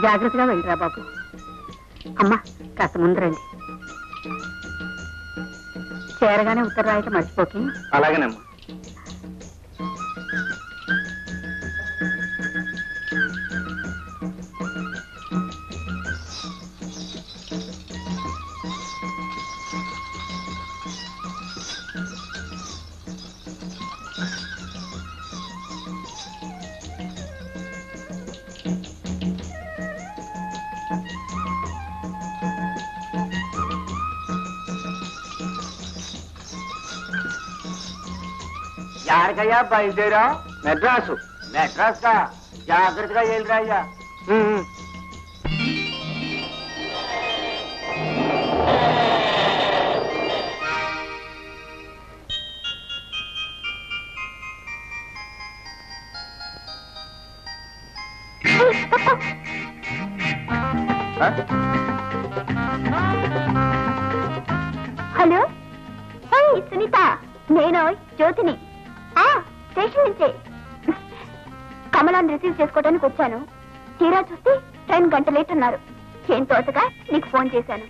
జాగ్రత్తగా వెళ్ళరా బాబు అమ్మా కాస్త ముందు రండి చేరగానే ఉత్తర రాయటం మర్చిపోకి అలాగేనమ్మా యాడికయ్యా బయలుదేరా మెడ్రాసు మెడ్రాస్ కా జాగ్రత్తగా వెళ్ళిరా అయ్యా హలో హే సునీత నేను జ్యోతిని ఆ స్టేషన్ నుంచే కమలాన్ని రిసీవ్ చేసుకోవడానికి వచ్చాను తీరా చూస్తే ట్రైన్ గంట లేట్ ఉన్నారు ఏం తోటగా నీకు ఫోన్ చేశాను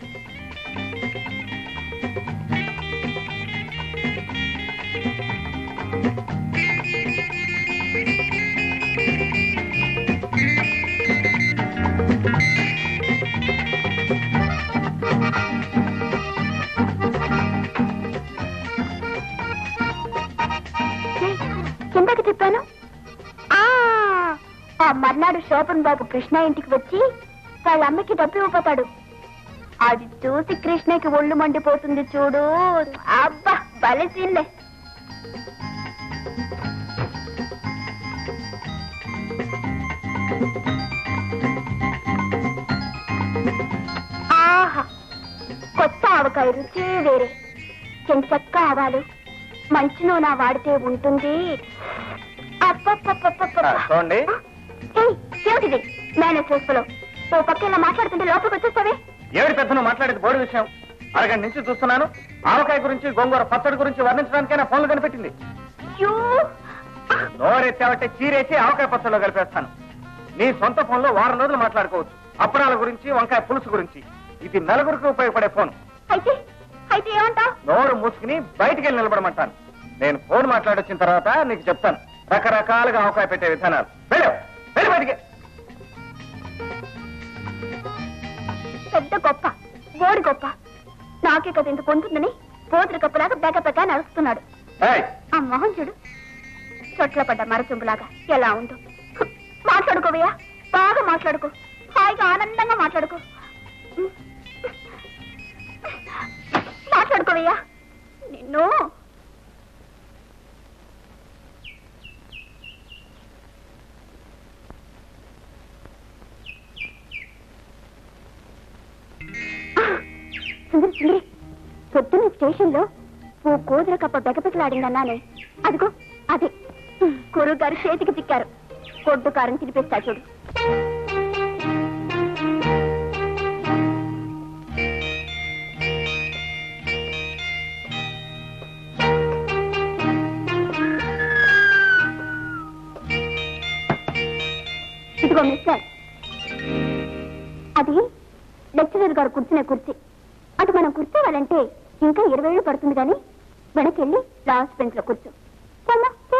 ఏయ్, కిందకి చెప్పాను ఆ ఆ మర్నాడు శోభన్ బాబు కృష్ణ ఇంటికి వచ్చి వాళ్ళ అమ్మకి డబ్బు ఇవ్వపోతాడు అది చూసి కృష్ణకి ఒళ్ళు మండిపోతుంది చూడు అబ్బా భలే సీన్లే ఆహా కొత్త ఆవకాయ రుచి వేరే చెంచక్క ఆవాలు మంచి నూనె వాడితే ఉంటుంది అబ్బబ్బబ్బబ్బబ్బ. ఆ, చూడండి. ఏయ్, ఏమిటిది మేనేజ్ చేసుకోలో ఓ పక్క ఇలా మాట్లాడుతుంటే లోపలికి వచ్చేస్తావే ఏమిటి పెద్దను మాట్లాడేది బోర్డు విషయం అరగంట నుంచి చూస్తున్నాను ఆవకాయ గురించి గోంగూర పచ్చడి గురించి వర్ణించడానికైనా ఫోన్లు కనిపెట్టింది యూ. నోరెత్తావంటే చీరేసి ఆవకాయ పచ్చడిలో కలిపేస్తాను నీ సొంత ఫోన్లో వారం రోజులు మాట్లాడుకోవచ్చు అప్పడాల గురించి వంకాయ పులుసు గురించి ఇది నలుగురికి ఉపయోగపడే ఫోన్ అయితే అయితే ఏమంటావ్ నోరు మూసుకుని బయటికి వెళ్ళి నిలబడమంటాను నేను ఫోన్ మాట్లాడొచ్చిన తర్వాత నీకు చెప్తాను రకరకాలుగా ఆవకాయ పెట్టే విధానాలు వెళ్ళు వెళ్ళి బయటికి పెద్ద గొప్ప బోడి గొప్ప నాకే కదా ఇంత పొందుతుందని పోతురు కప్పులాగా బెగ బెగ నడుస్తున్నాడు ఏయ్, ఆ మొహం చూడు చొట్ల పడ్డ మరచుంపులాగా ఎలా ఉందో హ్, మాట్లాడుకోవయ్యా బాగా మాట్లాడుకో హాయిగా ఆనందంగా మాట్లాడుకో మాట్లాడుకోవయ్యా నిన్ను సుందరి సుందరి పొద్దున్న స్టేషన్ లో ఓ కూతురు కప్ప బెగబెగలాడిందన్నానే అదిగో అదే గురువు గారు చేతికి చిక్కారు కొడ్డు కారం తినిపిస్తా చూడు ఇదిగో మిస్టర్ అది లెక్చరర్ గారు కూర్చునే కుర్చీ అటు మనం కూర్చోవాలంటే ఇంకా ఇరవై ఏళ్ళు పడుతుంది కానీ వెనకెళ్ళి లాస్ట్ బెంచ్ లో కూర్చో పోమ్మా, పో.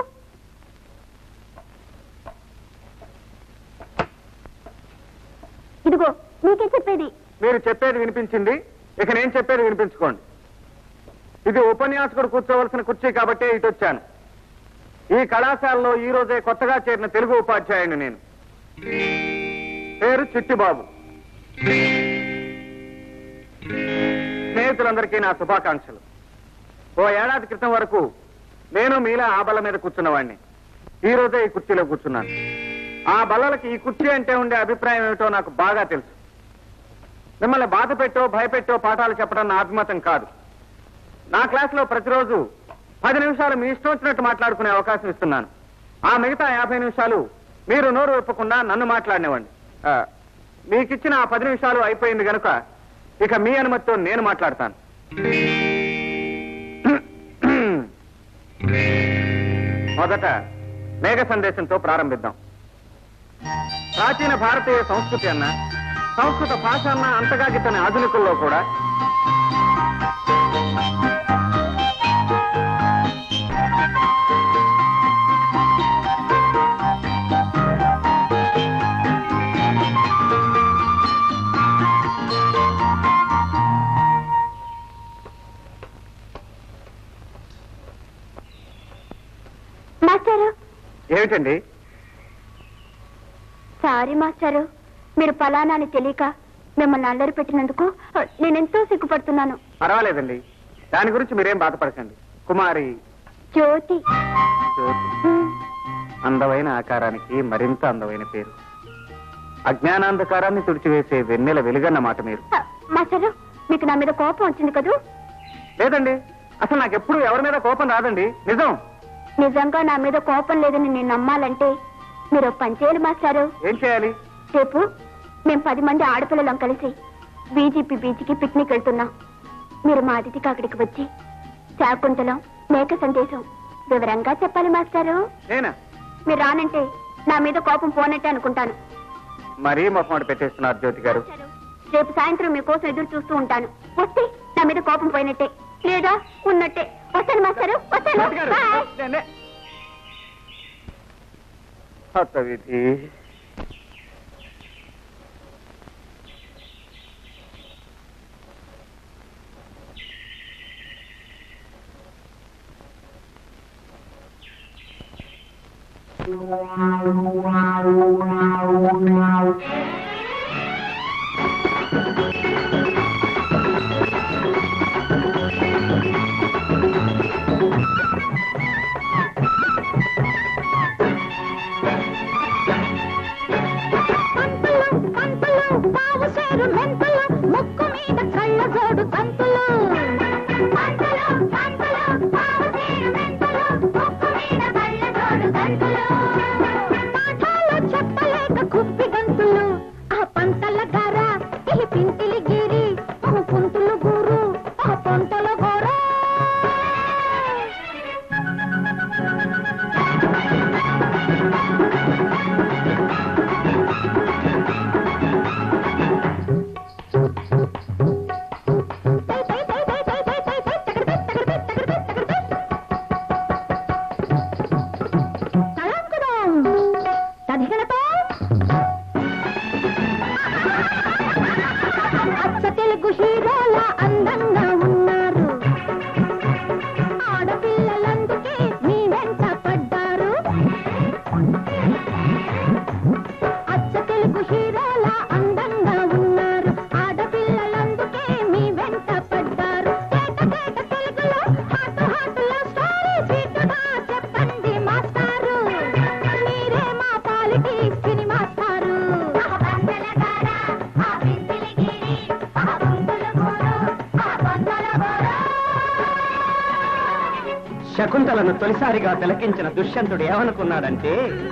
ఇదిగో నీకే చెప్పేది మీరు చెప్పేది వినిపించింది ఇక నేను చెప్పేది వినిపించుకోండి ఇది ఉపన్యాసకుడు కూర్చోవలసిన కుర్చీ కాబట్టి ఇటు వచ్చాను ఈ కళాశాలలో ఈ రోజే కొత్తగా చేరిన తెలుగు ఉపాధ్యాయుని నేను పేరు చిట్టిబాబు స్నేహితులందరికీ నా శుభాకాంక్షలు ఓ ఏడాది క్రితం వరకు నేను మీలా ఆ బల్ల మీద కూర్చున్నవాడిని ఈ రోజే ఈ కుర్చీలో కూర్చున్నాను ఆ బల్లలకి ఈ కుర్చీ అంటే ఉండే అభిప్రాయం ఏమిటో నాకు బాగా తెలుసు మిమ్మల్ని బాధ పెట్టో భయపెట్టో పాఠాలు చెప్పడం నా అభిమతం కాదు నా క్లాసులో ప్రతిరోజు పది నిమిషాలు మీ ఇష్టం వచ్చినట్టు మాట్లాడుకునే అవకాశం ఇస్తున్నాను ఆ మిగతా యాభై నిమిషాలు మీరు నోరు ఒప్పకుండా నన్ను మాట్లాడినవ్వండి ఆ, మీకిచ్చిన ఆ పది నిమిషాలు అయిపోయింది గనుక ఇక మీ అనుమతితో నేను మాట్లాడతాను మొదట మేఘ సందేశంతో ప్రారంభిద్దాం ప్రాచీన భారతీయ సంస్కృతి అన్న సంస్కృత భాష అన్న అంతగా గిట్టని ఆధునికుల్లో కూడా మాస్టారు ఏమిటండి సారీ మాస్టారు మీరు ఫలానా అని తెలియక మిమ్మల్ని అల్లరి పెట్టినందుకు నేనెంతో సిగ్గుపడుతున్నాను పర్వాలేదండి దాని గురించి మీరేం బాధపడకండి కుమారి జ్యోతి జ్యోతి ఉమ్, అందమైన ఆకారానికి మరింత అందమైన పేరు అజ్ఞానాంధకారాన్ని తుడిచివేసే వెన్నెల వెలుగన్నమాట మీరు ఆ, మాస్టారు మీకు నా మీద కోపం వచ్చింది కదూ లేదండి అసలు నాకెప్పుడు ఎవరి మీద కోపం రాదండి నిజం నిజంగా నా మీద కోపం లేదని నేను నమ్మాలంటే మీరు ఒక పని చేయాలి మాస్టారు ఏం చేయాలి రేపు మేము పది మంది ఆడపిల్లలం కలిసి బీజేపీ బీచ్కి పిక్నిక్ వెళ్తున్నాం మీరు మా అతిథికి అక్కడికి వచ్చి శాకుంతలం మేక సందేశం వివరంగా చెప్పాలి మాస్టారు నేనా మీరు రానంటే నా మీద కోపం పోనట్టే అనుకుంటాను మరీ మొహమాట పెట్టేస్తున్నారు జ్యోతి గారు రేపు సాయంత్రం మీకోసం ఎదురు చూస్తూ ఉంటాను వస్తే నా మీద కోపం పోయినట్టే లేదా ఉన్నట్టే వస్తాను మాస్టారు వస్తాను జ్యోతి గారు, బాయ్. నే- నే- హతవిధి పంతులు పంతులు పావు సేరు మెంతులు ముక్కు మీద కళ్ళ జోడు తంతులు పంతులు పంతులు పావు సేరు మెంతులు ముక్కు మీద కళ్ళ జోడు తంతులు పాఠాలు చెప్పలేక కుప్పి గంతులు ఆ పంటల గార ఈ పింటిలి గిరి ఓ పుంతులు గూరు ఆ పొంతల గోర అచ్చ తెలుగు హీరోల అందంగా ఉన్నారు ఆడపిల్లలందుకే మీ వెంట పడ్డారు అచ్చ తెలుగు హీరోల అందంగా ఉన్నారు ఆడపిల్లలందుకే మీ వెంట పడ్డారు కేట కేట తెలుగులో హాటు హాటులో స్టోరీ స్వీటుగా చెప్పండి మాస్టారు మీరే మా పాలిటి సినిమా స్టారు శకుంతలను తొలిసారిగా తిలకించిన దుష్యంతుడు ఏమనుకున్నాడంటే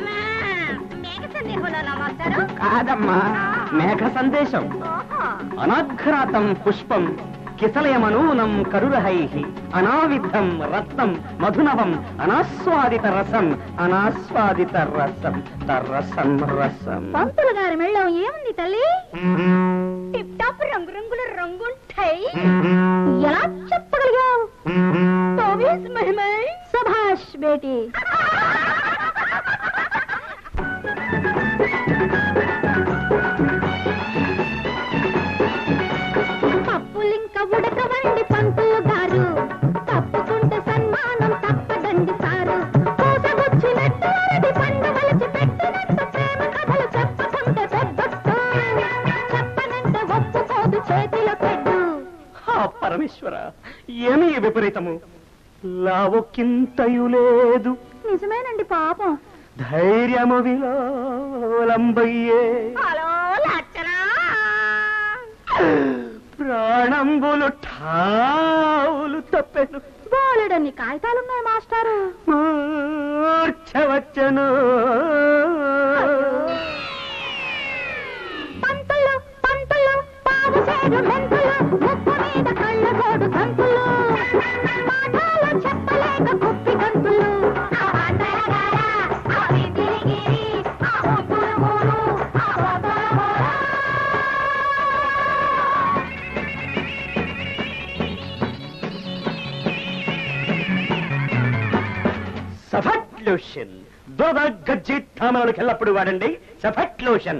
కాదమ్మా మేఘ సందేశం అనాఘ్రాతం పుష్పం కిసలయమనూనం కరురహై అనావిద్ధం రత్నం మధునవం అనాస్వాదిత రసం అనాస్వాదిత రసం తరసం రసం పంతులు గారి మెళ్ళం ఏముంది తల్లి టిప్ టాప్ రంగు రంగుల రంగుంటాయి ఎలా చెప్పగలిగావు తోవేస్ మహిమై సభాష్ బేటీ పప్పులింక ఉడకవండి పంతులు గారు తప్పుకుంటే సన్మానం తప్పదండి సారు పూసగుచ్చినట్టు అరటి పండు వలచి పెట్టినట్టు ప్రేమ కథలు చెప్పకుంటే పెద్దొట్టు చెప్పనంటే ఒప్పుకోదు చేతిలో పెట్టు ఆ పరమేశ్వర ఏమీ విపరీతము లావొక్కింతయు లేదు నిజమేనండి పాపం ధైర్యము విలోలంబయ్యే హలో లచ్చనా ప్రాణంబులు ఠావులు తప్పెను బోలెడన్ని కాగితాలున్నాయి మాస్టారు మూర్ఛవచ్చను పంతులు పంతులు పావు సేరు మెంతులు ముక్కు మీద కళ్ళ గోడు తంతులు పాఠాలు చెప్పలేక కుప్పి గంతులు ఆ పంటల గార, ఆ విధిలిగిరి, ఆ ముగ్గురు మూడు, ఆ సఫట్ లోషన్ దురద గజ్జి తామరాలకు ఎల్లప్పుడు వాడండి సఫట్ లోషన్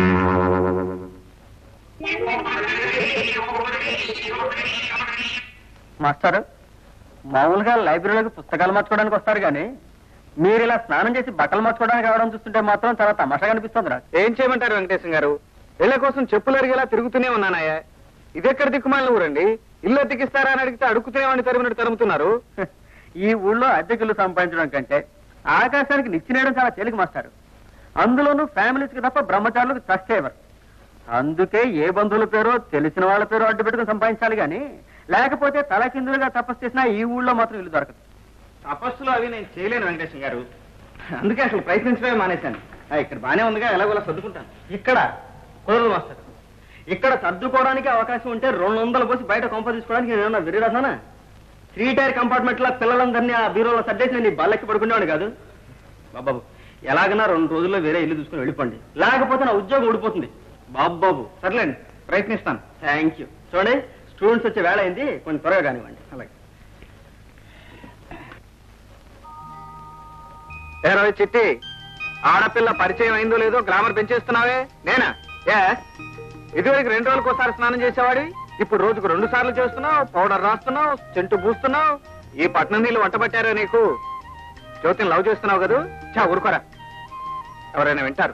మాస్టర్ మామూలుగా లైబ్రరీలోకి పుస్తకాలు మార్చుకోవడానికి వస్తారు కానీ మీరు ఇలా స్నానం చేసి బట్టలు మార్చుకోవడానికి రావడం చూస్తుంటే మాత్రం చాలా తమాషాగా అనిపిస్తుంది నాకు ఏం చేయమంటారు వెంకటేశం గారు ఇళ్ళ కోసం చెప్పులు అరిగేలా తిరుగుతూనే ఉన్నానయ్యా ఇదెక్కడ దిక్కుమాలిన ఊరండి ఇల్లు అద్దెకిస్తారా అని అడిగితే అడుగుతూనే వాడిని తరిమినట్టు తరుముతున్నారు ఈ ఊళ్ళో అద్దెకిల్లు సంపాదించడం కంటే ఆకాశానికి నిచ్చినేయడం చాలా తేలిక మాస్టారు అందులోనూ ఫ్యామిలీస్కి తప్ప బ్రహ్మచారులకు ట్రస్ట్ ఎవరు అందుకే ఏ బంధువుల పేరో తెలిసిన వాళ్ళ పేరో అడ్డు పెట్టుకుని సంపాదించాలి కానీ లేకపోతే తలకిందులుగా తపస్సు చేసినా ఈ ఊళ్ళో మాత్రం ఇల్లు దొరకదు తపస్సులు అవి నేను చేయలేను వెంకటేశ్వర గారు అందుకే అసలు ప్రయత్నించడమే మానేశాను ఆ, ఇక్కడ బానే ఉందిగా ఎలాగోలా సర్దుకుంటాను ఇక్కడ కుదరదు మాస్టర్ ఇక్కడ సర్దుకోవడానికి అవకాశం ఉంటే రెండు వందలు పోసి బయట కొంప తీసుకోవడానికి నేను ఏమన్నా విరిరాసానా త్రీ టైర్ కంపార్ట్మెంట్ లో పిల్లలందరినీ ఆ బీరోలో సర్దేసి నేను ఈ బల్లెక్కి పడుకునేవాడు కాదు బాబాబు ఎలాగైనా రెండు రోజుల్లో వేరే ఇల్లు చూసుకుని వెళ్ళిపోండి లేకపోతే నా ఉద్యోగం ఊడిపోతుంది బాబు బాబు సర్లేండి ప్రయత్నిస్తాను థ్యాంక్ యూ చూడండి స్టూడెంట్స్ వచ్చే వేళ అయింది కొంచెం త్వరగా కానివ్వండి అలాగే ఏ చిట్టి ఆడపిల్ల పరిచయం అయిందో లేదో గ్లామర్ పెంచేస్తున్నావే నేనా ఏ ఇదివరకు రెండు రోజులకు ఒకసారి స్నానం చేసేవాడి ఇప్పుడు రోజుకు రెండు సార్లు చేస్తున్నావు పౌడర్ రాస్తున్నావు చెంటు పూస్తున్నావు ఈ పట్నం నీళ్ళు వంట పట్టారా నీకు జ్యోతిని లవ్ చేస్తున్నావు కదూ చా ఊరుకోరా ఎవరైనా వింటారు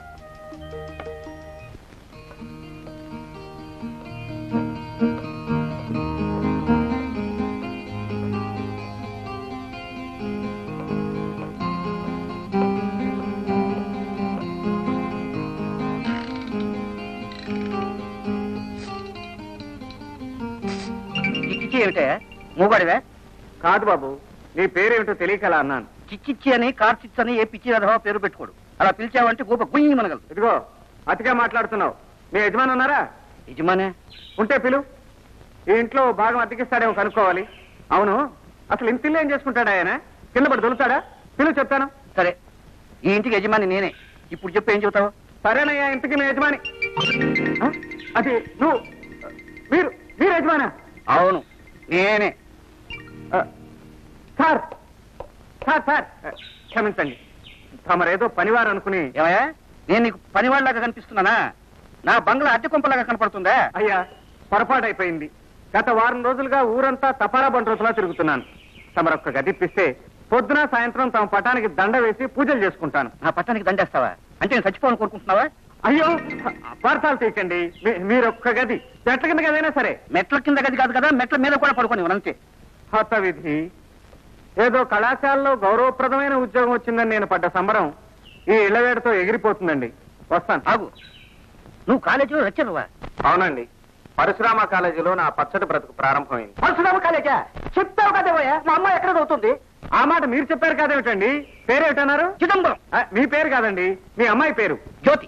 చిక్కిచ్చి ఏమిటే మూగడివే కాదు బాబు నీ పేరేమిటో తెలియకలా అన్నాను చిక్కిచ్చి అని కార్చిచ్ అని ఏ పిచ్చి రథమో పేరు పెట్టుకోడు అలా పిలిచావంటే గోప గుయ్యి మనగలదు ఇదిగో అతిగా మాట్లాడుతున్నావు మీ యజమాని ఉన్నారా యజమానే ఉంటే పిలు ఈ ఇంట్లో భాగం అతికిస్తాడేమో కనుక్కోవాలి అవును అసలు ఇంత ఇల్లు ఏం చేసుకుంటాడా ఆయన కింద పడి దొరుకుతాడా పిలు చెప్తాను సరే ఈ ఇంటికి యజమాని నేనే ఇప్పుడు చెప్పు ఏం చెబుతావు సరేనయ్యా ఇంటికి నీ యజమాని ఆ? అది నువ్వు మీరు మీరు యజమానా అవును నేనే ఆ, సార్ సార్ సార్ ఆ, క్షమించండి తమరేదో పనివారు అనుకుని ఏమయ్యా నేను నీకు పనివాళ్ళలాగా కనిపిస్తున్నానా నా బంగ్లా అద్దె కొంపలాగా కనపడుతుందా అయ్యా పొరపాటు అయిపోయింది గత వారం రోజులుగా ఊరంతా తపాలా బండ్రోతులా తిరుగుతున్నాను తమరొక్క గదిప్పిస్తే పొద్దున సాయంత్రం తమ పటానికి దండ వేసి పూజలు చేసుకుంటాను నా పట్టానికి దండేస్తావా అంటే నేను చచ్చిపోవాలని కోరుకుంటున్నావా అయ్యో అపార్థాలు తీయకండి మీ- మీరొక్క గది చెట్ల కింద గదైనా సరే మెట్ల కింద గది కాదు కదా మెట్ల మీద కూడా పడుకొని అంతే హత విధి ఏదో కళాశాలలో గౌరవప్రదమైన ఉద్యోగం వచ్చిందని నేను పడ్డ సంబరం ఈ ఇళ్లవేడతో ఎగిరిపోతుందండి వస్తాను ఆగు నువ్వు కాలేజీలో లెక్చర్వా అవునండి పరశురామ కాలేజీలో నా పచ్చడి బ్రతుకు ప్రారంభమైంది పరశురామ కాలేజా చెప్తావు కదేవయ్యా మా అమ్మాయి ఎక్కడ చదువుతుంది ఆ మాట మీరు చెప్పారు కాదేమిటండి పేరేమిటన్నారు చిదంబరం ఆ, మీ పేరు కాదండి మీ అమ్మాయి పేరు జ్యోతి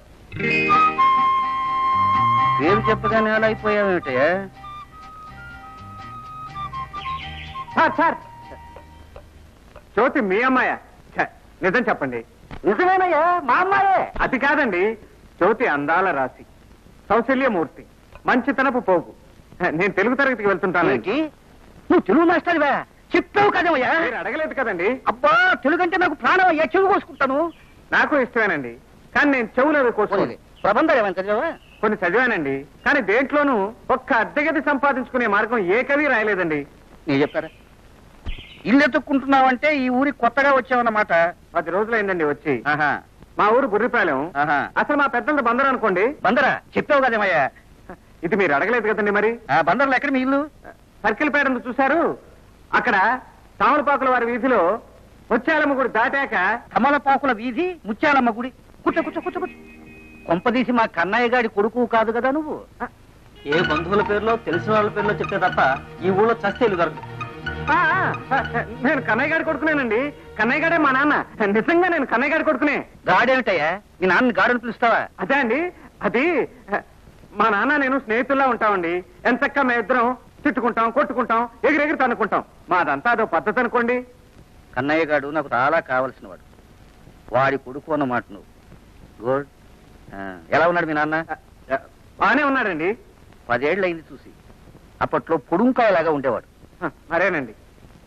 పేరు చెప్పగానే అలా అయిపోయావేమిటయ్యా సార్ సార్ జ్యోతి మీ అమ్మాయా ఛ, నిజం చెప్పండి నిజమేనయ్యా మా అమ్మాయే అది కాదండి జ్యోతి అందాల రాశి సౌశల్యమూర్తి మంచితనపు పోగు నేను తెలుగు తరగతికి వెళ్తుంటానండి ఏంటి నువ్వు తెలుగు మాస్టర్వా చెప్పావు కదేవయ్యా మీరు అడగలేదు కదండి అబ్బా తెలుగు అంటే నాకు ప్రాణం అయ్యా చెవి కోసుకుంటాను నాకు ఇష్టమేనండి కానీ నేను చెవులు కోసుకోలేదు ప్రబంధాలు ఏమైనా చదివావా కొన్ని చదివానండి కానీ దేంట్లోనూ ఒక్క అద్దెగది సంపాదించుకునే మార్గం ఏ కవి రాయలేదండి నేను చెప్తారా ఇల్లు ఎత్తుక్కుంటున్నావంటే ఈ ఊరికి కొత్తగా వచ్చావన్నమాట పది రోజులైందండి వచ్చి ఆహా మా ఊరు బుర్రిపాలెం ఆహా అసలు మా పెద్దలది బందరు అనుకోండి బందరా చెప్పావు కదేమయ్యా ఇది మీరు అడగలేదు కదండి మరి ఆ బందర్లో ఎక్కడ మీ ఇల్లు సర్కిల్ పేడ చూశారు అక్కడ తామలపాకుల వారి వీధిలో వచ్చాలమ్మ గుడి దాటాక కమలపాకుల వీధి ముత్యాలమ్మ గుడి కూర్చో కూర్చో కూర్చో కూర్చో కొంపదీసి మా కన్నయ్య గారి కొడుకు కాదు కదా నువ్వు ఏ బంధువుల పేరులో తెలిసిన వాళ్ళ పేరులో చెప్తే తప్ప ఈ ఊళ్ళో చస్తే ఇల్లు దొరకదు ఆ, ఆ, నేను కన్నయ్య గారి కొడుకునేనండి కన్నయ్య గారే మా నాన్న నిజంగా నేను కన్నయ్య గారి కొడుకునే గాడేమిటయ్యా మీ నాన్న గాడని పిలుస్తావా అదే అండి అది మా నాన్న నేను స్నేహితుల్లా ఉంటామండి ఎంతక్క మేము ఇద్దరం తిట్టుకుంటాం కొట్టుకుంటాం ఎగిరెగిరి తన్నుకుంటాం మాదంతా అదో పద్ధతి అనుకోండి కన్నయ్య గాడు నాకు చాలా కావలసిన వాడు వాడి కొడుకు అన్నమాట నువ్వు గుడ్ ఆ, ఎలా ఉన్నాడు మీ నాన్న బానే ఉన్నాడండి పదేళ్ళు అయింది చూసి అప్పట్లో పొడుంకాయలాగా ఉండేవాడు హ, మరేనండి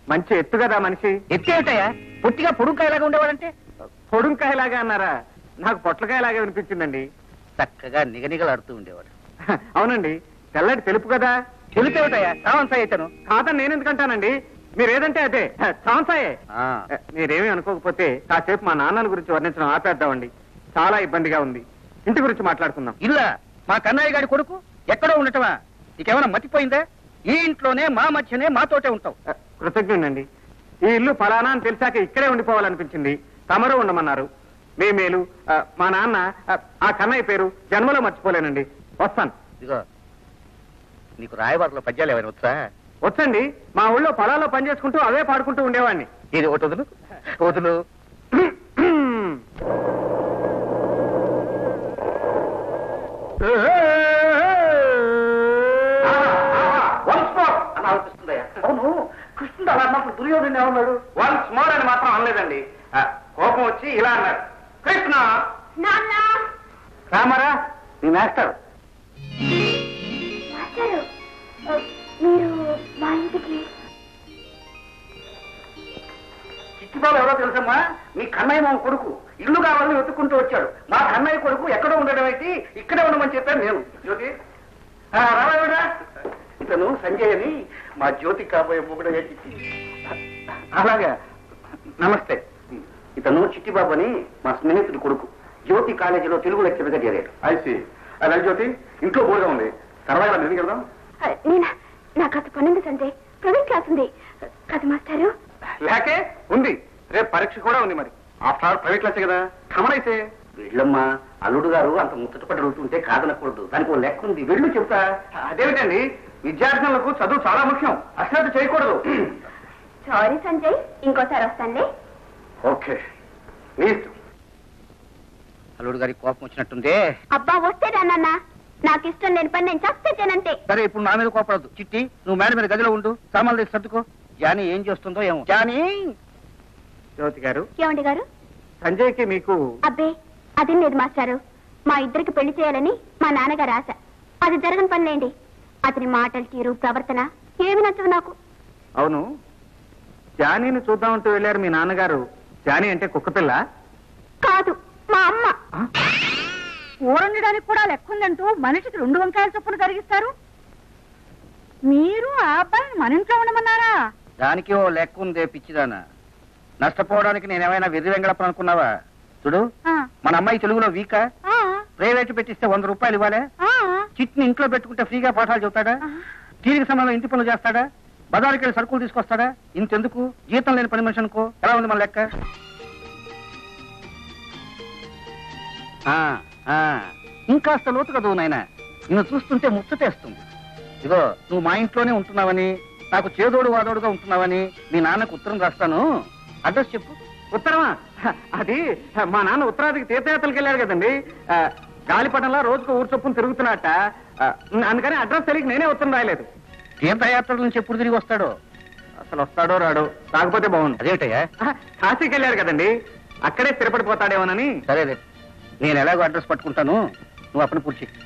మంచి ఎత్తు కదా మనిషి ఎత్తేమిటయ్యా పొట్టిగా పొడుంకాయలాగా ఉండేవాడంటే పొడుంకాయలాగా అన్నారా నాకు పొట్లకాయలాగా వినిపించిందండి చక్కగా నిగనిగలాడుతూ ఉండేవాడు అవునండి తెల్లటి తెలుపు కదా తెలుపేమిటయ్యా సావంసాయి అయితేను కాదని నేను ఎందుకంటానండి మీరు ఏదంటే అదే చాన్సాయే ఆ, మీరేమీ అనుకోకపోతే కాసేపు మా నాన్నని గురించి వర్ణించడం ఆపేద్దామండి చాలా ఇబ్బందిగా ఉంది ఇంటి గురించి మాట్లాడుకుందాం ఇల్లా మా కన్నయ్య గారి కొడుకు ఎక్కడో ఉండటమా నీకేమైనా మతిపోయిందా ఈ ఇంట్లోనే మా మధ్యనే మాతోటే ఉంటావు ఆ, కృతజ్ఞుడండి ఈ ఇల్లు ఫలానా అని తెలిసాక ఇక్కడే ఉండిపోవాలనిపించింది తమరు ఉండమన్నారు మీ మేలు ఆ, మా నాన్న ఆ, ఆ కన్నయ్య పేరు జన్మలో మర్చిపోలేనండి వస్తాను ఇదిగో నీకు రాయబారులో పద్యాలు ఏమైనా వచ్చా వచ్చండి మా ఊళ్ళో పొలాల్లో పని చేసుకుంటూ అవే పాడుకుంటూ ఉండేవాడిని ఇది ఒకటి వదులు వదులు అవును కృష్ణుడు అలా అన్నప్పుడు దుర్యోధన ఏమన్నాడు వన్స్ మోర్ అని మాత్రం అనలేదండి ఆ, కోపం వచ్చి ఇలా అన్నారు కృష్ణ నాన్న రామారా నీ మాస్టర్ మాస్టారు ఆ, మీరు మా ఇంటికి చిట్టిబాబు ఎవరో తెలుసమ్మా మీ కన్నయ్య మా కొడుకు ఇల్లు కావాలని వెతుక్కుంటూ వచ్చాడు మా కన్నయ్య కొడుకు ఎక్కడో ఉండడం ఏంటి ఇక్కడే ఉండమని చెప్పాను నేను జ్యోతి ఆ, రావాలిరా. ఇతను సంజయ్ అని మా జ్యోతి కాబోయే మొగుడయ్యా చిట్టి అలాగా నమస్తే ఇతను చిట్టిబాబు అని మా స్నేహితుడి కొడుకు జ్యోతి కాలేజీలో తెలుగు లెక్చర్గా చేరాడు ఐసి అలా జ్యోతి ఇంట్లో బోర్గా ఉంది తర్వాత ఎందుకు వెళ్దాం ఆ, నేనా నాకు అసలు పనుంది సంజయ్ ప్రైవేట్ క్లాస్ ఉంది కదా మాస్టారు లేకే ఉంది రేపు పరీక్ష కూడా ఉంది మరి ఆఫ్టర్ ఆల్ ప్రైవేట్ క్లాస్ కదా కమనైతే వెళ్ళమ్మా అల్లుడు గారు అంత ముచ్చటపడి అడుగుతుంటే కాదనకూడదు దానికి ఓ లెక్క ఉంది వెళ్ళు చెబుతా అదేమిటండి విద్యార్థులకు చదువు చాలా ముఖ్యం అశ్రద్ధ చేయకూడదు సారీ సంజయ్ ఇంకోసారి వస్తానులే ఓకే నీ ఇష్టం అల్లుడు గారికి కోపం వచ్చినట్టుందే అబ్బా వస్తే నాన్న నాకు ఇష్టం లేని పని నేను చస్తే చేయనంతే సరే ఇప్పుడు నా మీద కోపడదు చిట్టి నువ్వు మేడ మీద గదిలో ఉండు సామాన్లు తీసి సర్దుకో జానీ ఏం చేస్తుందో ఏమో జానీ జ్యోతి గారు ఏమండి గారు సంజయ్కి మీకు అబ్బే అది లేదు మాస్టారు మా ఇద్దరికి పెళ్లి చేయాలని మా నాన్నగారు ఆశ అది జరగని పనిలేండి అతని మాటలు తీరు ప్రవర్తన ఏమి నచ్చవు నాకు అవును జానీని చూద్దామంటూ వెళ్ళారు మీ నాన్నగారు జానీ అంటే కుక్కపిల్ల కాదు మా అమ్మ ఊరండడానికి కూడా లెక్కుందంటూ మనిషికి రెండు వంకాయల చొప్పున కరిగిస్తారు మీరు ఆ అబ్బాయిని మన ఇంట్లో ఉండమన్నారా దానికి ఓ లెక్క ఉందే పిచ్చిదానా నష్టపోవడానికి నేనేమైనా వెర్రి వెంగళప్ప అనుకున్నావా చూడు ఆ, మన అమ్మాయి తెలుగులో వీకా ఆ, ప్రైవేట్ పెట్టిస్తే వంద రూపాయలు ఇవ్వాలే ఆ, చిట్ని ఇంట్లో పెట్టుకుంటే ఫ్రీగా పాఠాలు చెబుతాడా ఆ. తీరిక సమయంలో ఇంటి పనులు చేస్తాడా బజారుకి వెళ్ళి సరుకులు తీసుకొస్తాడా ఇంతెందుకు జీతం లేని పని మనిషి అనుకో ఎలా ఉంది మన లెక్క ఆ, ఆ, ఇంకాస్త లోతు కదూ నాయన నిన్ను చూస్తుంటే ముచ్చటేస్తుంది ఇదిగో నువ్వు మా ఇంట్లోనే ఉంటున్నావని నాకు చేదోడు వాదోడుగా ఉంటున్నావని మీ నాన్నకు ఉత్తరం రాస్తాను అడ్రస్ చెప్పు ఉత్తరమా అది మా నాన్న ఉత్తరాదికి తీర్థయాత్రలకు వెళ్ళాడు కదండి ఆ, గాలిపటంలో రోజుకు ఊరు చొప్పున తిరుగుతున్నట్ట ఆ, అందుకని అడ్రస్ తెలియక నేనే ఉత్తరం రాయలేదు తీర్థయాత్రల నుంచి ఎప్పుడు తిరిగి వస్తాడో అసలు వస్తాడో రాడో రాకపోతే బాగుండు అదేమిటయ్యా ఆ, కాశీకి వెళ్ళాడు కదండి అక్కడే స్థిరపడిపోతాడేమోనని సరేలే నేను ఎలాగో అడ్రస్ పట్టుకుంటాను నువ్వు అప్పని పూర్తి చెయ్యి.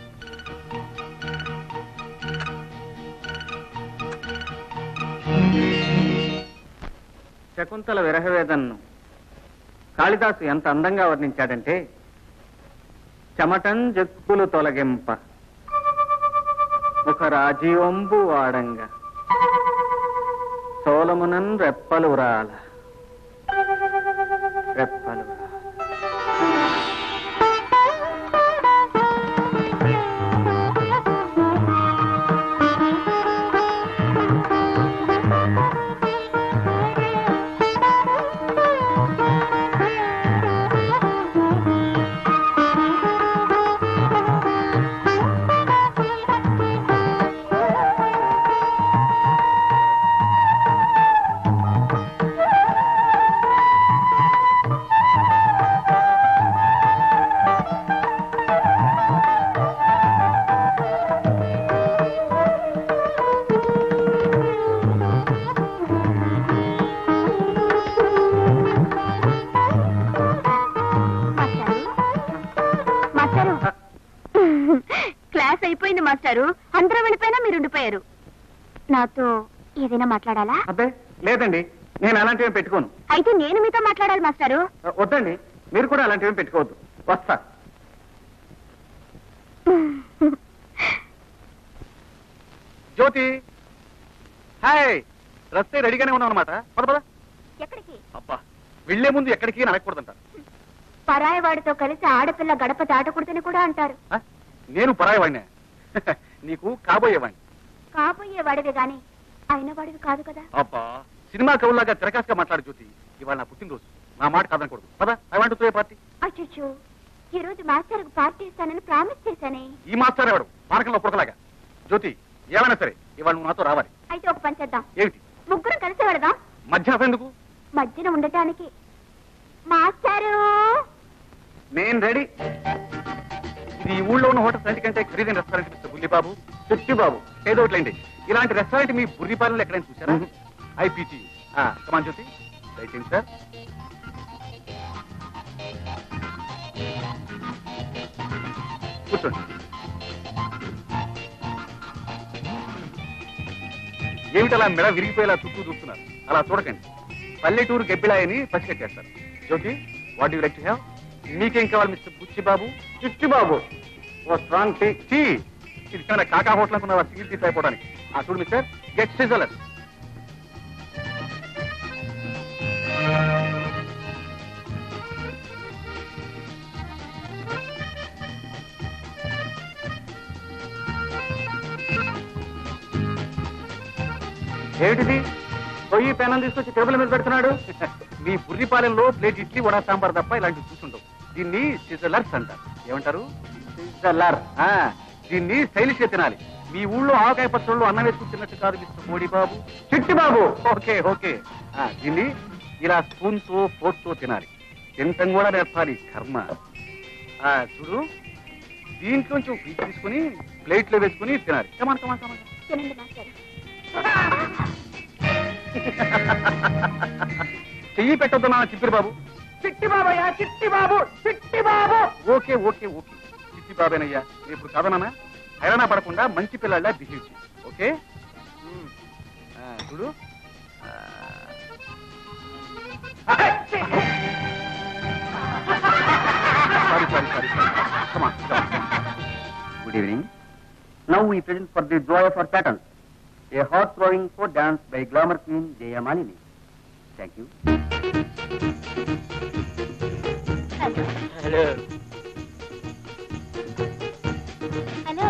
శకుంతల విరహవేదన్ను కాళిదాసు ఎంత అందంగా వర్ణించాడంటే చెమటం జక్కులు తొలగింప ఒక రాజీవంబు వాడంగ సోలమునన్ రెప్పలు రాల రెప్పలు రాల. మాస్టారు మాస్టారు క్లాస్ అయిపోయింది మాస్టారు అందరూ వెళ్ళిపోయినా మీరు ఉండిపోయారు నాతో ఏదైనా మాట్లాడాలా అబ్బే లేదండి నేను అలాంటివి పెట్టుకోను అయితే నేను మీతో మాట్లాడాలి మాస్టారు ఆ, వద్దండి మీరు కూడా అలాంటివి పెట్టుకోవద్దు వస్తా జ్యోతి హాయ్ రస్తే రెడీగానే ఉన్నాం అనమాట పద పద ఎక్కడికి అబ్బా వెళ్లే ముందు ఎక్కడికి అని అనకూడదంట పరాయి వాడితో కలిసి ఆడపిల్ల గడప దాటకూడదని కూడా అంటారు ఆ? నేను పరాయవాడినే నీకు కాబోయేవాడిని కాబోయే వాడివి గాని అయిన వాడివి కాదు కదా అబ్బా సినిమా కవులాగా తిరకాసుగా మాట్లాడు జ్యోతి ఇవాళ నా పుట్టినరోజు నా మాట కాదనకూడదు పద ఐ వాంట్ టు పార్టీ అచ్చో ఈ రోజు మాస్టర్ పార్టీ ఇస్తానని ప్రామిస్ చేశానే ఈ మాస్టర్ ఎవడు పానకంలో పుడకలాగా జ్యోతి ఏమైనా సరే ఇవాళ నువ్వు నాతో రావాలి అయితే ఒక పని చేద్దాం ఏమిటి ముగ్గురం కలిసి వెళదాం మధ్యాహ్నం ఎందుకు మధ్యన ఉండటానికి మాస్టారు నేను రెడీ ఇది ఈ ఊళ్ళో ఉన్న హోటల్స్ అన్నిటికంటే ఖరీదైన రెస్టారెంట్ మిస్టర్ బుల్లిబాబు చిట్టి బాబు ఏదో ఒకట్లేండి ఇలాంటి రెస్టారెంట్ మీ బుర్రిపాలెంలో ఎక్కడైనా చూసారా ఐపీటీ కమాన్ జ్యోతి దయచేయండి సార్ కూర్చోండి ఏమిటి అలా మెడ విరిగిపోయేలా చుట్టూ చూస్తున్నారు అలా చూడకండి పల్లెటూరు గబ్బిలాయని పసిగట్టేస్తారు Jyothi what you like to have మీకేం కావాలి మిస్టర్ బుచ్చి బాబు చిట్టి బాబు ఓ స్ట్రాంగ్ టీ టీ ఇది kind of కాకా హోటల్ అనుకున్న సింగిల్ టీ అయిపోవడానికి ఆ చూడు మిస్టర్ గెట్ సిజలర్ ఏమిటిది పొయ్యి పెనం తీసుకొచ్చి టేబుల్ మీద పెడుతున్నాడు మీ బుర్రిపాలెంలో ప్లేట్ ఇడ్లీ వడ సాంబార్ తప్ప ఇలాంటివి చూసుంటావు దీన్ని సిజలర్స్ అంటారు ఏమంటారు సిజలర్ ఆ, దీన్ని స్టైలిష్ గా తినాలి మీ ఊళ్ళో ఆవకాయ పచ్చళ్ళు అన్నం వేసుకుని తిన్నట్టు కాదు మిస్టర్ మోడీ బాబు చిట్టి బాబు ఓకే ఓకే ఆ, దీన్ని ఇలా స్పూన్ తో ఫోర్క్ తో తినాలి తింటం కూడా నేర్పాలి కర్మ ఆ, చూడు దీంట్లోంచి ఒక పీస్ తీసుకుని ప్లేట్ లో వేసుకుని తినాలి కమాన్ కమాన్ కమాన్ తినండి మాస్టారు చెయ్యి పెట్టొద్దు నా చిప్పిరి బాబు చిట్టి బాబయ్యా చిట్టి బాబు చిట్టి బాబు ఓకే ఓకే ఓకే చిట్టి బాబేనయ్యా నేను ఇప్పుడు కథనా హైరాణ పడకుండా మంచి పిల్లల్లా బిహేవ్ చేయి ఓకే ఉమ్. ఆ, చూడు ఆ. సారీ సారీ సారీ కమా good evening now we present for the joy of our pattern a heart throwing for dance by glamour queen Jaya Malini. Thank you. Hello hello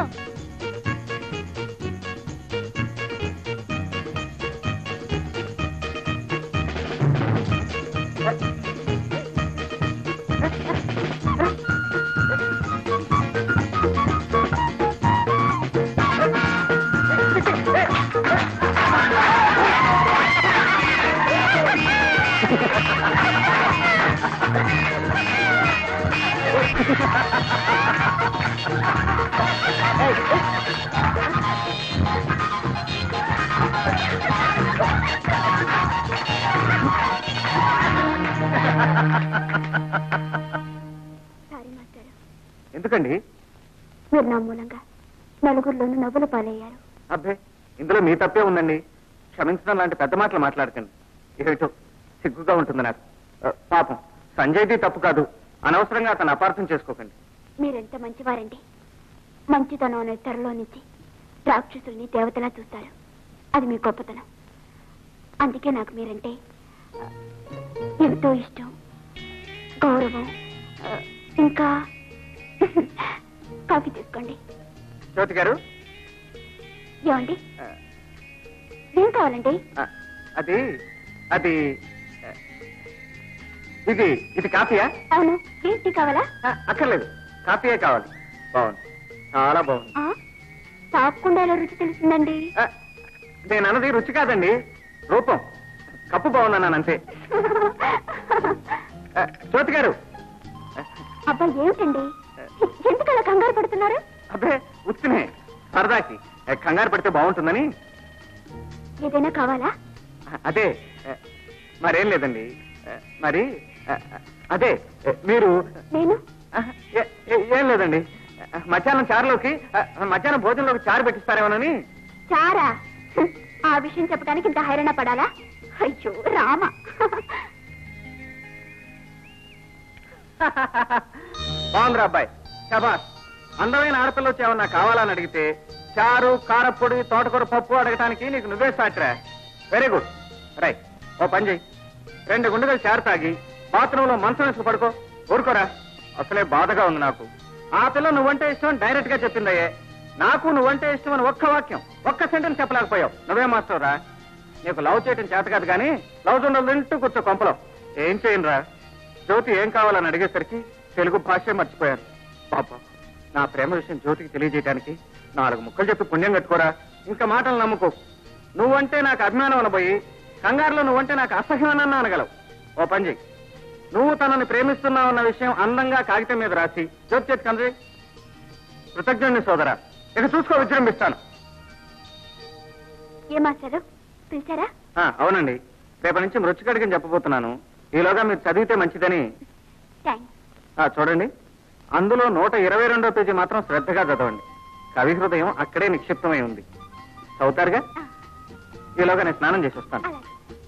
sorry మాస్టారు ఎందుకండి మీరు నా మూలంగా నలుగురిలోనూ నవ్వులు పాలయ్యారు అబ్బే ఇందులో మీ తప్పే ఉందండి క్షమించడం లాంటి పెద్ద మాటలు మాట్లాడకండి ఏమిటో సిగ్గుగా ఉంటుంది నాకు ఆ, పాపం సంజయ్ది తప్పు కాదు అనవసరంగా అతను అపార్థం చేసుకోకండి మీరెంత మంచివారండి మంచితనం అనే తెరలో నుంచి రాక్షసుల్ని దేవతలా చూస్తారు అది మీ గొప్పతనం అందుకే నాకు మీరంటే ఆ, ఎంతో ఇష్టం గౌరవం ఆ, ఇంకా కాఫీ తీసుకోండి జ్యోతి గారు ఏమండి ఆ, ఏం కావాలండి ఆ, అది అది ఆ, ఇది ఇది కాఫీయా అవును ఏంటి కావాలా ఆ, అక్కర్లేదు కాఫీయే కావాలి బాగుంది చాలా బాగుంది ఆ, తాగకుండా ఎలా రుచి తెలిసిందండి ఆ, నేను అన్నది రుచి కాదండి రూపం కప్పు బాగున్నాను అంతే ఆ, జ్యోతి గారు అబ్బా ఏమిటండి ఎందుకు అలా కంగారు పడుతున్నారు అబ్బే ఉత్తినే సరదాకి ఆ, కంగారు పడితే బాగుంటుందని ఏదైనా కావాలా ఆ, అదే ఆ, మరేం లేదండి ఆ, మరి ఆ, అదే ఆ, మీరు నేను ఆ, ఏ- ఏ- ఏం లేదండి ఆ, మధ్యాహ్నం చారులోకి ఆ, మధ్యాహ్నం భోజనంలోకి చారు పెట్టిస్తారేమోనని చారా హ్మ్. ఆ విషయం చెప్పడానికి ఇంత హైరాణ పడాలా అయ్యో రామ బాగుందిరా అబ్బాయి శబాస్ అందమైన ఆడపిల్ల వచ్చి ఏమన్నా కావాలని అడిగితే చారు కారప్పొడి తోటకూర పప్పు అడగటానికి నీకు నువ్వే సాటిరా వెరీ గుడ్ రైట్ ఓ పని చెయ్యి రెండు గుండెలు చారు తాగి బాత్రూంలో మంచం వేసుకు పడుకో ఊరుకోరా అసలే బాధగా ఉంది నాకు ఆ పిల్ల నువ్వంటే ఇష్టం అని డైరెక్ట్ గా చెప్పిందయ్యే నాకు నువ్వంటే ఇష్టం అని ఒక్క వాక్యం ఒక్క సెంటెన్స్ చెప్పలేకపోయావు నువ్వే మాస్టర్ రా నీకు లవ్ చేయటం చేత కాదు కానీ లవ్ జొండలు తింటూ కూర్చో కొంపలో ఏం చేయనురా జ్యోతి ఏం కావాలని అడిగేసరికి తెలుగు భాషే మర్చిపోయాను పాప నా ప్రేమ విషయం జ్యోతికి తెలియజేయడానికి నాలుగు ముక్కలు చెప్పి పుణ్యం కట్టుకోరా ఇంకా మాటలు నమ్ముకో నువ్వంటే నాకు అభిమానం అనబోయి కంగారులో నువ్వంటే నాకు అసహ్యం అన్న అనగలవు ఓ పని చెయ్యి నువ్వు తనని ప్రేమిస్తున్నావు అన్న విషయం అందంగా కాగితం మీద రాసి జ్యోతి చేతి కంది కృతజ్ఞుని సోదరా ఇక చూసుకో విజృంభిస్తాను ఏ మాస్టారు పిలిచారా ఆ, అవునండి రేపటి నుంచి మృతికడిగని చెప్పబోతున్నాను ఈలోగా మీరు చదివితే మంచిదని థ్యాంక్స్ ఆ, చూడండి అందులో నూట ఇరవై రెండో పేజీ మాత్రం శ్రద్ధగా చదవండి కవి హృదయం అక్కడే నిక్షిప్తమై ఉంది చదువుతారుగా ఈలోగా నేను స్నానం చేసి వస్తాను అలాగే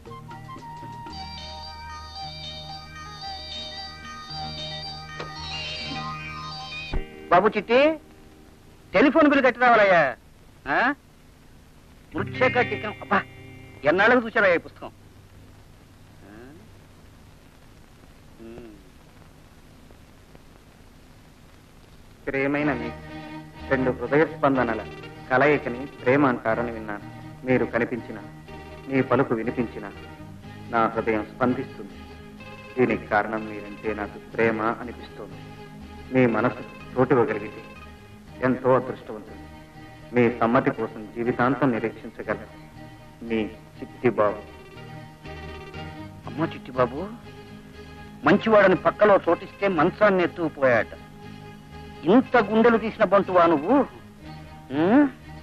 బాబు చిట్టి టెలిఫోన్ బిల్ కట్టి రావాలయ్యా ఆ? మృత్యేక టిక్కం అబ్బా ఎన్నాళ్ళకు చూసారా ఈ పుస్తకం ఆ? ఉమ్. ప్రేమైన మీ రెండు హృదయ స్పందనల కలయికని ప్రేమ అంటారని విన్నాను మీరు కనిపించిన మీ పలుకు వినిపించిన నా హృదయం స్పందిస్తుంది దీనికి కారణం మీరంటే నాకు ప్రేమ అనిపిస్తోంది మీ మనసు చోటివ్వగలిగితే ఎంతో అదృష్టవంతుంది మీ సమ్మతి కోసం జీవితాంతం నిరీక్షించగల మీ చిట్టి బాబు అమ్మ చిట్టి బాబు మంచివాడని పక్కలో చోటిస్తే మంచాన్ని ఎత్తుకుపోయాట ఇంత గుండెలు తీసిన బంటువా నువ్వు ఉమ్?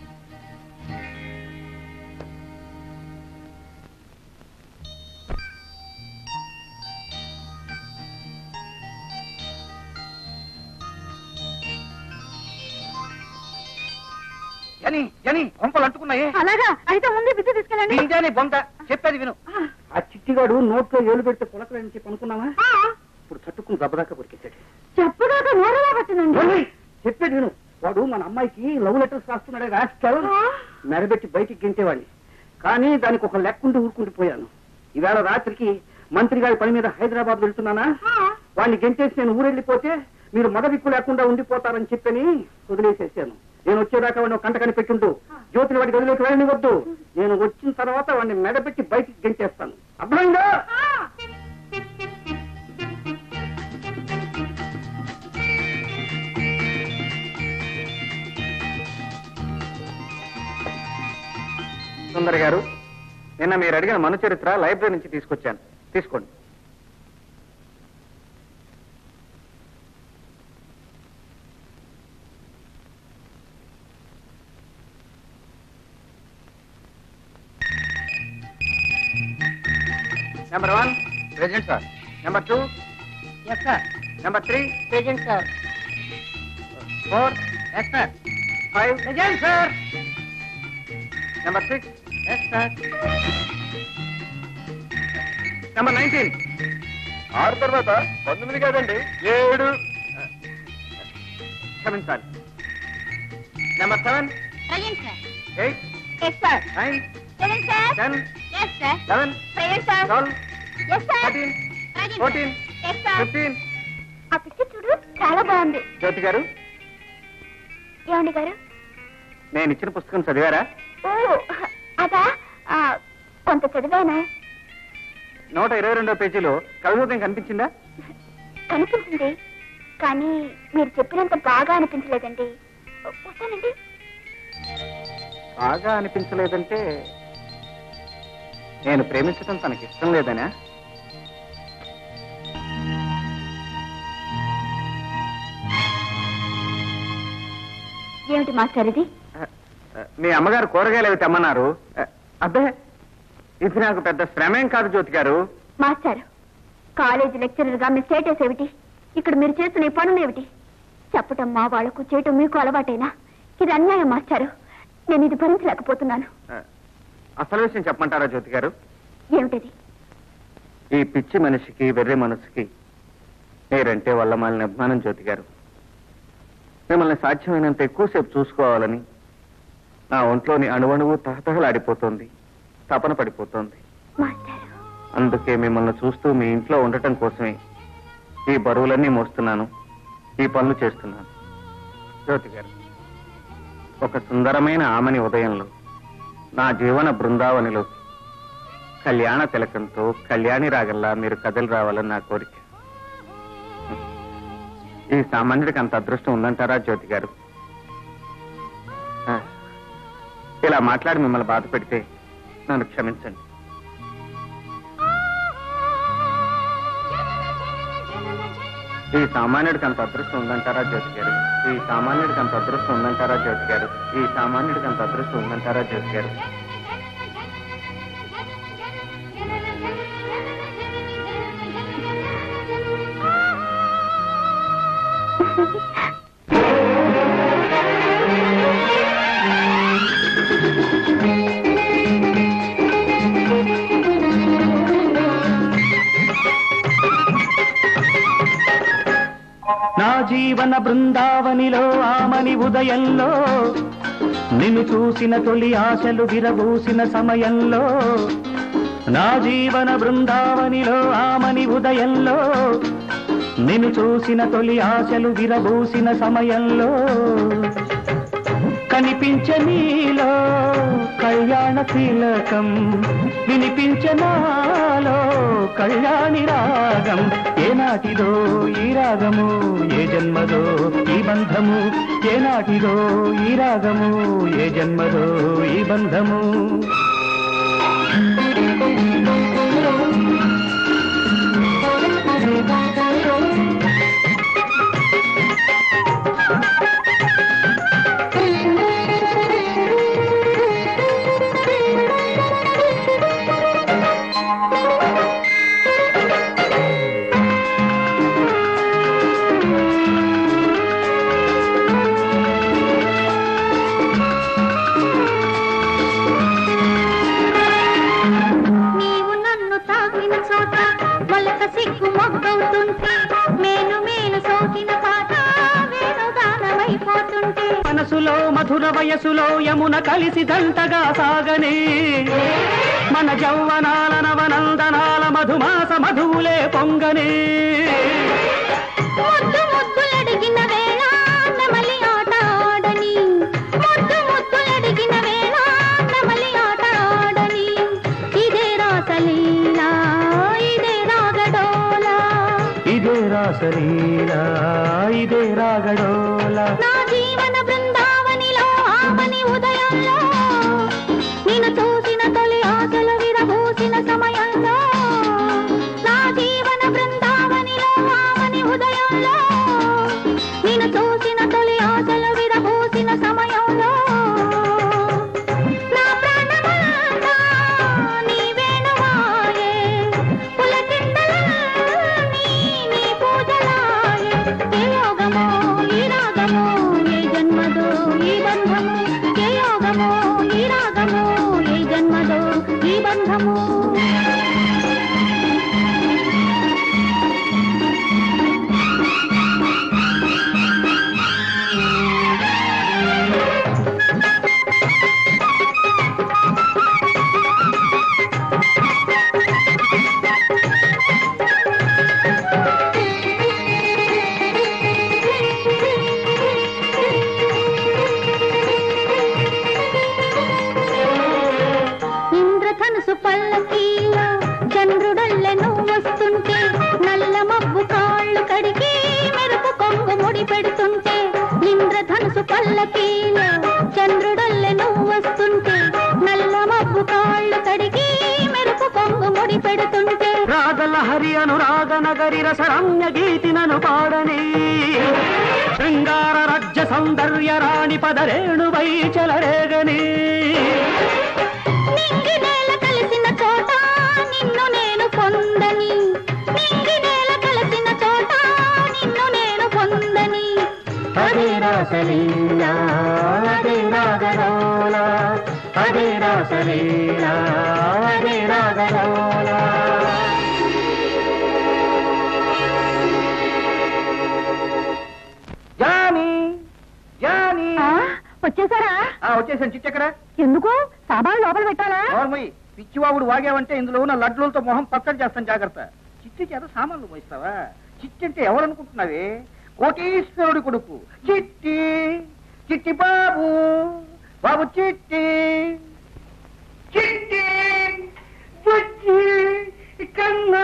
జని జని కొంపలు అంటుకున్నాయే అలాగా అయితే ముందు విద్య తీసుకెళ్ళండి దింజాని బొంత చెప్పేది విను ఆ చిట్టిగాడు నోట్లో ఏలు పెడితే పులకలు నుంచి పనుకున్నావా ఇప్పుడు తట్టుకుని దెబ్బదాకా కొరికేశాడు చెప్పుదాకా నోరలా పట్టినండి ఓయ్, చెప్పేది విను వాడు మన అమ్మాయికి లవ్ లెటర్స్ రాస్తున్నాడే రాస్తావు మెరబెట్టి బయటికి గెంటేవాడిని కానీ దానికి ఒక లెక్కుండి ఊరుకుంటూ పోయాను ఈవేళ రాత్రికి మంత్రి గారి పని మీద హైదరాబాద్ వెళ్తున్నానా వాడిని గెంటేసి నేను ఊరెళ్ళిపోతే మీరు మగ దిక్కు లేకుండా ఉండిపోతారని చెప్పని వదిలేసేసాను నేను వచ్చేదాకా వాడిని ఒక కంట కనిపెట్టుంటూ జ్యోతిని వాడికి వదిలేసి వెళ్ళనివద్దు నేను వచ్చిన తర్వాత వాడిని మెడబెట్టి బయటికి గెంటేస్తాను అర్థమైందా సుందర్ గారు నిన్న మీరు అడిగిన మను చరిత్ర లైబ్రరీ నుంచి తీసుకొచ్చాను తీసుకోండి number one president sir number two yes sir number three president sir four yes sir five president sir number six yes sir number nineteen ఆరు తర్వాత పంతొమ్మిది కాదండి ఏడు క్షమించాలి number seven present sir eight yes sir nine present sir ten yes sir eleven present sir twelve yes sir thirteen present fourteen yes sir fifteen ఆ picture చూడు చాలా బాగుంది జ్యోతి గారు ఏమండి గారు నేను ఇచ్చిన పుస్తకం చదివారా ఓ అదా ఆ, కొంత చదివాను నూట ఇరవై రెండో పేజీలో కవిహృదయం కనిపించిందా కనిపించింది కానీ మీరు చెప్పినంత బాగా అనిపించలేదండి వస్తానండి బాగా అనిపించలేదంటే నేను ప్రేమించడం తనకి ఇష్టం లేదనా ఏమిటి మాస్టర్ ఇది మీ అమ్మగారు కూరగాయలు అవి తెమ్మన్నారు అబ్బే ఇది నాకు పెద్ద శ్రమేం కాదు జ్యోతి గారు మాస్టర్ కాలేజీ లెక్చరర్ గా మీ స్టేటస్ ఏమిటి ఇక్కడ మీరు చేస్తున్న ఈ పనులు ఏమిటి చెప్పటం మా వాళ్లకు చేయటం మీకు అలవాటేనా ఇది అన్యాయం మాస్టారు నేను ఇది భరించలేకపోతున్నాను అసలు విషయం చెప్పమంటారా జ్యోతి గారు ఏమిటది ఈ పిచ్చి మనిషికి వెర్రి మనసుకి మీరంటే వల్ల మాలిన అభిమానం జ్యోతి గారు మిమ్మల్ని సాధ్యమైనంత ఎక్కువసేపు చూసుకోవాలని నా ఒంట్లోని అణువణువు తహతహలాడిపోతోంది తపన పడిపోతోంది మాస్టారు అందుకే మిమ్మల్ని చూస్తూ మీ ఇంట్లో ఉండటం కోసమే ఈ బరువులన్నీ మోస్తున్నాను ఈ పనులు చేస్తున్నాను జ్యోతి గారు ఒక సుందరమైన ఆమని ఉదయంలో నా జీవన బృందావనిలోకి కళ్యాణ తిలకంతో కళ్యాణి రాగల్లా మీరు కథలు రావాలని నా కోరిక ఈ సామాన్యుడికి అంత అదృష్టం ఉందంటారా జ్యోతి గారు ఆ, ఇలా మాట్లాడి మిమ్మల్ని బాధ పెడితే నన్ను క్షమించండి ఈ సామాన్యుడికి అంత అదృష్టం ఉందంటారా జ్యోతి గారు ఈ సామాన్యుడికి అంత అదృష్టం ఉందంటారా జ్యోతి గారు ఈ సామాన్యుడికి అంత అదృష్టం ఉందంటారా జ్యోతి గారు నా జీవన బృందావనిలో ఆమని ఉదయంలో నిన్ను చూసిన తొలి ఆశలు విరబూసిన సమయంలో నా జీవన బృందావనిలో ఆమని ఉదయంలో నిన్ను చూసిన తొలి ఆశలు విరబూసిన సమయంలో కనిపించే నీలో కళ్యాణ తిలకం వినిపించే నాలో కళ్యాణి రాగం ఏనాటిదో ఈ రాగము ఏ జన్మదో ఈ బంధము ఏనాటిదో ఈ రాగము ఏ జన్మదో ఈ బంధము నీవు నన్ను తాకిన చోట మొలక సిగ్గు మొగ్గవుతుంటే మేలు మేలు సోకిన పాట వేణుగానమైపోతుంటే మనసులో మధుర వయసులో యమున కలిసి దంటగా సాగనే మన జౌవనాల నవనందనాల మధుమాస మధువులే పొంగనే ముద్దు ముద్దులడిగిన వేళ నెమలి ఆట ఆడని ముద్దు ముద్దులడిగిన వేళ నెమలి ఆట ఆడని ఇదే రాసలీలా ఇదే రాగడోలా ఇదే రాసలీలా ఇదే రాగడోలా నా జీవన బృందావనిలో ఆమని ఉదయంలో నిన్ను చూసిన తొలి ఆశలు విరబూసిన సమయంలో నా జీవన బృందావనిలో ఆమని ఉదయంలో నిన్ను చూసిన తొలి ఆశలు విరబూసిన సమయంలో నా ప్రాణమంతా నీ వేణువాయే పులకింతలన్నీ నీ పూజలాయే ఏ యోగమో ఈ రాగమో ఏ జన్మదో ఈ బంధము ఏ యోగమో ఈ రాగమో ఏ జన్మదో ఈ బంధము ఇంద్రధనుసు పల్లకీలో చంద్రుడల్లె నువ్వు వస్తుంటే నల్ల మబ్బు కాళ్ళు కడిగి మెరుపు కొంగు ముడి పెడుతుంటే ఇంద్రధనుసు పల్లకీలో చంద్రుడల్లె నువ్వు వస్తుంటే నల్ల మబ్బు కాళ్ళు కడిగి మెరుపు కొంగు ముడి పెడుతుంటే రాగలహరి అనురాగ నగరి రసరమ్య గీతినను పాడని శృంగార రాజ్య సౌందర్య రాణి పదరేణువై చెలరేగని నింగి నేల కలిసిన చోట నిన్ను నేను పొందని నింగి నేల కలిసిన చోట నిన్ను నేను పొందని అదే రాసలీలా అదే రాగడోలా అదే రాసలీలా అదే రాగడోలా వచ్చేసారా ఆ, వచ్చేసాను చిట్టి ఎక్కడ ఎందుకు సామాన్లు లోపల పెట్టాలా నోర్మయ్యి పిచ్చివాగుడు వాగావంటే ఇందులో ఉన్న లడ్లతో మొహం పచ్చడి చేస్తాను జాగ్రత్త చిట్టి చేత సామాన్లు మోయిస్తావా చిట్టి అంటే ఎవరనుకుంటున్నావే కోటీశ్వరుడి కొడుకు చిట్టి చిట్టి బాబు బాబు చిట్టి చిట్టి చిట్టి కన్నా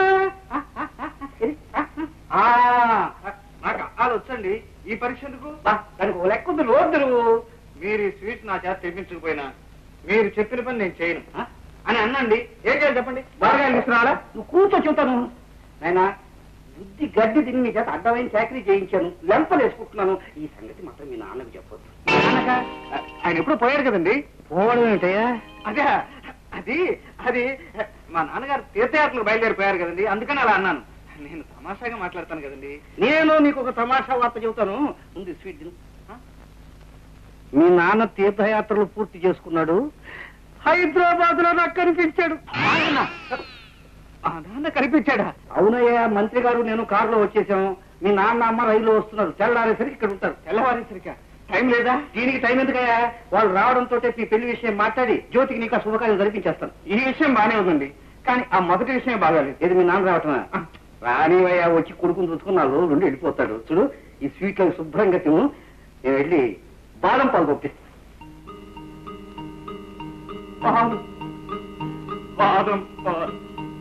ఆ, నాకు ఆలోచండి ఈ పరీక్ష ఎందుకు దానికి ఓ లెక్క ఉంది లోటు మీరు ఈ స్వీట్ నా చేత తెప్పించకపోయినా మీరు చెప్పిన పని నేను చేయను ఆ? అని అన్నండి ఏం చేయాలి చెప్పండి బాగా తీసుకురావాలా నువ్వు కూర్చో చెబుతాను నాయనా బుద్ధి గడ్డి తిని నీ చేత అడ్డమైన చాకరీ చేయించాను లెంపలు వేసుకుంటున్నాను ఈ సంగతి మాత్రం మీ నాన్నకు చెప్పొద్దు నాన్నక, ఆయన ఎప్పుడు పోయాడు కదండి పోవడం ఏంటయ్యా అదే అది అది మా నాన్నగారు తీర్థయాత్రలకు బయలుదేరిపోయారు కదండి అందుకని అలా అన్నాను నేను తమాషాగా మాట్లాడతాను కదండి నేను నీకు ఒక తమాషా వార్త చెబుతాను ఉంది స్వీట్ తిను. ఆ? మీ నాన్న తీర్థయాత్రలు పూర్తి చేసుకున్నాడు హైదరాబాద్ లో నాకు కనిపించాడు మా నాన్న కనిపించాడా అవునయ్యా మంత్రి గారు నేను కారులో వచ్చేసాము మీ నాన్న అమ్మ రైల్లో వస్తున్నారు తెల్లారేసరికి ఇక్కడ ఉంటారు తెల్లవారేసరికా టైం లేదా దీనికి టైం ఎందుకయ్యా వాళ్ళు రావడంతో ఈ పెళ్లి విషయం మాట్లాడి జ్యోతికి నీకు ఆ శుభకార్యం జరిపించేస్తాను ఈ విషయం బానే ఉందండి కానీ ఆ మొదటి విషయం బాగాలేదు ఏది మీ నాన్న రావటమా రానివయ్యా వచ్చి కొడుకుని చూసుకుని నాలుగు రోజులు ఉండి వెళ్ళిపోతాడు చూడు ఈ స్వీట్ శుభ్రంగా తిను నేను వెళ్ళి బాదం పాలు పంపిస్తాను బాదం బాదం పాలు.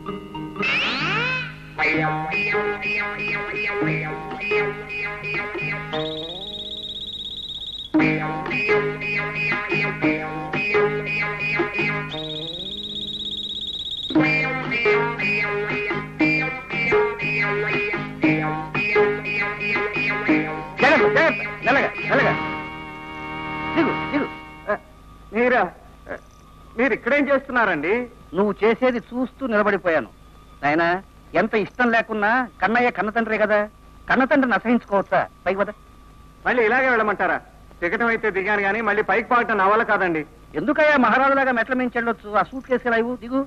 జాగ్రత్త, జాగ్రత్త. మెల్లగా, మెల్లగా. దిగు, దిగు. ఆ, మీరా మీరు ఇక్కడేం చేస్తున్నారండి నువ్వు చేసేది చూస్తూ నిలబడిపోయాను నాయనా ఎంత ఇష్టం లేకున్నా కన్నయ్య కన్నతండ్రే కదా కన్నతండ్రిని అసహించుకోవచ్చా పైకి వద మళ్ళీ ఇలాగే వెళ్ళమంటారా దిగటం అయితే దిగాను కానీ మళ్ళీ పైకి పాకటం నా వల్ల కాదండి ఎందుకయ్యా మహారాజులాగా మెట్ల మించి వెళ్ళొచ్చు ఆ సూట్ కేసుకెళ్ళా ఇవ్వు దిగు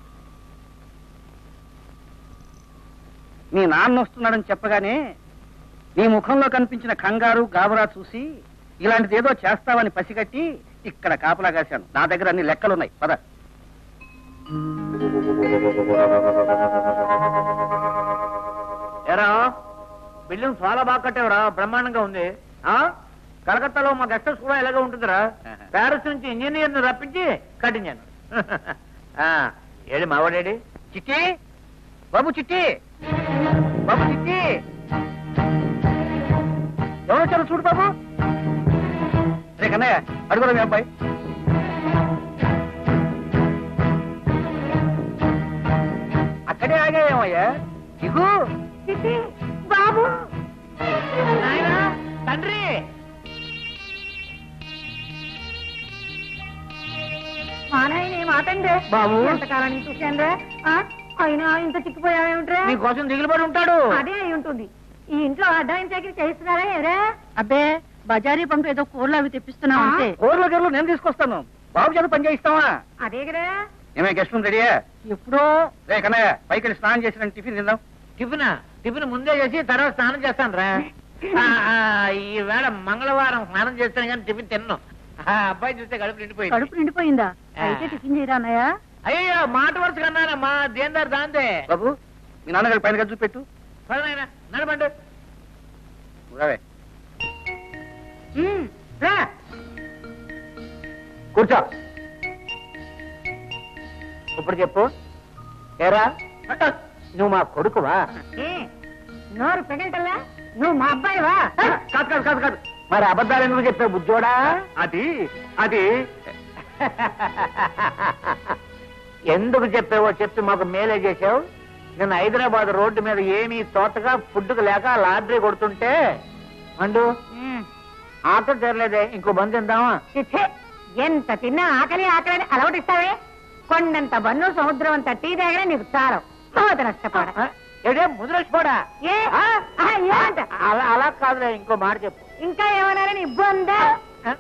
మీ నాన్న వస్తున్నాడని చెప్పగానే నీ ముఖంలో కనిపించిన కంగారు గాబరా చూసి ఇలాంటిది ఏదో చేస్తావని పసిగట్టి ఇక్కడ కాపలా కాశాను నా దగ్గర అన్ని లెక్కలున్నాయి పద ఎరా బిల్డింగ్ చాలా బాగా కట్టేవరా బ్రహ్మాండంగా ఉంది ఆ కలకత్తాలో మా గెస్ట్ హౌస్ కూడా ఇలాగే ఉంటుందిరా ఆహా. ప్యారిస్ నుంచి ఇంజనీర్ ని రప్పించి కట్టించాను ఆ, ఏడి మావాడేడి చిట్టి బాబు చిట్టి బాబు చిట్టి ఎవరు వచ్చారు చూడు బాబు రే కన్నయ్య అడుగురా మీ అబ్బాయి అక్కడే ఆగాయేమయ్యా దిగు బాబు నాయనా, తండ్రి మా నాయన మాటండి బాబు. ఎంతకాలానికి చూశాను అయినా ఇంత చిక్కిపోయావేమిట్రా నీ కోసం దిగులుపడి ఉంటాడు అదే అయి ఉంటుంది ఈ ఇంట్లో అడ్డాయిన చాకరీ చేస్తున్నారా ఏరా అబ్బే బజారీ పంపు ఏదో కూరలు అవి తెప్పిస్తున్నావు అంతే ఊర్లో గర్లు నేను తీసుకొస్తాను బాబు చేత పని చేయిస్తావా అదే కదా ఏమే గెస్ట్ రూమ్ రెడీయా ఎప్పుడో రే కన్నయ్య పైకి వెళ్ళి స్నానం చేసిన టిఫిన్ తిందాం టిఫిన్ టిఫిన్ ముందే చేసి తర్వాత స్నానం చేస్తాను రా ఈవేళ మంగళవారం స్నానం చేస్తాను కానీ టిఫిన్ తిన్ను ఆ అబ్బాయి చూస్తే కడుపు నిండిపోయింది కడుపు నిండిపోయిందా అయితే టిఫిన్ చేయరా అన్నయ్య అయ్యో మాట వరుస కన్నానా మా దేందారు దాందే బాబు మీ నాన్నగారి పైన గది చూపెట్టు పదనైనా నడబండు రావే ఉమ్, రా కూర్చో ఇప్పుడు చెప్పు ఏరా నువ్వు మా కొడుకువా ఏ, నోరు పెగంటల్లా నువ్వు మా అబ్బాయివా కాదు కాదు కాదు కాదు మరి అబద్ధాలు ఎందుకు చెప్పావు బుజ్జోడా అది అది ఎందుకు చెప్పావో చెప్పి మాకు మేలే చేసావు నేను హైదరాబాద్ రోడ్డు మీద ఏమీ తోటగా ఫుడ్కు లేక లాటరీ కొడుతుంటే అండు ఆటో తెరలేదే ఇంకో బంద్ తిందామా చిచ్చే, ఎంత తిన్నా ఆకలి ఆకలి అని అలవటిస్తావే కొండంత బన్ను సముద్రం అంత టీ దగ్గర నీకు చాలం మోత నష్టపోడ ఆ? ఏడే ముద్రపోడా ఏ ఆ, ఆ, ఏమంట? అలా అలా కాదులే ఇంకో మాట చెప్పు ఇంకా ఏమన్నారని ఇబ్బందా ఆ?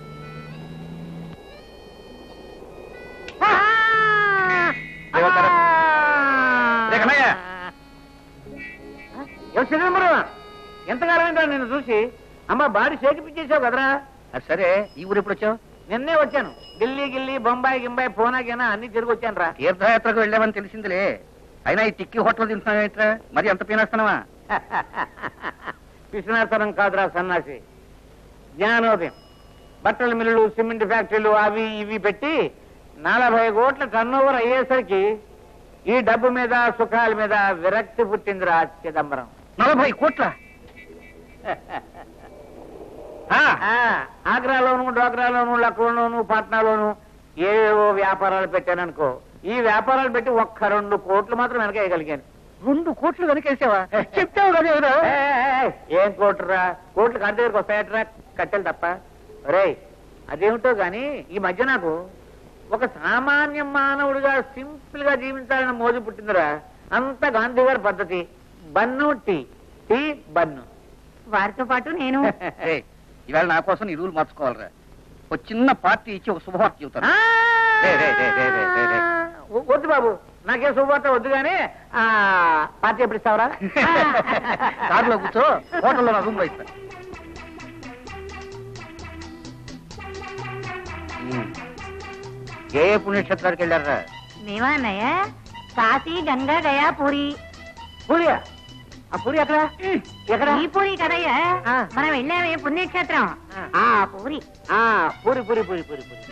దేవతల. రే కన్నయ్య. ఏ చిదంబరం ఎంతకాలం ఏంటో నిన్ను చూసి అమ్మ బాడీ షేకిపించేసావు కదరా అది సరే ఈ ఊరు ఎప్పుడు వచ్చావు నిన్నే వచ్చాను ఢిల్లీ గిల్లీ బొంబాయి గింబాయి పూనా గినా అన్ని తిరిగి వచ్చాను రా తీర్థయాత్రకు వెళ్ళామని తెలిసిందిలే అయినా ఈ టిక్కీ హోటల్ తింటున్నావు ఏంట్రా మరి ఎంత పీనేస్తున్నావా పిసినాతనం కాదురా సన్నాసి జ్ఞానోదయం బట్టల మిల్లులు సిమెంట్ ఫ్యాక్టరీలు అవి ఇవి పెట్టి నలభై కోట్ల టర్నోవర్ అయ్యేసరికి ఈ డబ్బు మీద సుఖాల మీద విరక్తి పుట్టిందిరా చిదంబరం నలభై కోట్ల ఆ, ఆగ్రాలోను డోగ్రాలోను లక్నోలోను పాట్నాలోను ఏవేవో వ్యాపారాలు పెట్టాననుకో ఈ వ్యాపారాలు పెట్టి ఒక్క రెండు కోట్లు మాత్రం వెనకేయగలిగాను రెండు కోట్లు వెనకేసావా చెప్తావు కదా ఏదో. ఏయ్, ఏయ్, ఏం కోట్లురా కోట్లు కంటి దగ్గరకు వస్తాయట్రా కట్టెలు తప్ప రే అదేమిటో గాని ఈ మధ్య నాకు ఒక సామాన్య మానవుడిగా సింపుల్ గా జీవించాలని మోజు పుట్టిందిరా అంత గాంధీ గారి పద్ధతి బన్ను టీ టీ బన్ను వారితో పాటు నేను ఏయ్, ఇవాళ నా కోసం నీ రూల్ మార్చుకోవాలరా ఒక చిన్న పార్టీ ఇచ్చి ఒక శుభవార్త చెబుతాను ఆ! రే, రే, రే, రే, రే, రే, రే. వ- వద్దు బాబు నాకే శుభవార్త వద్దు కానీ ఆ, పార్టీ ఎప్పుడు ఇస్తావరా కారులో కూర్చో హోటల్లో నా రూమ్ లో ఇస్తా ఉమ్. ఏ ఏ పుణ్యక్షేత్రానికి వెళ్ళారా మేమా అన్నయ్య కాశీ గంగా గయా పూరి పూరియా ఆ పూరి ఎక్కడ ఎక్కడ ఈ పూరి కదయ్యా ఆ. మనం వెళ్ళామే పుణ్యక్షేత్రం ఆ. ఆ పూరి ఆ, పూరి పూరి పూరి పూరి పూరి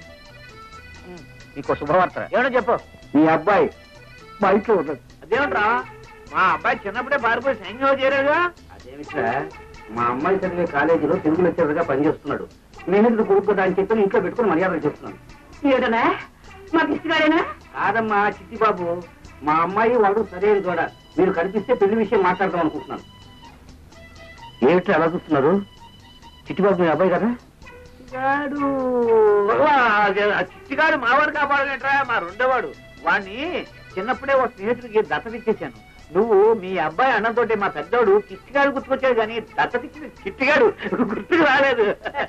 నీకు శుభవార్త ఏమన్నా చెప్పు మీ అబ్బాయి మా ఇంట్లో ఉన్నాడు అదేమంట్రా మా అబ్బాయి చిన్నప్పుడే పారిపోయి సైన్యంలో చేరాడుగా అదేమిట్రా మా అమ్మాయి చదివే కాలేజీలో తెలుగు లెక్చరర్ పనిచేస్తున్నాడు స్నేహితుడు కొడుకు కదా అని చెప్పి ఇంట్లో పెట్టుకుని మర్యాదలు చెప్తున్నాను ఏడనా మాకు ఇష్టగాడేనా కాదమ్మా చిట్టిబాబు మా అమ్మాయి వాడు సరైన చూడ మీరు కనిపిస్తే పెళ్లి విషయం మాట్లాడదాం అనుకుంటున్నాను ఏమిటి అలా చూస్తున్నారు చిట్టిబాబు మీ అబ్బాయి కదా చిట్టిగాడు ఆ చిట్టిగాడు మావాడు కాపాడలేట్రా మా రెండోవాడు వాడిని చిన్నప్పుడే ఒక స్నేహితుడికి దత్తతిచ్చేశాను నువ్వు మీ అబ్బాయి అన్నతోటి మా పెద్దోడు చిట్టిగాడు గుర్తుకొచ్చాడు కానీ దత్తతిచ్చిన చిట్టిగాడు గుర్తుకు రాలేదు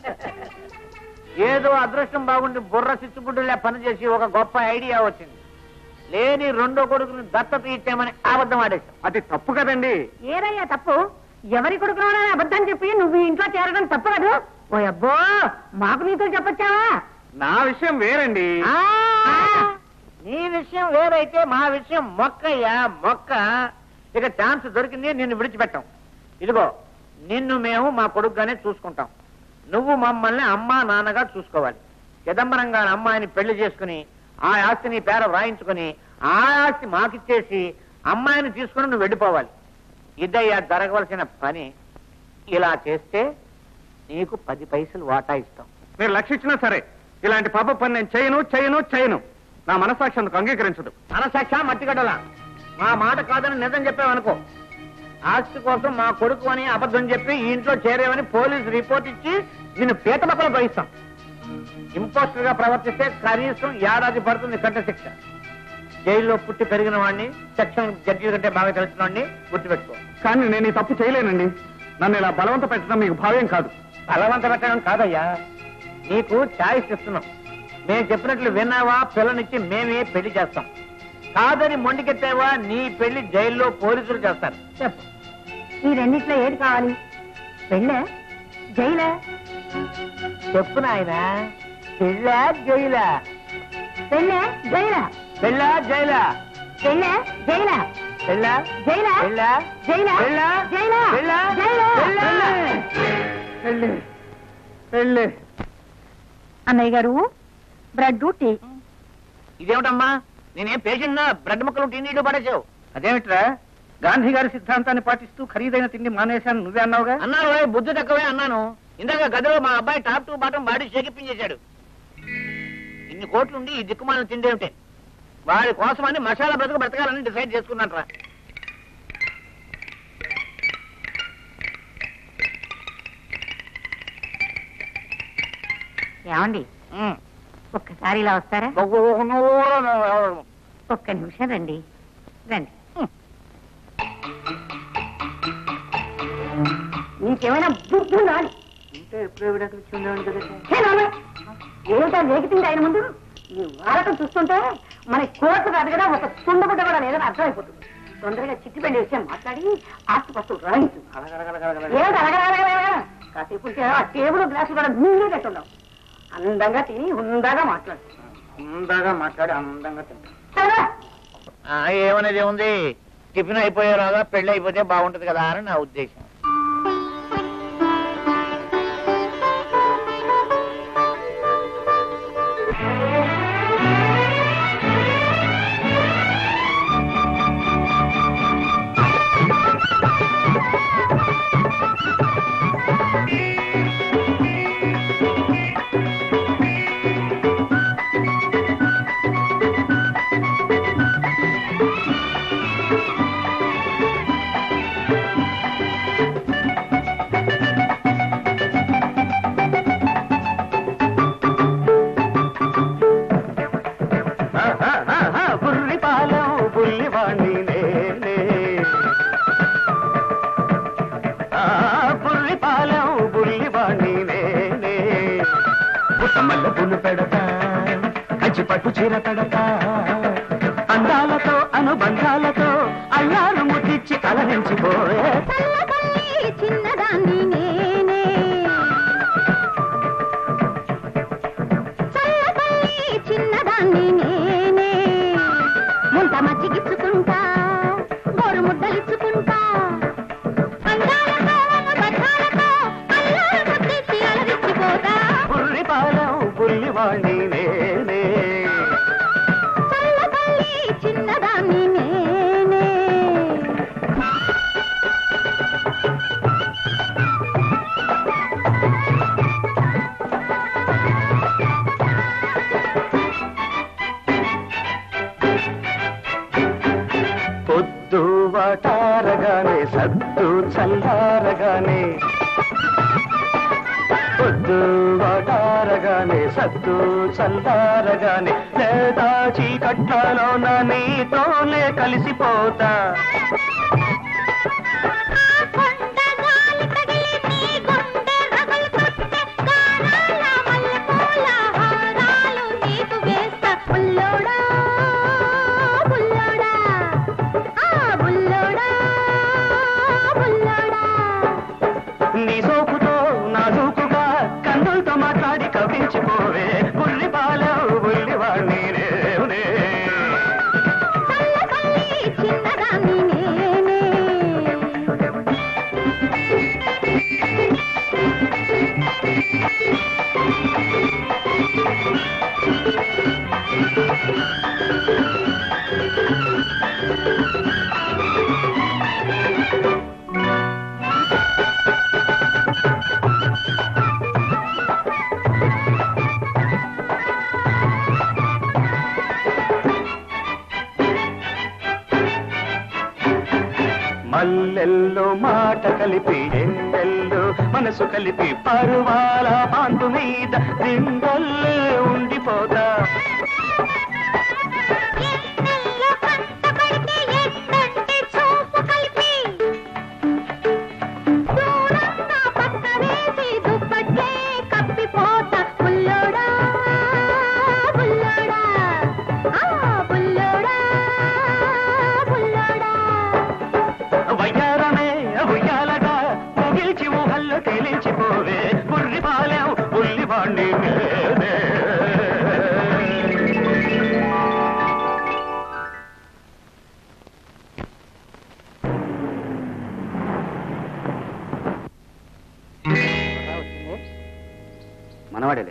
ఏదో అదృష్టం బాగుండి బుర్ర చిచ్చుబుడ్డులే పనిచేసి ఒక గొప్ప ఐడియా వచ్చింది లేని రెండో కొడుకుని దత్తత ఇచ్చామని అబద్ధం ఆడేశాం అది తప్పు కదండి ఏదయ్యా తప్పు ఎవరి కొడుకున్నానని అబద్ధం చెప్పి నువ్వు ఈ ఇంట్లో చేరడం తప్పు కదూ ఓ అబ్బో మాకు నీతో చెప్పొచ్చావా నా విషయం వేరండి ఆ, నీ విషయం వేరైతే మా విషయం మొక్కయ్యా మొక్క ఇక ఛాన్స్ దొరికింది నిన్ను విడిచిపెట్టాం ఇదిగో నిన్ను మేము మా కొడుకుగానే చూసుకుంటాం నువ్వు మమ్మల్ని అమ్మా నాన్నగా చూసుకోవాలి చిదంబరం గారి అమ్మాయిని పెళ్లి చేసుకుని ఆ ఆస్తిని పేర వ్రాయించుకుని ఆ ఆస్తి మాకిచ్చేసి అమ్మాయిని తీసుకుని నువ్వు వెళ్ళిపోవాలి ఇదయ్యా జరగవలసిన పని ఇలా చేస్తే నీకు పది పైసలు వాటా ఇస్తాం మీరు లక్షించినా సరే ఇలాంటి పాప పని నేను చేయను చేయను చేయను నా మనసాక్షి అందుకు అంగీకరించదు మనసాక్ష మట్టిగడ్డలా మా మాట కాదని నిజం చెప్పావనుకో ఆస్తి కోసం మా కొడుకు అని అబద్ధం చెప్పి ఈ ఇంట్లో చేరేవని పోలీసు రిపోర్ట్ ఇచ్చి నిన్ను పీత బక్కలు భరిస్తాం ఇంపోస్టర్ గా ప్రవర్తిస్తే కనీసం ఏడాది పడుతుంది కట్ట శిక్ష జైల్లో పుట్టి పెరిగిన వాడిని సెక్షన్ జడ్జి కంటే బాగా తెలిసిన వాడిని గుర్తుపెట్టుకో కానీ నేను ఈ తప్పు చేయలేనండి నన్ను ఇలా బలవంత పెట్టడం మీకు భావ్యం కాదు బలవంత పెట్టడం కాదయ్యా నీకు ఛాయిస్ ఇస్తున్నాం మేము చెప్పినట్లు విన్నావా పిల్లనిచ్చి మేమే పెళ్లి చేస్తాం కాదని మొండికెత్తావా నీ పెళ్లి జైల్లో పోలీసులు చేస్తారు చెప్పు ఈ రెండిట్లో ఏది కావాలి పెళ్ళే జైలే చెప్పు నాయన పెళ్ళా జైలా పెళ్ళే జైలా పెళ్ళా జైలా పెళ్ళే జైలా పెళ్ళా జైలా పెళ్ళా జైలా పెళ్ళా జైలా పెళ్ళా జైలా పెళ్ళా పెళ్ళి పెళ్ళి అన్నయ్య గారు బ్రెడ్ టీ ఇదేమిటమ్మా నేనేం పేషెంట్ బ్రెడ్ ముక్కలు టీ నీళ్ళు పడేసావు అదేమిట్రా గాంధీ గారి సిద్ధాంతాన్ని పాటిస్తూ ఖరీదైన తిండి మానేశాను నువ్వే అన్నావుగా అన్నాను ఓయ్, బుద్ధి తక్కువే అన్నాను ఇందాక గదిలో మా అబ్బాయి టాప్ టు బాటం బాడీ షేకిప్పించేశాడు ఇన్ని కోట్లుండి ఈ దిక్కుమాలను తిండేమిటే వాడి కోసమని మసాలా బ్రతుకు బ్రతకాలని డిసైడ్ చేసుకున్నట్రా ఏమండి ఒక్కసారి ఇలా వస్తారా ఒక్క నిమిషం రండి రండి నీకేమైనా బుద్ధి ఉందా అని? హే నాన్న, ఏమిటా లేకితింది ఆయన ముందు ఈ వాడకం చూస్తుంటే మన కోర్టు కాదు కదా ఒక తుండబుడ్డ కూడా లేదని అర్థమైపోతుంది తొందరగా చిట్టి పెళ్లి విషయం మాట్లాడి ఆస్తి పస్తులు రాయించు ఏమిటి అలగలగలగలగల? కాసేపు ఉంటే ఆ టేబుల్ గ్లాసు కూడా మింగేటట్టున్నావు అందంగా తిని హుందాగా మాట్లాడు అందంగా మాట్లాడి అందంగా తింటాను సరే ఆ, ఏమనేది ఉంది టిఫిన్ అయిపోయేలాగా పెళ్లి అయిపోతే బాగుంటది కదా అని నా ఉద్దేశం బుర్రి పాలెం బుల్లివాణ్ణి నేనే ఆ, బుర్రి పాలెం బుల్లివాణ్ణి నేనే పుట్టమల్ల పులు పెడతా కంచి పట్టు చీర పెడతా అందాలతో అనుబంధాలతో అల్లారు ముద్దిచ్చి కలనించిపోయే చిన్నదాన్ని నేనే చల్లబల్లి చిన్నదాన్ని నేనే ముంత మజ్జిగిచ్చుకుంటా గోరు ముద్దలిచ్చుకుంటా అందాలతో బద్దాలతో అల్లారు ముద్దిచ్చి అలరిచ్చిపోతా బుర్రి పాలెం బుల్లివాణ్ణి నేనే చల్లబల్లి చిన్నదాన్ని నేనే పొద్దు వాటారగానే సద్దు చల్లారగానే పొద్దు వాటారగానే సద్దు చల్లారగానే లేదా చీకట్లలోన నీతోనే కలిసిపోతా కొండగాలి తగిలి నీ గుండె రగులుతుంటే గారాల మల్లెపూల హారాలు నీకు వేస్తా బుల్లోడా బుల్లోడా ఆ బుల్లోడా బుల్లోడా నీ సోపుతో నాజూకుగా కన్నులతో మాట్లాడి కవించిపోవే బుల్లి పాలెం బుల్లివాణ్ణి నేనే చల్లబల్లి చిన్నదాన్ని నేనే మల్లెల్లో మాట కలిపి ఎన్నెల్లో మనసు కలిపి పరువాల పాండు మీద దింగల్లే ఉండిపోతా ఎన్నెల్లో కంటపడితే ఎన్నంటి చూపు కలిపి దూరంగా పక్క వేసి దుప్పట్లే కప్పిపోతా బుల్లోడా బుల్లోడా ఆ బుల్లోడా బుల్లోడా వయ్యారమే ఉయ్యాలగా ముగిల్చి ఊహల్లో తేలించిపోవే బుర్రి పాలెం బుల్లి వాణ్ణి నేనే. మనవాడేలే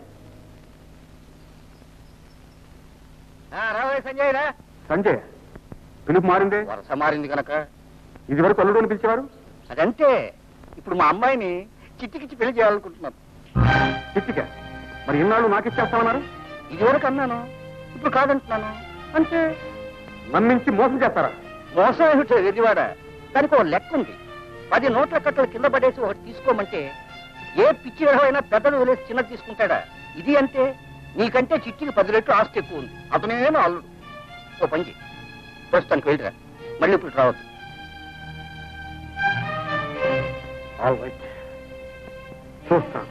రావే సంజయ్ రా సంజయ్ పిలుపు మారిందే వరస మారింది కనుక ఇది వరకు అల్లుడు అని పిలిచేవారు అదంతే ఇప్పుడు మా అమ్మాయిని చిట్టికిచ్చి పెళ్లి చేయాలనుకుంటున్నాను చిట్టిక మరి ఇన్నాళ్ళు నాకు ఇచ్చేస్తామన్నారు ఇదివరకు అన్నాను ఇప్పుడు కాదంటున్నాను అంటే నమ్మించి మోసం చేస్తారా మోసం ఏమిటో ఎదివాడ దానికి ఒక లెక్క ఉంది పది నోట్ల కట్టలు కింద పడేసి ఒకటి తీసుకోమంటే ఏ పిచ్చి విధమైనా పెద్దలు వదిలేసి చిన్నది తీసుకుంటాడా ఇది అంతే నీకంటే చిట్టికి పది రెట్లు ఆస్తి ఎక్కువ ఉంది అతనే నా అల్లుడు ఓ పని చెయ్యి ప్రస్తుతానికి వెళ్ళిరా మళ్ళీ ఇప్పుడు రావద్దు ఆల్ రైట్ చూస్తాను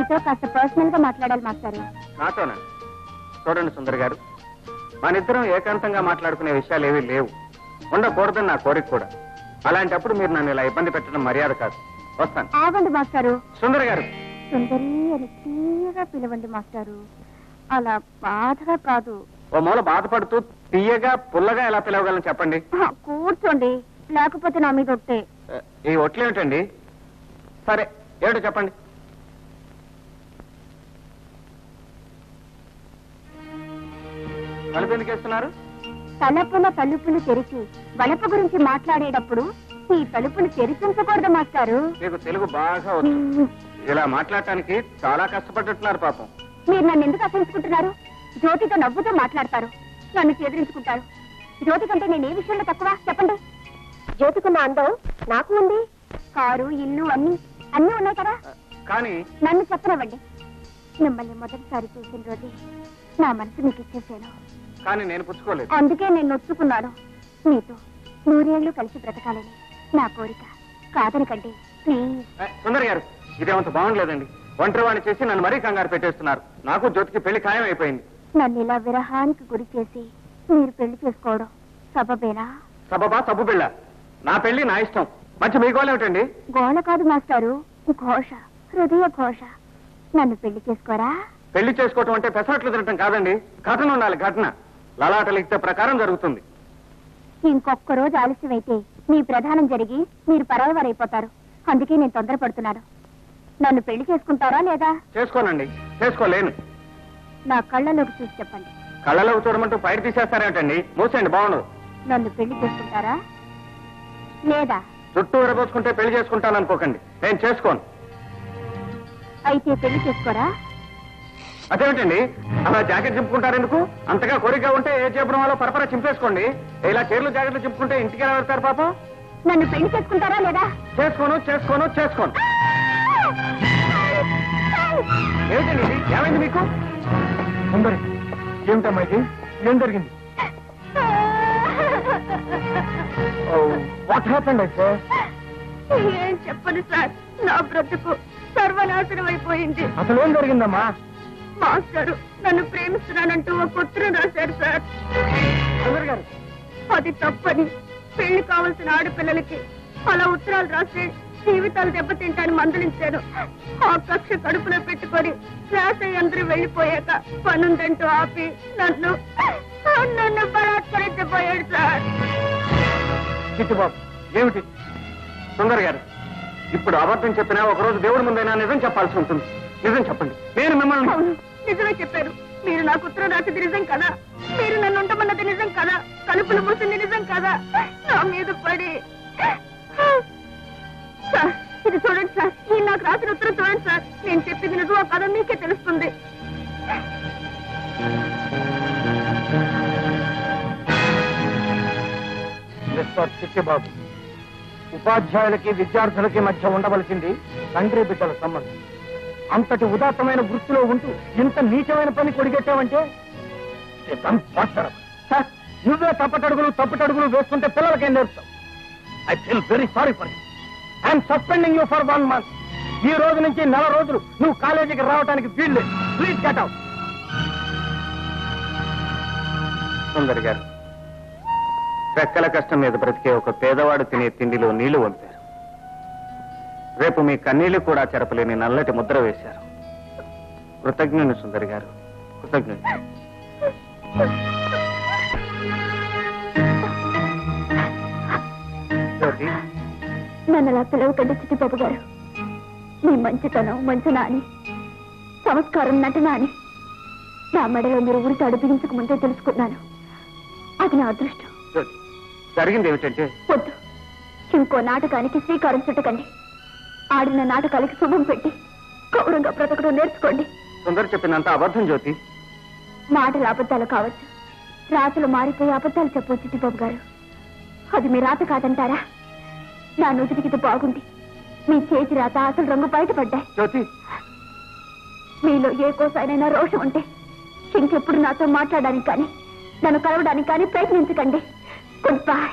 మీతో కాస్త పర్సనల్ గా మాట్లాడాలి మాస్టారు నాతోనా చూడండి సుందర్ గారు మనిద్దరం ఏకాంతంగా మాట్లాడుకునే విషయాలు ఏవీ లేవు ఉండకూడదని నా కోరిక కూడా అలాంటప్పుడు మీరు నన్ను ఇలా ఇబ్బంది పెట్టడం మర్యాద కాదు వస్తాను ఆగండి మాస్టారు సుందర్ గారు సుందరి అని తీయగా పిలవండి మాస్టారు అలా బాధగా కాదు ఓ మూల బాధపడుతూ తీయగా పుల్లగా ఎలా పిలవగలను చెప్పండి ఆ, కూర్చోండి లేకపోతే నా మీద ఒట్టే ఆ, ఈ ఒట్లేమిటండి సరే ఏమిటో చెప్పండి తలుపు ఎందుకు వేస్తున్నారు తలుపుల తలుపులు తెరిచి వలప గురించి మాట్లాడేటప్పుడు ఈ తలుపులు తెరిచించకూడదు మాస్టారు మీకు తెలుగు బాగా వచ్చు ఇలా మాట్లాడటానికి చాలా కష్టపడుతున్నారు పాపం మీరు నన్ను ఎందుకు అసహించుకుంటున్నారు జ్యోతితో నవ్వుతూ మాట్లాడతారు నన్ను ఎదిరించుకుంటారు జ్యోతి కంటే నేను ఏ విషయంలో తక్కువ చెప్పండి జ్యోతికున్న అందం నాకు ఉంది కారు ఇల్లు అన్ని అన్ని ఉన్నాయి కదా ఆ, కానీ నన్ను చెప్పనివ్వండి మిమ్మల్ని మొదటిసారి చూసిన రోజే నా మనసు మీకు ఇచ్చేసాను కానీ నేను పుచ్చుకోలేదు అందుకే నేను నొచ్చుకున్నాను మీతో నూరేళ్లు కలిసి బ్రతకాలని నా కోరిక కాదనకండి ప్లీజ్ ఏ, సుందర్ గారు ఇదేమంత బాగుండలేదండి ఒంటరి వాడిని చేసి నన్ను మరీ కంగారు పెట్టేస్తున్నారు నాకు జ్యోతికి పెళ్లి ఖాయం అయిపోయింది నన్ను ఇలా విరహానికి గురి చేసి మీరు పెళ్లి చేసుకోవడం సబబేనా సబబా సబ్బు బిళ్ళ నా పెళ్లి నా ఇష్టం మంచి మీ గోల్ ఏమిటండి గోళ కాదు మాస్టారు ఘోష హృదయ ఘోష నన్ను పెళ్లి చేసుకోరా పెళ్లి చేసుకోవటం అంటే పెసరట్లు తినటం కాదండి ఘటన ఉండాలి ఘటన లలాట లిఖిత ప్రకారం జరుగుతుంది ఇంకొక్క రోజు ఆలస్యమైతే మీ ప్రధానం జరిగి మీరు పరాయవారైపోతారు అందుకే నేను తొందరపడుతున్నాను నన్ను పెళ్లి చేసుకుంటారా లేదా చేసుకోనండి చేసుకోలేను నా కళ్ళలోకి చూసి చెప్పండి కళ్ళలో చూడమంటూ బయట తీసేస్తారేమిటండి మూసేయండి బాగుండదు నన్ను పెళ్లి చేసుకుంటారా లేదా చుట్టూ విరబోసుకుంటే పెళ్లి చేసుకుంటాను అనుకోకండి నేను చేసుకోను అయితే పెళ్లి చేసుకోరా అదేమిటండి అలా జాకెట్ చింపుకుంటారు ఎందుకు అంతగా కోరిక ఉంటే ఏ చెప్పడం వల్ల పరపర చింపేసుకోండి ఇలా చీరలు జాకెట్లు చింపుకుంటే ఇంటికి ఎలా వెళ్తారు పాపం నన్ను పెళ్లి చేసుకుంటారా లేదా చేసుకోను చేసుకోను చేసుకోను ఏమిటండి ఇది? ఏమైంది మీకు సుందరి ఏమిటమ్మా ఇది ఏం జరిగింది వాట్ హ్యాపెండ్ అయితే ఏం చెప్పను సార్ నా బ్రతుకు సర్వనాశనం అయిపోయింది అసలు ఏం జరిగిందమ్మా మాస్టరు నన్ను ప్రేమిస్తున్నానంటూ ఒక ఉత్తరం రాశారు సార్ సుందరి గారు అది తప్పని పెళ్లి కావాల్సిన ఆడపిల్లలకి అలా ఉత్తరాలు రాసి జీవితాలు దెబ్బతింటాను మందలించాను ఆ కక్ష కడుపులో పెట్టుకొని క్లాస్ అయ్యి అందరూ వెళ్ళిపోయాక పనుందంటూ ఆపి నన్ను నన్ను బలాత్కరించబోయాడు సార్ చిట్టుబాబు ఏమిటి సుందర్ గారు ఇప్పుడు అబద్ధం చెప్పినా ఒక రోజు దేవుడి ముందైనా నిజం చెప్పాల్సి ఉంటుంది నిజం చెప్పండి నేను మిమ్మల్ని అవును నిజమే చెప్పారు మీరు నాకు ఉత్తరం రాసింది నిజం కదా మీరు నన్ను ఉండమన్నది నిజం కదా కలుపులు మూసింది నిజం కదా నా మీద పడి సార్ ఇది చూడండి సార్ నేను నాకు రాసిన ఉత్తరం చూడండి సార్ నేను చెప్పింది నిజమో కదా మీకే తెలుస్తుంది మిస్టర్ చిట్టిబాబు ఉపాధ్యాయులకి విద్యార్థులకి మధ్య ఉండవలసింది తండ్రి బిడ్డల సంబంధం అంతటి ఉదాత్తమైన వృత్తిలో ఉంటూ ఇంత నీచమైన పని కొడిగెట్టావంటే సంవత్సరం నువ్వే తప్పటడుగులు తప్పటడుగులు వేస్తుంటే పిల్లలకేం నేర్పుతావు I feel very sorry for I'm suspending you for one month ఈ రోజు నుంచి నెల రోజులు నువ్వు కాలేజీకి రావడానికి వీల్లేదు ప్లీజ్ గెట్ అవుట్ సుందరి గారు రెక్కల కష్టం మీద బ్రతికే ఒక పేదవాడు తినే తిండిలో నీళ్లు వంపారు రేపు మీ కన్నీళ్లు కూడా చెరపలేని నల్లటి ముద్ర వేశారు కృతజ్ఞుని సుందరి గారు కృతజ్ఞుని జ్యోతి నన్ను అలా పిలవకండి చిట్టిబాబు గారు మీ మంచితనం మంచి నాని సంస్కారం నటన అని నా మెడలో మీరు ఉరితాడు బిగించక ముందే తెలుసుకున్నాను అది నా అదృష్టం జ్యోతి జరిగింది ఏమిటంటే వద్దు ఇంకో నాటకానికి శ్రీకారం చుట్టకండి ఆడిన నాటకాలకి శుభం పెట్టి గౌరవంగా బ్రతకడం నేర్చుకోండి సుందరి చెప్పినంత అబద్ధం జ్యోతి మాటలు అబద్ధాలు కావచ్చు రాతలు మారిపోయి అబద్ధాలు చెప్పు చిట్టిబాబు గారు అది మీ రాత కాదంటారా నా నుదుటికి ఇది బాగుంది మీ చేతి రాత అసలు రంగు బయటపడ్డాయి జ్యోతి మీలో ఏ కోసైనా రోషం ఉంటే ఇంకెప్పుడు నాతో మాట్లాడడానికి కానీ నన్ను కలవడానికి కానీ ప్రయత్నించకండి గుడ్ బాయ్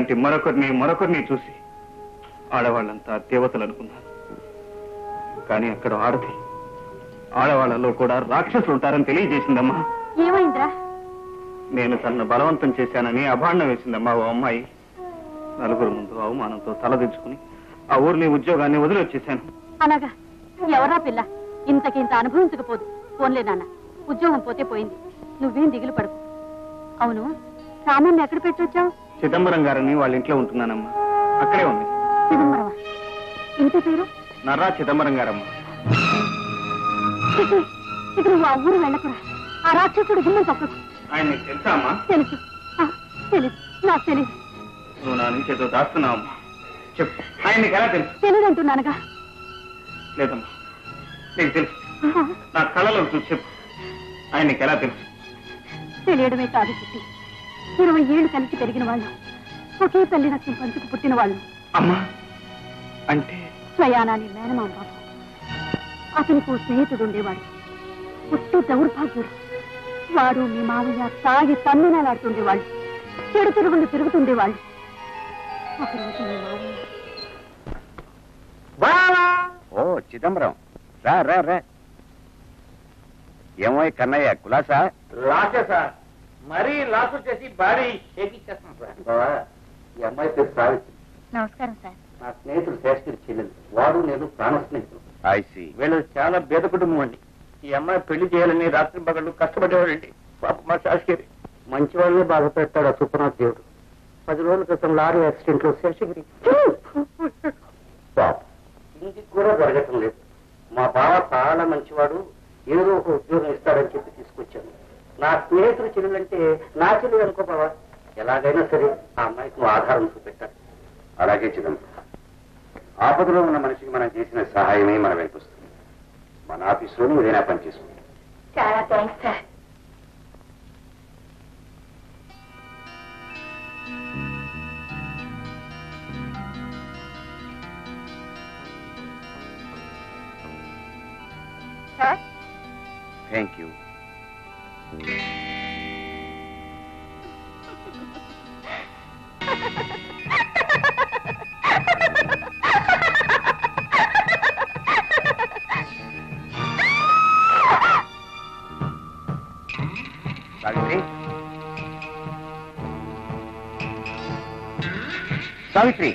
నీలాంటి మరొకరిని మరొకరిని చూసి ఆడవాళ్ళంతా దేవతలు అనుకున్నాను కానీ అక్కడ ఆడది ఆడవాళ్ళలో కూడా రాక్షసులు ఉంటారని తెలియజేసిందమ్మా ఏమైందిరా నేను తనను బలవంతం చేశానని అభాండం వేసిందమ్మా ఓ అమ్మాయి నలుగురు ముందు అవమానంతో తలదించుకుని ఆ ఊరిని ఉద్యోగాన్ని వదిలి వచ్చేసాను అలాగా ఎవరా పిల్ల ఇంతకింత అనుభవించకపోదు ఫోన్లే నాన్న ఉద్యోగం పోతే పోయింది నువ్వేం దిగులు పడకు అవును సామాన్లు ఎక్కడ పెట్టొచ్చావు చిదంబరం గారని వాళ్ళ ఇంట్లో ఉంటున్నానమ్మా అక్కడే ఉంది చిదంబరమా ఇంటి పేరు నర్రా చిదంబరం గారమ్మా చిచి, ఇక నువ్వు ఆ ఊరు వెళ్ళకురా ఆ రాక్షసుడు గుమ్మం తప్పకు ఆయన నీకు తెలుసా అమ్మా తెలుసు ఆ, తెలుసు నాకు తెలియదు నువ్వు నా నుంచి ఏదో దాస్తున్నావమ్మా చెప్పు ఆయన నీకు ఎలా తెలుసు తెలియదంటున్నానుగా లేదమ్మా నీకు తెలుసు ఆహా, నా కళలో చూసి చెప్పు ఆయన నీకు ఎలా తెలుసు తెలియడమే కాదు చిట్టి ఇరవై ఏళ్ళు కలిసి పెరిగిన వాళ్ళు ఒకే తల్లి రక్తం పంచుకు పుట్టిన వాళ్ళు అమ్మా అంటే స్వయానాన్ని మేనమామ బాబు అతనికి ఓ స్నేహితుడు ఉండేవాడు పుట్టి దౌర్భాగ్యుడు వాడు మీ మావయ్య తాగి తన్నునాలాడుతుండేవాళ్ళు చెడు తిరుగుళ్ళు తిరుగుతుండేవాళ్ళు ఒకరోజు మీ మావయ్య ఓ చిదంబరం రా రా రా ఏమో కన్నయ్య కులాసా లాసే సార్ మరీ లాసు చేసి బాడీ షేక్ ఇచ్చేస్తాం సార్ ఈ అమ్మాయి పేరు సావిత్రి నమస్కారం సార్ నా స్నేహితుడు శాస్త్రి చెల్లెలు వాడు నేను ప్రాణ స్నేహితుడు ఐసి వీళ్ళది చాలా పేద కుటుంబం అండి ఈ అమ్మాయి పెళ్లి చేయాలని రాత్రి పగళ్ళు కష్టపడేవాడండి పాప మా శాస్త్రి మంచి వాళ్ళని బాధ పెడతాడు ఆ సుప్రనాథ్ దేవుడు పది రోజుల క్రితం లారీ యాక్సిడెంట్ లో శేషగిరి పాపం. ఇంటికి కూడా జరగటం లేదు మా బావ చాలా మంచివాడు ఏదో ఒక ఉద్యోగం ఇస్తాడని చెప్పి తీసుకొచ్చాను నా స్నేహితుడు చెల్లెలంటే నా చెల్లెలు అనుకో బావా ఎలాగైనా సరే ఆ అమ్మాయికి నువ్వు ఆధారం చూపెట్టాలి అలాగే చిదంబరం ఆపదలో ఉన్న మనిషికి మనం చేసిన సహాయమే మన వెంకొస్తుంది మన ఆఫీసులో ఏదైనా పని చేసుకుంటాం చాలా thanks sir sir thank you Savitri Savitri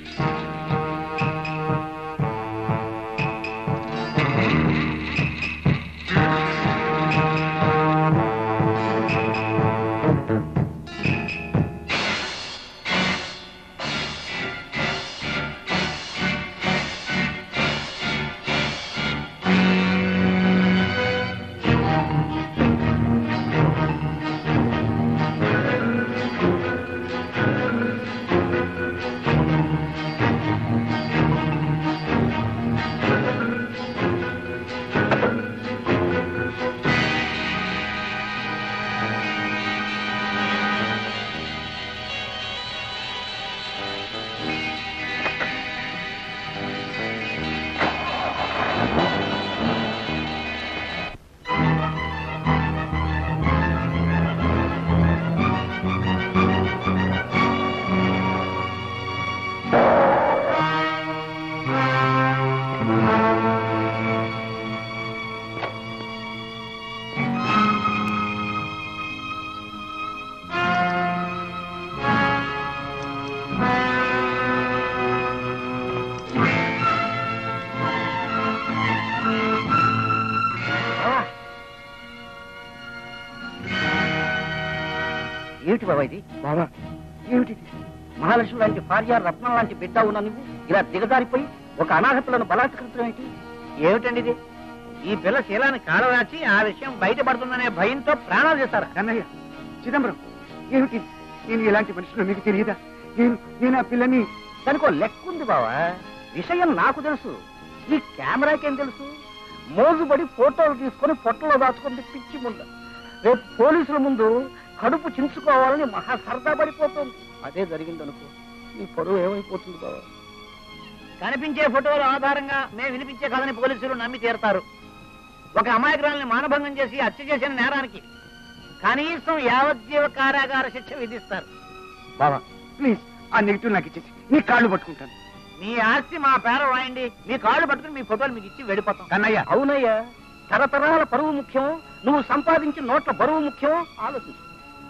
ఏమిటి బాబా ఇది బాబా ఏమిటి మహాలక్ష్మి లాంటి భార్య రత్నం లాంటి బిడ్డ ఉన్న నువ్వు ఇలా దిగజారిపోయి ఒక అనాథ పిల్లను బలాత్కరించడం ఏంటి ఏమిటండి ఇది ఈ పిల్ల శీలాన్ని కాలరాచి ఆ విషయం బయటపడుతుందనే భయంతో ప్రాణాలు చేస్తారా కన్నయ్య చిదంబరం ఏమిటి నేను ఎలాంటి మనిషినో మీకు తెలియదా నేను నేను ఆ పిల్లని దానికో లెక్కుంది బావా విషయం నాకు తెలుసు ఈ కెమెరాకేం తెలుసు మోజుబడి ఫోటోలు తీసుకొని పొట్టలో దాచుకుంది పిచ్చి ముందు రేపు పోలీసుల ముందు కడుపు చించుకోవాలని మహా సరదా పడిపోతుంది అదే జరిగిందనుకో ఈ పరువు ఏమైపోతుంది బావా కనిపించే ఫోటోల ఆధారంగా మేము వినిపించే కథని పోలీసులు నమ్మి తీరతారు ఒక అమాయకురాల్ని మానభంగం చేసి హత్య చేసిన నేరానికి కనీసం యావజ్జీవ కారాగార శిక్ష విధిస్తారు బాబా ప్లీజ్ ఆ నెగిటివ్ నాకు ఇచ్చేసి నీ కాళ్ళు పట్టుకుంటాను మీ ఆస్తి మా పేర రాయండి మీ కాళ్ళు పట్టుకుని మీ ఫోటోలు మీకు ఇచ్చి వెళ్ళిపోతాం కన్నయ్య అవునయ్యా తరతరాల పరువు ముఖ్యం నువ్వు సంపాదించిన నోట్ల బరువు ముఖ్యం ఆలోచించు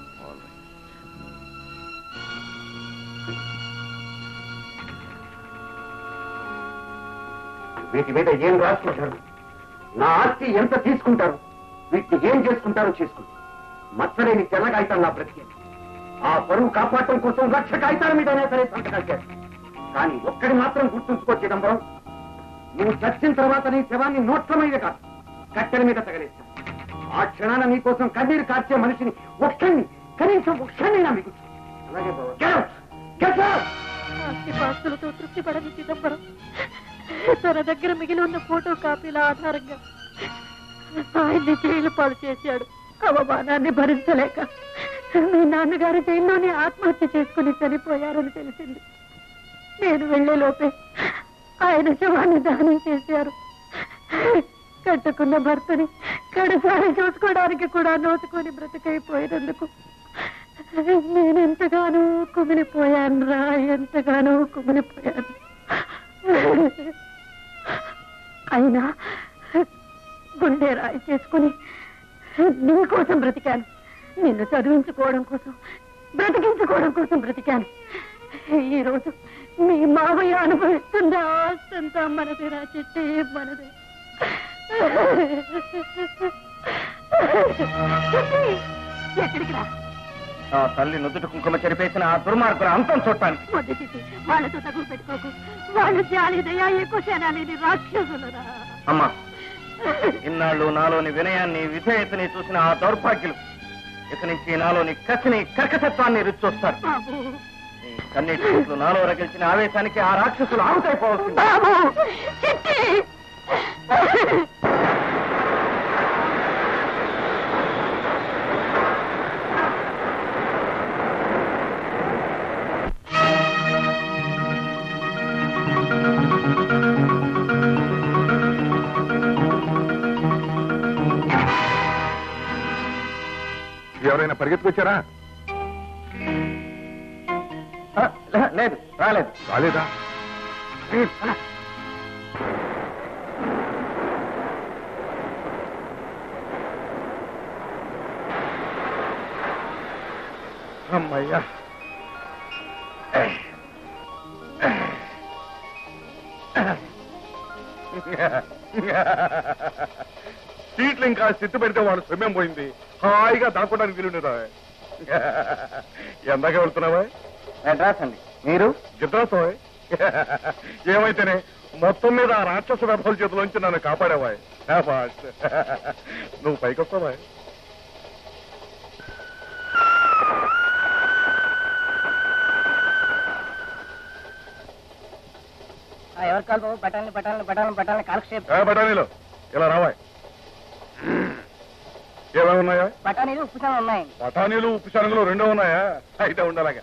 వీటి మీద ఏం రాసుకుంటారు నా ఆస్తి ఎంత తీసుకుంటారు వీటిని ఏం చేసుకుంటారో చేసుకోండి మచ్చలేని తెల్ల కాగితాలు నా బ్రతికేది ఆ పరువు కాపాడటం కోసం లక్ష కాగితాల మీదనే సరే సంతకాలు చేస్తాను కానీ ఒక్కడి మాత్రం గుర్తుంచుకో చిదంబరం నువ్వు చచ్చిన తర్వాత నీ శవాన్ని నోట్ల మీద కాదు కట్టెల మీద తగలేస్తాను ఆ క్షణాన నీ కోసం కన్నీరు కార్చే మనిషిని ఒక్కడిని కనీసం ఒక్కడినైనా మీకు అలాగే బావ. Get out! Get out! ఆస్తిపాస్తులతో తృప్తి పడని చిదంబరం తన దగ్గర మిగిలి ఉన్న ఫోటో కాపీల ఆధారంగా ఆయన్ని జైలు పాలు చేశాడు అవమానాన్ని భరించలేక మీ నాన్నగారు జైల్లోనే ఆత్మహత్య చేసుకుని చనిపోయారని తెలిసింది నేను వెళ్లే లోపే ఆయన శవాన్ని దహనం చేశారు కట్టుకున్న భర్తని కడసారి చూసుకోవడానికి కూడా నోచుకొని బ్రతికైపోయినందుకు నేను ఎంతగానో కుమిలిపోయాను రా ఎంతగానో కుమిలిపోయాను అయినా గుండె రాయి చేసుకుని నీ కోసం బ్రతికాను నిన్ను చదివించుకోవడం కోసం బ్రతికించుకోవడం కోసం బ్రతికాను ఈ రోజు మీ మావయ్య అనుభవిస్తున్న ఆస్తంతా మనది రా చెట్టే మనది చెట్టి, ఎక్కడికి రా ఆ తల్లి నుదుటి కుంకుమ చెరిపేసిన ఆ దుర్మార్గుల అంతం చూడటానికి వద్దు చిట్టి వాళ్ళతో తగులు పెట్టుకోకు వాళ్ళు జాలి దయా ఎక్కువ లేని రాక్షసులరా అమ్మా ఇన్నాళ్ళు నాలోని వినయాన్ని విధేయతని చూసిన ఆ దౌర్భాగ్యులు ఇక నుంచి నాలోని కసిని కర్కసత్వాన్ని రుచి చూస్తారు బాబు ఈ కన్నీటి చుట్లు నాలో రగిల్చిన ఆవేశానికి ఆ రాక్షసులు ఆవుతైపోవాల్సింది బాబు చిట్టి ఎవరైనా పరిగెత్తుకొచ్చారా ఆ, లే- లేదు రాలేదు రాలేదా అమ్మయ్యా సీట్లు ఇంకా సిట్టు పెడితే వాడు స్విమ్యం పోయింది హాయిగా దాక్కోడానికి వీలుండేదా ఎందాక వెళ్తున్నావా అడ్రస్ అండి మీరు జిద్రాసో ఏమైతేనే మొత్తం మీద ఆ రాక్షస వ్యర్థాల చేతిలోంచి నన్ను కాపాడావా శాబాష్. నువ్వు పైకొస్తావా ఎవరు కాదు బాబు బఠానీ బఠానీ బఠానీ బఠానీ కాలక్షేప్ ఏ బఠానీలో ఇలా రావా ఏమేమి ఉన్నాయా బఠానీలు ఉప్పు చాలా ఉన్నాయి బఠానీలు ఉప్పు శనగలు రెండో ఉన్నాయా అయితే ఉండాలగా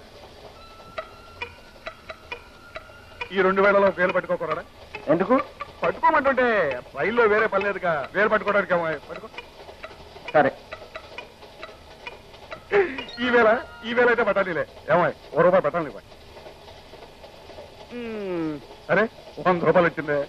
ఈ రెండు వేలలో వేలు పట్టుకోకూడదా ఎందుకు పట్టుకోమంటుంటే రైల్లో వేరే పని లేదుగా వేలు పట్టుకోవడానికి ఏమో పట్టుకో సరే ఈ వేళ ఈ వేళ అయితే బఠానీలే ఏమాయ్ ఓ రూపాయి బఠానీలు ఇవ్వండి మ్మ్. అరే వంద రూపాయలు వచ్చిందే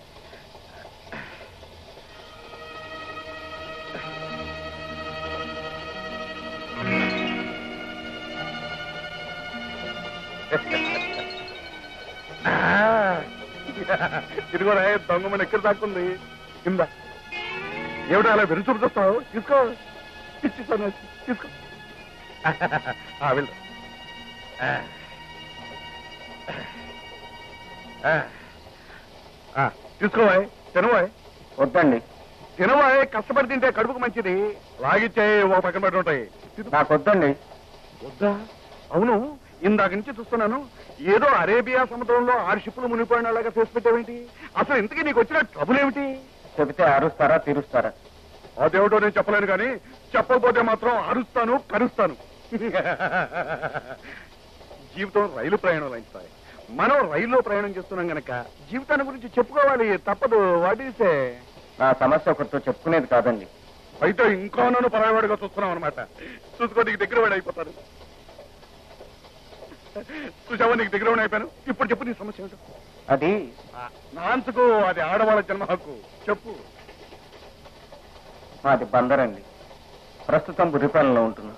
ఆ, ఇది కూడా దొంగమని ఎక్కడ దాక్కుంది కింద ఏమిటో అలా వెరుచూపు చూస్తావు తీసుకో ఇచ్చిస్తాను తీసుకో ఆ, వెళ్ళు ఆ. ఆ. ఆ, తీసుకోవాయ్ తినవాయ్ వద్దండి తినవాయ్ కష్టపడి తింటే కడుపుకు మంచిది లాగిచ్చే ఓ పక్కన పెట్టి ఉంటాయి నాకు వద్దండి వద్దా అవును ఇందాక నుంచి చూస్తున్నాను ఏదో అరేబియా సముద్రంలో ఆరు షిప్పులు మునిగిపోయిన అలాగా ఫేస్ పెట్టావేంటి అసలు ఇంతకీ నీకు వచ్చిన ట్రబుల్ ఏమిటి చెబితే అరుస్తారా తీరుస్తారా అదేమిటో నేను చెప్పలేను కానీ చెప్పకపోతే మాత్రం అరుస్తాను కరుస్తాను జీవితం రైలు ప్రయాణం లాంటిది మనం రైల్లో ప్రయాణం చేస్తున్నాం గనక జీవితాన్ని గురించి చెప్పుకోవాలి తప్పదు వాటిసే నా సమస్య ఒకరితో చెప్పుకునేది కాదండి అయితే ఇంకా నన్ను పరాయవాడిగా చూస్తున్నాం అనమాట చూసుకో నీకు దగ్గర వాడు అయిపోతారు చూసావా నీకు దగ్గర అయిపోయాను ఇప్పుడు చెప్పు నీ సమస్య ఏంటో అది నాన్సుకు అది ఆడవాళ్ళ జన్మ హక్కు చెప్పు మాది బందరండి ప్రస్తుతం బుద్ధిపాలెంలో ఉంటున్నా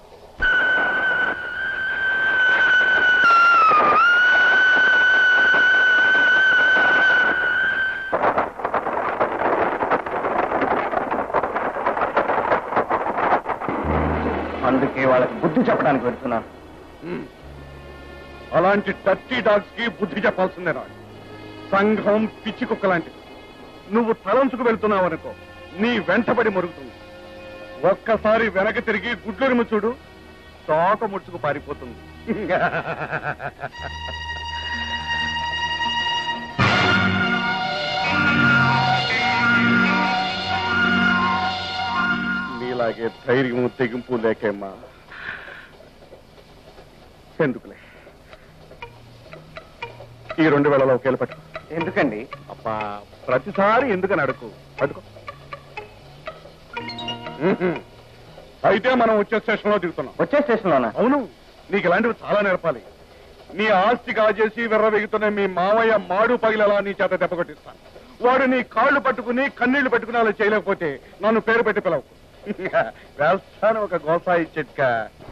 అందుకే వాళ్ళకి బుద్ధి చెప్పడానికి వెళ్తున్నాను ఉమ్. అలాంటి టర్టీ డాగ్స్ కి బుద్ధి చెప్పాల్సిందే రా సంఘం పిచ్చి కుక్క లాంటిది నువ్వు తలంచుకు వెళ్తున్నావు అనుకో నీ వెంటబడి మరుగుతుంది ఒక్కసారి వెనక తిరిగి గుడ్లూరి చూడు తోక ముడుచుకు పారిపోతుంది నీలాగే ధైర్యము తెగింపు లేకేమ్మా ఎందుకులే ఈ రెండు వేళలో ఒకేలా పట్టుకో ఎందుకండి అబ్బా ప్రతిసారి ఎందుకని అడుగు పట్టుకో ఉహుం. అయితే మనం వచ్చే స్టేషన్ లో దిగుతున్నాం వచ్చే స్టేషన్లోనా అవును నీకు ఇలాంటివి చాలా నేర్పాలి నీ ఆస్తి కాజేసి వెర్రవెగుతున్న మీ మావయ్య మాడు పగిలేలా నీ చేత దెబ్బ కొట్టిస్తాను వాడు నీ కాళ్ళు పట్టుకుని కన్నీళ్లు పట్టుకుని అలా చేయలేకపోతే నన్ను పేరు పెట్టి పిలవు వేస్తాను ఒక గోసాయి చిట్కా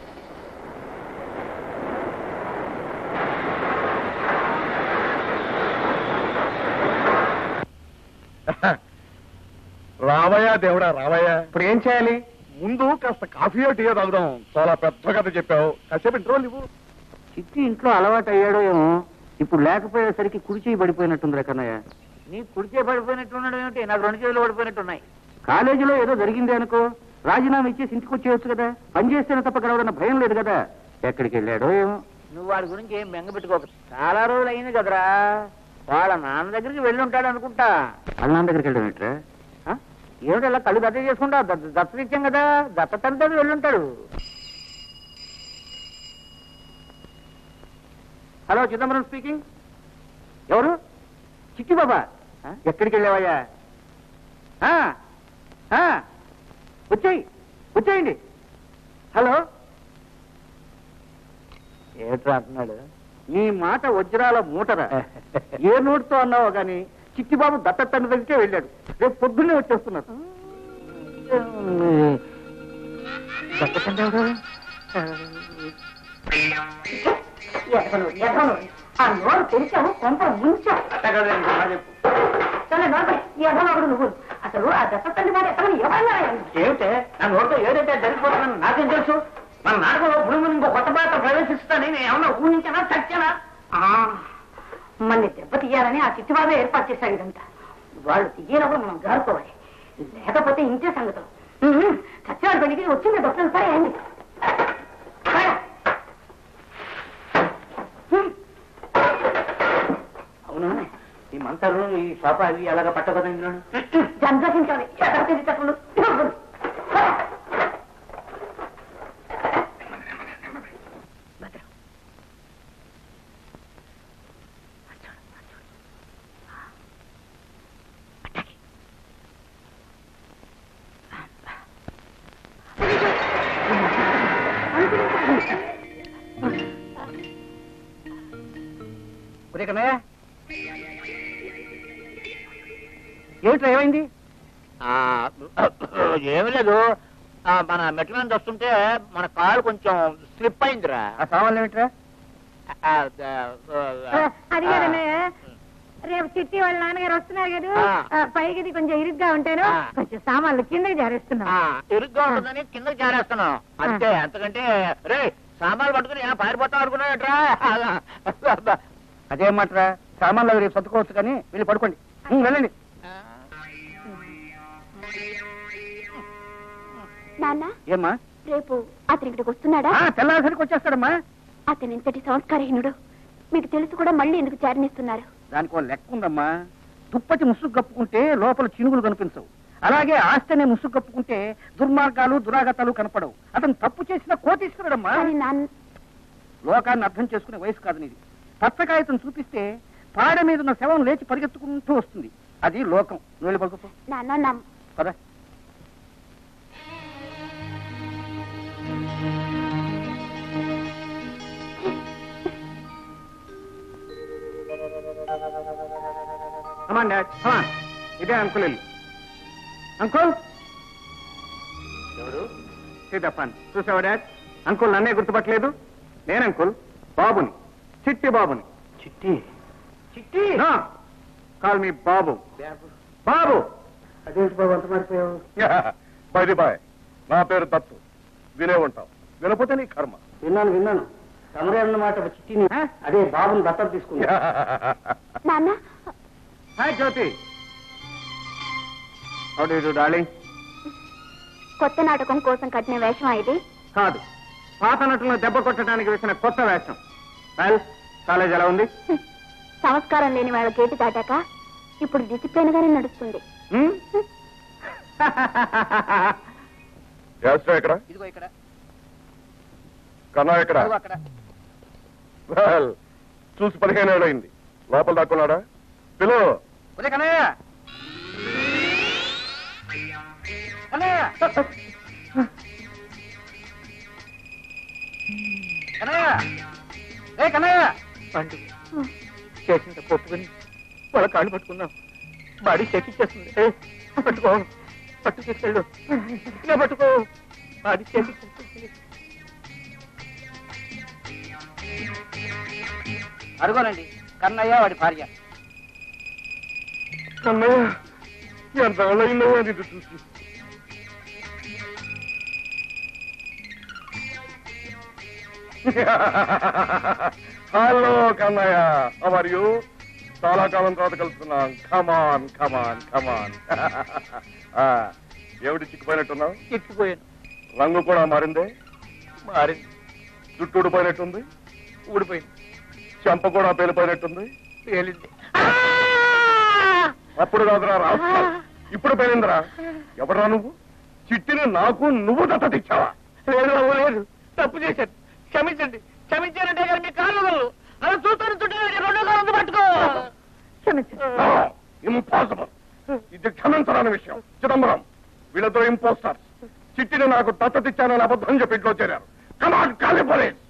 రావయ్యా దేవుడా రావయ్యా ఇప్పుడు ఏం చేయాలి ముందు కాస్త కాఫీయో టీయో తాగుదాం చాలా పెద్ద కథ చెప్పావు కాసేపు ఇంట్రోల్ ఇవ్వు చిట్టి ఇంట్లో అలవాటు అయ్యాడో ఏమో ఇప్పుడు లేకపోయేసరికి కుడి చేయి పడిపోయినట్టుంది కన్నయ్య నీ కుడిచే పడిపోయినట్టున్నాడు ఏమిటి నాకు రెండు చేతులు పడిపోయినట్టున్నాయి కాలేజీలో ఏదో జరిగింది అనుకో రాజీనామా ఇచ్చేసి ఇంటికి వచ్చేయచ్చు కదా పని చేస్తేనే తప్ప గడవదన్న భయం లేదు కదా ఎక్కడికి వెళ్ళాడో ఏమో నువ్వు వాడి గురించి ఏం బెంగ పెట్టుకోక చాలా రోజులు అయింది కదరా వాళ్ళ నాన్న దగ్గరికి వెళ్ళి ఉంటాడు అనుకుంటా వాళ్ళ నాన్న దగ్గరికి వెళ్ళడం ఏంట్రా ఆ? ఏమిటి అలా కళ్ళు దత్త చేసుకుంటా దత్త- దత్తనిచ్చాం కదా దత్త తండ్రి వెళ్ళి ఉంటాడు హలో చిదంబరం స్పీకింగ్ ఎవరు చిట్టి బాబా ఆ? ఎక్కడికి వెళ్ళావయ్యా ఆ? ఆ? వచ్చేయి వచ్చేయండి హలో ఏమిట్రా అంటున్నాడు నీ మాట వజ్రాల మూటరా ఏ నోటితో అన్నావో గాని చిట్టిబాబు దత్త తండ్రి దగ్గరికే వెళ్ళాడు రేపు పొద్దున్నే వచ్చేస్తున్నారు దత్త తండ్రి ఎవరు? ఎదగను ఎదగను ఆ నోరు తెరిచావు కొంత ముంచావు ఎదనొకడు నువ్వు అసలు ఆ దత్త తండ్రి మాట ఎక్కడ ఎవరన్నా ఏమిటే నా నోటితో ఏదైతే జరిగిపోతున్నాను నాకేం తెలుసు మన నాటకంలో భూమి ఇంకో కొత్త పాత్ర ప్రవేశిస్తానని నేను ఏమన్నా ఊహించానా చచ్చానా మన్ని దెబ్బ తీయాలని ఆ చిట్టుబాబే ఏర్పాటు చేశాడు ఇదంతా వాళ్ళు తీయనప్పుడు మనం గారుకోవాలి లేకపోతే ఇంతే సంగతం ఉహుం, సత్యవాడి పెళ్లికి వచ్చింది డాక్టర్ సరే అయింది అవును ఈ మంటలు ఈ సోఫ అవి అలాగ పట్టకదండి సంతోషించాలి ఎక్కడ తెలిసేటప్పుడు కన్నయ్య ఏమిట్రా ఏమైంది ఏమి లేదు ఆ, మన మెట్ల మీద వస్తుంటే మన కాలు కొంచెం స్లిప్ అయిందిరా ఆ సామాన్లు ఏమిట్రా ఆ, ఆ, ఆ, అది కదన్నయ్య రేపు చిట్టి వాళ్ళ నాన్నగారు వస్తున్నారు కదా ఆ. ఆ, పైకి ఇది కొంచెం ఇరుగ్గా ఉంటాను ఆ. కొంచెం సామాన్లు కిందకి జారేస్తున్నా ఆ, ఇరుగ్గా ఉంటుందని కిందకి జారేస్తున్నాం అంతే అంతకంటే రే సామాన్లు పట్టుకుని ఏమైనా పారిపోతాం అనుకున్నాడట్రా అదేం మాట్రా సామాన్లు అవి రేపు సర్దుకోవచ్చు కానీ వెళ్ళి పడుకోండి ఉం, వెళ్ళండి నాన్న ఏమ్మా రేపు అతను ఇక్కడికి వస్తున్నాడా ఆ, తెల్లారిసరికి వచ్చేస్తాడమ్మా అతను ఇంతటి సంస్కారహీనుడు మీకు తెలుసు కూడా మళ్ళీ ఎందుకు చేరనిస్తున్నారు దానికి ఒక లెక్క ఉందమ్మా దుప్పటి ముసుగు కప్పుకుంటే లోపల చినుగులు కనిపించవు అలాగే ఆస్తి అనే ముసుగు కప్పుకుంటే దుర్మార్గాలు దురాగతాలు కనపడవు అతను తప్పు చేసిన కోటీశ్వరుడమ్మా కానీ నాన్న లోకాన్ని అర్థం చేసుకునే వయసు కాదు నీది పచ్చకాయతం చూపిస్తే పాడ మీద ఉన్న శవం లేచి పరిగెత్తుకుంటూ వస్తుంది అది లోకం నువ్వు వెళ్ళి పడుకోపో నాన్న నా కదా కమాన్ డాడ్ కమాన్ ఇదే అంకుల్ ఇల్లు అంకుల్ ఎవరు సీతప్పన్ చూసావా డాడ్ అంకుల్ నన్నే గుర్తుపట్టలేదు నేను అంకుల్ బాబుని చిట్టి బాబుని చిట్టి చిట్టి కాల్ మీ బాబు బాబు అదేంటి బాబు అంత మారిపోయావు బైది బాయ్ నా పేరు దత్తు వినే ఉంటాం వినపోతే నీ కర్మ విన్నాను విన్నాను తమరే అన్నమాట చిట్టిని అదే బాబుని దత్తత తీసుకున్నా నాన్న hi Jyothi how do you darling కొత్త నాటకం కోసం కట్టిన వేషం ఇది కాదు పాత నటులను దెబ్బ కొట్టడానికి వేసిన కొత్త వేషం వెల్ కాలేజ్ ఎలా ఉంది హ్మ్. సంస్కారం లేని వాళ్ళ గేటు దాటాక ఇప్పుడు డిసిప్లిన్ గానే నడుస్తుంది హ్మ్? యాస్ట్రా ఎక్కడ ఇదిగో ఇక్కడ కన్నా ఎక్కడ ఇదిగో అక్కడ Well, చూసి పదిహేను ఏళ్ళు అయింది లోపల దాక్కున్నాడా పిలో ఒరే కన్నయ్య కన్నయ్య కన్నయ్య ఏ కన్నయ్య పండు చేసిన తప్పు ఒప్పుకొని వాళ్ళ కాళ్ళు పట్టుకున్నాం బాడీ చేపించేస్తుంది ఏ, పట్టుకో పట్టు తీసుకెళ్ళు ఇలా పట్టుకో బాడీ చేపించేస్తుంది అడుగోనండి కన్నయ్య వాడి భార్య కన్నయ్య ఎంత అయిందయ్యా నీకు చూసి హలో కన్నయ్య అవర్ యూ చాలా కాలం తర్వాత కలుసుకున్నాం కమాన్ కమాన్ కమాన్ ఏమిటి చిక్కిపోయినట్టున్నావు ఎక్కిపోయాను రంగు కూడా మారిందే మారింది జుట్టు ఊడిపోయినట్టుంది ఊడిపోయింది చెంప కూడా పేలిపోయినట్టుంది పేలింది అప్పుడు కాదురా రాస్తా ఇప్పుడు పేలిందిరా ఎవరా నువ్వు చిట్టిని నాకు నువ్వు దత్త తెచ్చావా లేదు బాబు లేదు తప్పు చేశాను క్షమించండి క్షమించారంటే కానీ మీ కాళ్ళు వదలరు. అలా చూస్తాను చుట్టూ రెండో కాలం పట్టుకో క్షమించండి ఇంపాసిబుల్ ఇది క్షమించరాని విషయం చిదంబరం వీళ్ళతో ఇంపోస్టర్స్ చిట్టిని నాకు దత్త తెచ్చానని అబద్ధం చెప్పి ఇంట్లో చేరారు కమాన్ కాలి పోలీస్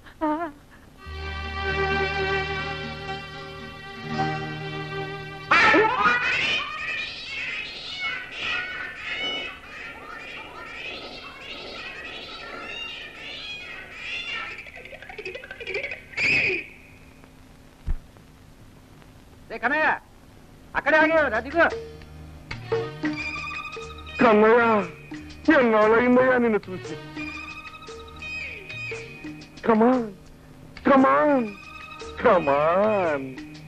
రే కన్నయ్య అక్కడే ఆగేవారు అదిగో కన్నయ్య ఎన్నాళ్ళయిందయ్యా నిన్ను చూసి come on come on come on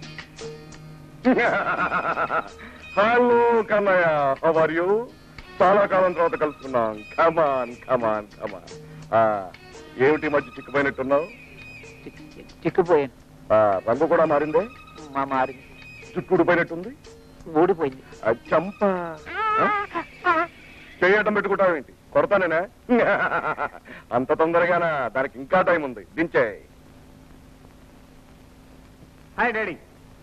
hello Kannayya how are you చాలా కాలం తర్వాత కలుసుకున్నాం కమాన్ కమాన్ కమాన్ ఏమిటి ఈ మధ్య చిక్కుపోయినట్టున్నావు చిక్కుపోయాను ఆ, రంగు కూడా మారిందే మా మారింది జుట్టు ఊడిపోయినట్టుంది ఊడిపోయింది ఆ, చంప ఆ? చేయటం పెట్టుకుంటావేంటి కొడతానేనా అంత తొందరగానా దానికి ఇంకా టైం ఉంది దించే హాయ్ డాడీ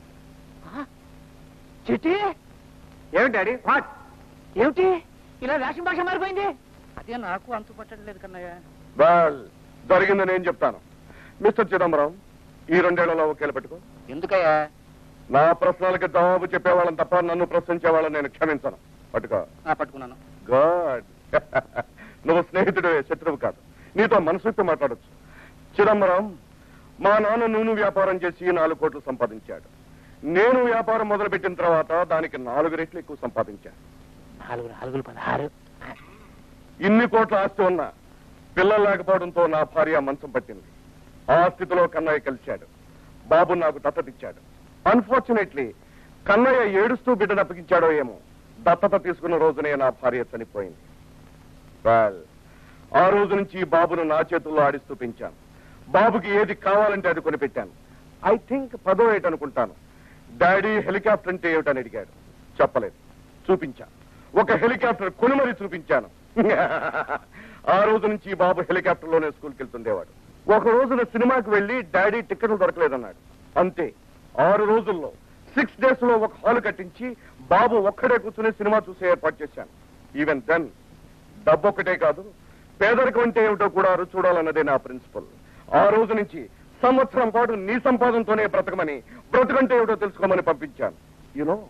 చిట్టి ఏమిటి డాడీ వాట్ ఏమిటి ఇలా వేషం భాష మారిపోయింది అదే నాకు అంతు పట్టడం లేదు కన్నయ్య వెల్ జరిగింది నేను చెప్తాను మిస్టర్ చిదంబరం ఈ రెండేళ్లలో ఒకేలా పెట్టుకో ఎందుకయ్యా నా ప్రశ్నలకి జవాబు చెప్పేవాళ్ళని తప్ప నన్ను ప్రశ్నించేవాళ్ళని నేను క్షమించను పట్టుకో ఆ, పట్టుకున్నాను గుడ్ నువ్వు స్నేహితుడే శత్రువు కాదు నీతో మనసు విప్పి మాట్లాడొచ్చు చిదంబరం మా నాన్న నూనె వ్యాపారం చేసి నాలుగు కోట్లు సంపాదించాడు నేను వ్యాపారం మొదలుపెట్టిన తర్వాత దానికి నాలుగు రెట్లు ఎక్కువ సంపాదించాను నాలుగు నాలుగులు పదహారు ఇన్ని కోట్ల ఆస్తి ఉన్నా పిల్లలు లేకపోవడంతో నా భార్య మంచం పట్టింది ఆ స్థితిలో కన్నయ్య కలిశాడు బాబు నాకు దత్తతిచ్చాడు అన్ఫార్చునేట్లీ కన్నయ్య ఏడుస్తూ బిడ్డను అప్పగించాడో ఏమో దత్తత తీసుకున్న రోజునే నా భార్య చనిపోయింది Well, ఆ రోజు నుంచి ఈ బాబును నా చేతుల్లో ఆడిస్తూ పెంచాను బాబుకి ఏది కావాలంటే అది కొనిపెట్టాను ఐ థింక్ పదో ఏట అనుకుంటాను డాడీ హెలికాప్టర్ అంటే ఏమిటని అడిగాడు చెప్పలేదు చూపించా ఒక హెలికాప్టర్ కొని మరీ చూపించాను ఆ రోజు నుంచి ఈ బాబు హెలికాప్టర్ లోనే స్కూల్కి వెళ్తుండేవాడు ఒక రోజున సినిమాకి వెళ్లి డాడీ టికెట్లు దొరకలేదన్నాడు అంతే ఆరు రోజుల్లో సిక్స్ డేస్ లో ఒక హాల్ కట్టించి బాబు ఒక్కడే కూర్చుని సినిమా చూసే ఏర్పాటు చేశాను ఈవెన్ దెన్ డబ్బు ఒక్కటే కాదు పేదరికం అంటే ఏమిటో కూడా రుచి చూడాలన్నదే నా ప్రిన్సిపల్ ఆ రోజు నుంచి సంవత్సరం పాటు నీ సంపాదనతోనే బ్రతకమని బ్రతకంటే ఏమిటో తెలుసుకోమని పంపించాను యూనో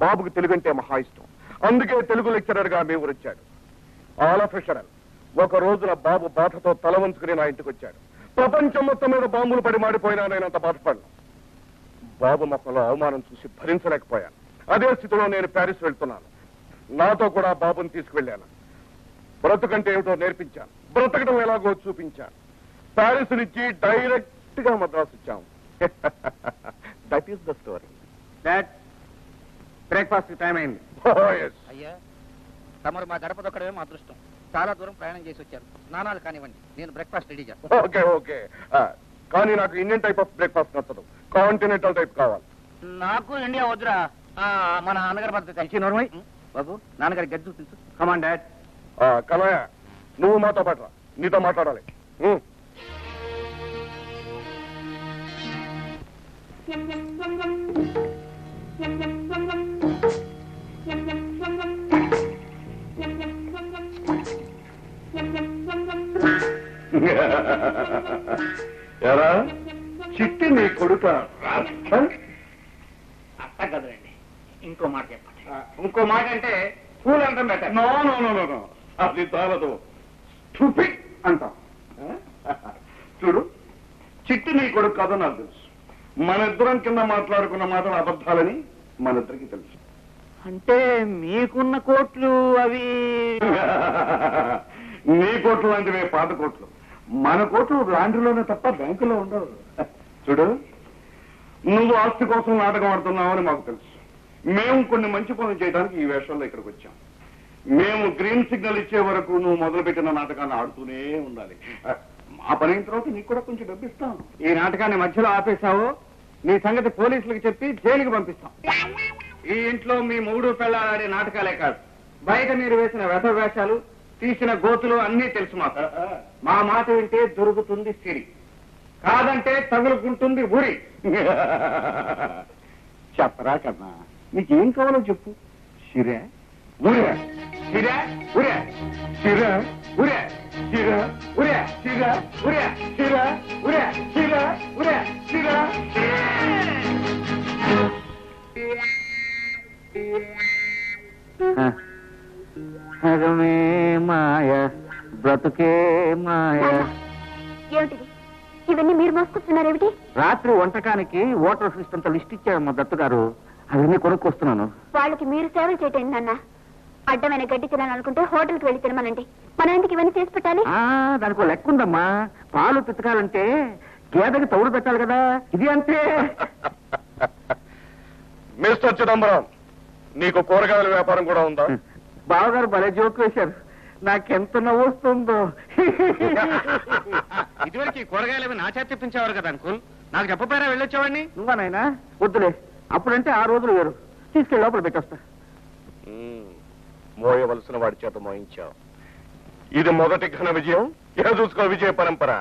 బాబుకు తెలుగు అంటే మహా ఇష్టం అందుకే తెలుగు లెక్చరర్ గా మేము వచ్చాడు ఆల్ ఆఫీసరల్ ఒక రోజున బాబు బాధతో తల వంచుకుని నా ఇంటికి వచ్చాడు ప్రపంచం మొత్తం మీద బాంబులు పడి మాడిపోయినా నేను అంత బాధపడను బాబు మొక్కలో అవమానం చూసి భరించలేకపోయాను అదే స్థితిలో నేను ప్యారిస్ వెళ్తున్నాను నాతో కూడా బాబుని తీసుకువెళ్ళాను బ్రతుకంటే ఏమిటో నేర్పించాను బ్రతకడం ఎలాగో చూపించాను ప్యారిస్ నుంచి డైరెక్ట్ గా మద్రాసు వచ్చాము that is the story dad breakfast time అయింది అయ్యా తమరు మా గడప దొక్కడమే మా అదృష్టం చాలా దూరం ప్రయాణం చేసి వచ్చారు స్నానాలు కానివ్వండి నేను బ్రేక్ఫాస్ట్ రెడీ చేస్తాను ఓకే ఓకే కానీ నాకు ఇండియన్ టైప్ ఆఫ్ బ్రేక్ఫాస్ట్ నచ్చదు కాంటినెంటల్ టైప్ కావాలి నాకు ఇండియా వద్దురా ఆ, మా నాన్నగారి పద్ధతి ఇచ్చి నోర్మై బాబు నాన్నగారి గది చూపించు కమాన్ డాడ్ కలయ నువ్వు మాతో పాటు రా. నీతో మాట్లాడాలి ఉమ్. ఎరా చిట్టి నీ కొడుక అట్ట కదండి ఇంకో మాట చెప్పండి ఇంకో మాట అంటే కూల్ అంటాం better no no no no no అది చాలదు స్టూపిడ్ అంటాం చూడు చిట్టి నీ కొడుకు కాదో నాకు తెలుసు మన ఇద్దరం కింద మాట్లాడుకున్న మాటలు అబద్ధాలని మన ఇద్దరికి తెలుసు అంటే మీకున్న కోట్లు అవి నీ కోట్లు లాంటివే పాత కోట్లు మన కోట్లు లాండ్రీలోనే తప్ప బ్యాంకులో ఉండవు చూడు నువ్వు ఆస్తి కోసం నాటకం ఆడుతున్నావని మాకు తెలుసు మేము కొన్ని మంచి పనులు చేయడానికి ఈ వేషంలో ఇక్కడికి వచ్చాం మేము గ్రీన్ సిగ్నల్ ఇచ్చే వరకు నువ్వు మొదలుపెట్టిన నాటకాన్ని ఆడుతూనే ఉండాలి ఆ పని అయిన తర్వాత నీకు కూడా కొంచెం డబ్బు ఇస్తాను ఈ నాటకాన్ని మధ్యలో ఆపేశావు నీ సంగతి పోలీసులకు చెప్పి జైలుకి పంపిస్తాం ఈ ఇంట్లో మీ మూడు పెళ్ళాడే నాటకాలే కాదు బయట మీరు వేసిన వ్యధ వేషాలు తీసిన గోతులు అన్నీ తెలుసు మాకు మా మాట వింటే దొరుకుతుంది సిరి కాదంటే తగులుకుంటుంది ఉరి చెప్పరా కన్నా నీకేం కావాలో చెప్పు సిరే ఊరే సిరా ఉరే సిరే ఉరే సిరే ఉరే సిరే ఉరే సిరే ఉరే సిరే ఉరే సిరే సగమే మాయ బ్రతుకే మాయ ఏమిటిది ఇవన్నీ మీరు మోసుకొస్తున్నారేమిటి రాత్రి వంటకానికి ఓటర్ సిస్టంతో లిస్ట్ ఇచ్చారు మా దత్తు గారు అవన్నీ కొనుక్కొస్తున్నాను వాళ్ళకి మీరు సేవలు చేయటండి నాన్న అడ్డమైన గడ్డి తినాలనుకుంటే హోటల్కి వెళ్ళి తినమనండి మనం ఎందుకు ఇవన్నీ చేసి పెట్టాలి ఆ దానికి ఓ లెక్క ఉందమ్మా పాలు పితకాలంటే గేదకి తౌడు పెట్టాలి కదా ఇది అంతే మిస్టర్ చిదంబరం నీకు కూరగాయల వ్యాపారం కూడా ఉందా బావగారు భలే జోక్ వేశారు నాకెంత నవ్వు వస్తుందో ఇదివరకు ఈ కూరగాయలు అవి నా చేత తెప్పించేవారు కదా అంకుల్ నాకు చెప్పపోయారా వెళ్ళొచ్చేవాడిని నువ్వా నాయనా వద్దులే అప్పుడంటే ఆ రోజులు వేరు తీసుకెళ్ళి లోపల పెట్టొస్తా మ్మ్. మోయవలసిన వాడి చేత మోయించావు ఇది మొదటి ఘన విజయం ఇక చూసుకో విజయ పరంపర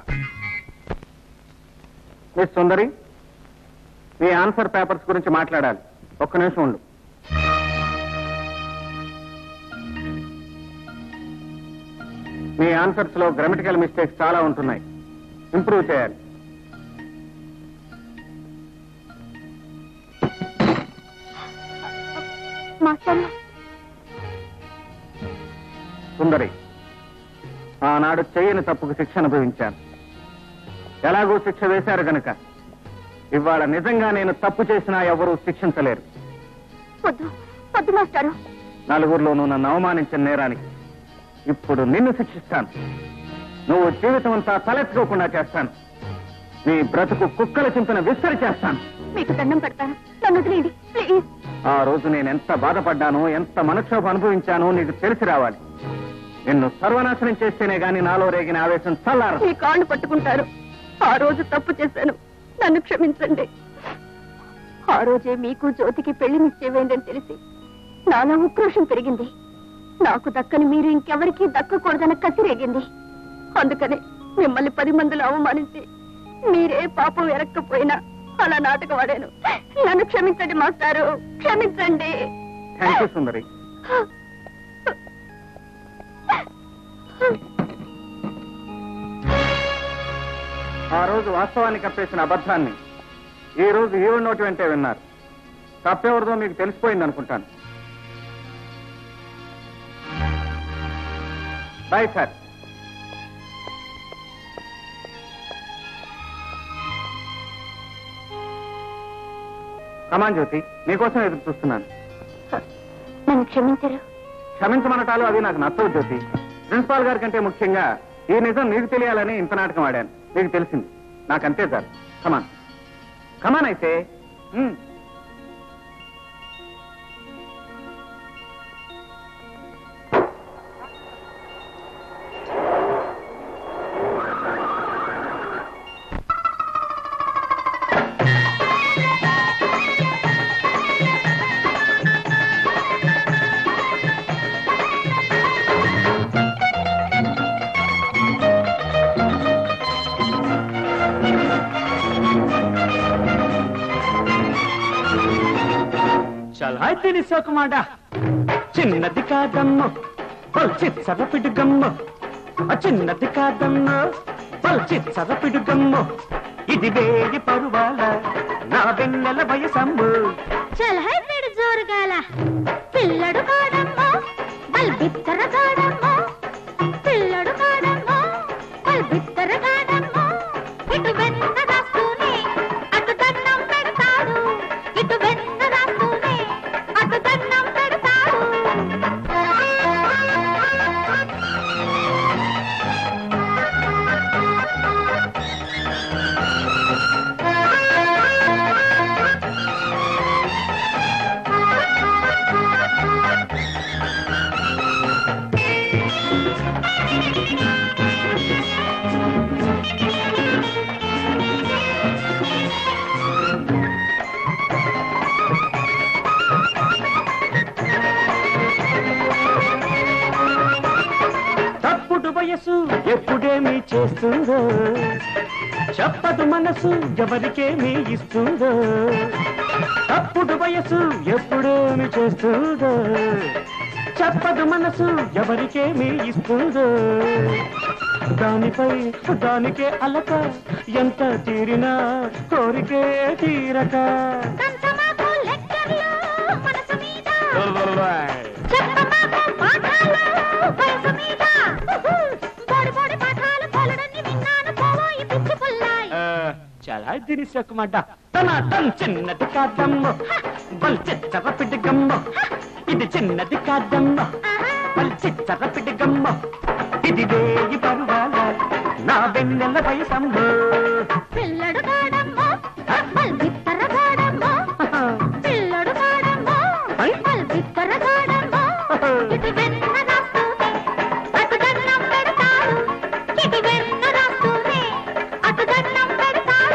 మిస్ సుందరి మీ ఆన్సర్ పేపర్స్ గురించి మాట్లాడాలి ఒక్క నిమిషం ఉండు మీ ఆన్సర్స్ లో గ్రామటికల్ మిస్టేక్స్ చాలా ఉంటున్నాయి ఇంప్రూవ్ చేయాలి మాస్టర్ సుందరి ఆనాడు చేయని తప్పుకు శిక్ష అనుభవించాను ఎలాగో శిక్ష వేశారు గనుక ఇవాళ నిజంగా నేను తప్పు చేసినా ఎవరూ శిక్షించలేరు వద్దు వద్దు మాస్టారు నలుగురిలోనూ నన్ను అవమానించిన నేరానికి ఇప్పుడు నిన్ను శిక్షిస్తాను నువ్వు జీవితం అంతా తలెత్తుకోకుండా చేస్తాను నీ బ్రతుకు కుక్కల చింపిన విస్తరి చేస్తాను మీకు దండం పెడతాను నన్ను వదిలేయండి ప్లీజ్ ఆ రోజు నేను ఎంత బాధపడ్డానో ఎంత మనక్షోభ అనుభవించానో నీకు తెలిసి రావాలి నిన్ను సర్వనాశనం చేస్తేనే గాని నాలో రేగిన ఆవేశం చల్లారు మీ కాళ్ళు పట్టుకుంటారు ఆ రోజు తప్పు చేశాను నన్ను క్షమించండి ఆ రోజే మీకు జ్యోతికి పెళ్లి నిశ్చయమైందని తెలిసి నాలో ఉక్రోషం పెరిగింది నాకు దక్కని మీరు ఇంకెవరికీ దక్కకూడదన్న కసి రేగింది అందుకనే మిమ్మల్ని పది మందిలో అవమానించి మీరే పాపం ఎరక్కపోయినా అలా నాటకం ఆడాను నన్ను క్షమించండి మాస్టారు క్షమించండి థ్యాంక్ యూ సుందరి ఆ రోజు వాస్తవాన్ని కప్పేసిన అబద్ధాన్ని ఈ రోజు ఈవిడ నోటి వెంటే విన్నారు తప్పెవరిదో మీకు తెలిసిపోయింది అనుకుంటాను బాయ్ సార్ కమాన్ జ్యోతి నీకోసం ఎదురు చూస్తున్నాను నన్ను క్షమించరు క్షమించమనటాలు అవి నాకు నచ్చవు జ్యోతి ప్రిన్సిపాల్ గారి కంటే ముఖ్యంగా ఈ నిజం నీకు తెలియాలని ఇంత నాటకం ఆడాను నీకు తెలిసింది నాకంతే సార్ కమాన్ కమాన్ అయితే ఉమ్. చాలా తెలిసి ఒక మాట చిన్నది కాదమ్మ పల్చిచ్చర పిడుగమ్మ ఆ చిన్నది కాదమ్మ పల్చిచ్చర పిడుగమ్మ ఇది వేయి పరువాల నా వెన్నెల వయసమ్ము చలహై పిడు జోరుగాల పిల్లడు కాడమ్మో బల్ బిత్తర కాడమ్మో పిల్లడు కాడమ్మో బల్ బిత్తర కాడమ్మో ఇటు వెన్న రాస్తూనే అటు దన్నం పెడతాడు ఇటు వెన్న రాస్తూనే అటు దన్నం పెడతాడు తప్పుడు వయసు ఎప్పుడేమి చేస్తుందో చెప్పదు మనసు ఎవరికేమి ఇస్తుందో తప్పుడు వయసు ఎప్పుడేమి చేస్తుందో చెప్పదు మనసు ఎవరికేమి ఇస్తుందో దానిపై దానికే అలక ఎంత తీరినా కోరికే తీరక కంచమాకు లెక్కర్లు మనసు మీద చెప్పమాకు పాఠాలు వయసు మీద బోడి బోడి పాఠాలు పోలడని విన్నాను పోవోయి పిచ్చి పుల్లాయి చాలా దినిసొక్కమాట తన తన్ చిన్నది కాదమ్మ బల్ చిచ్చర పిడిగమ్మ ఇది చిన్నది కాదమ్మ బల్ చిచ్చర పిడిగమ్మ ఇది వేయి పరువాల నా వెన్నెల వయసమ్మ పిల్లడు కాడమ్మో బల్ బిత్తర కాడమ్మో పిల్లడు కాడమ్మో బల్ బిత్తర కాడమ్మో ఇటు వెన్న రాస్తూనే అటు దన్నం పెడతాడు ఇటు వెన్న రాస్తూనే అటు దన్నం పెడతాడు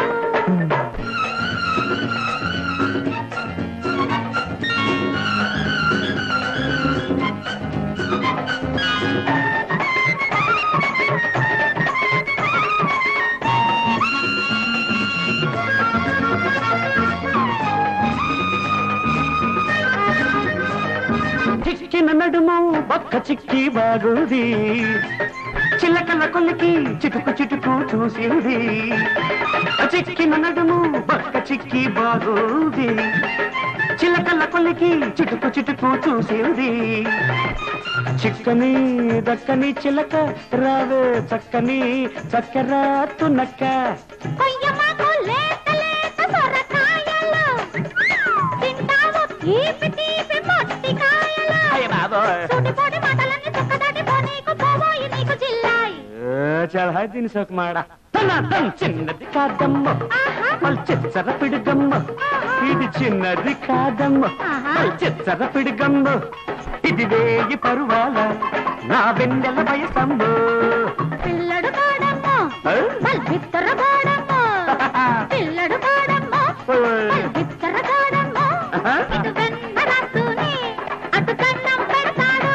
చిక్కిన నడుము బక్క చిక్కి బాగుంది చిల్లకల కొలికి చిటుకు చిటుకు చూసింది చిక్కిన నడుము బక్క చిక్కి బాగుంది చిల్లకల కొలికి చిటుకు చిటుకు చూసింది చిక్కని దక్కని చిలక రావే చక్కని చక్కెర తునక్క కొయ్యమాకు లేత లేత సొరకాయలు తింటావు తీపి తీపి మొట్టికాయలు అయ్య బాబోయ్ సూటి పొడి మాటలన్నీ చక్కదాటి పోనీకు పోబోయి నీకు జిల్లాయి చాలా దీని సోకుమాడ తన తన చిన్నది కాదమ్మ మళ్ళీ చిచ్చర పిడుగమ్మ ఇది చిన్నది కాదమ్మ మళ్ళీ చిచ్చర పిడుగమ్మ ఇది వేయి పరువాల నా వెన్నెల వయసమ్మ పిల్లడు కాడమ్మో బల్ బిత్తర కాడమ్మో పిల్లడు కాడమ్మో బల్ బిత్తర కాడమ్మో ఇటు వెన్న రాస్తూనే అటు కన్నం పెడతాడు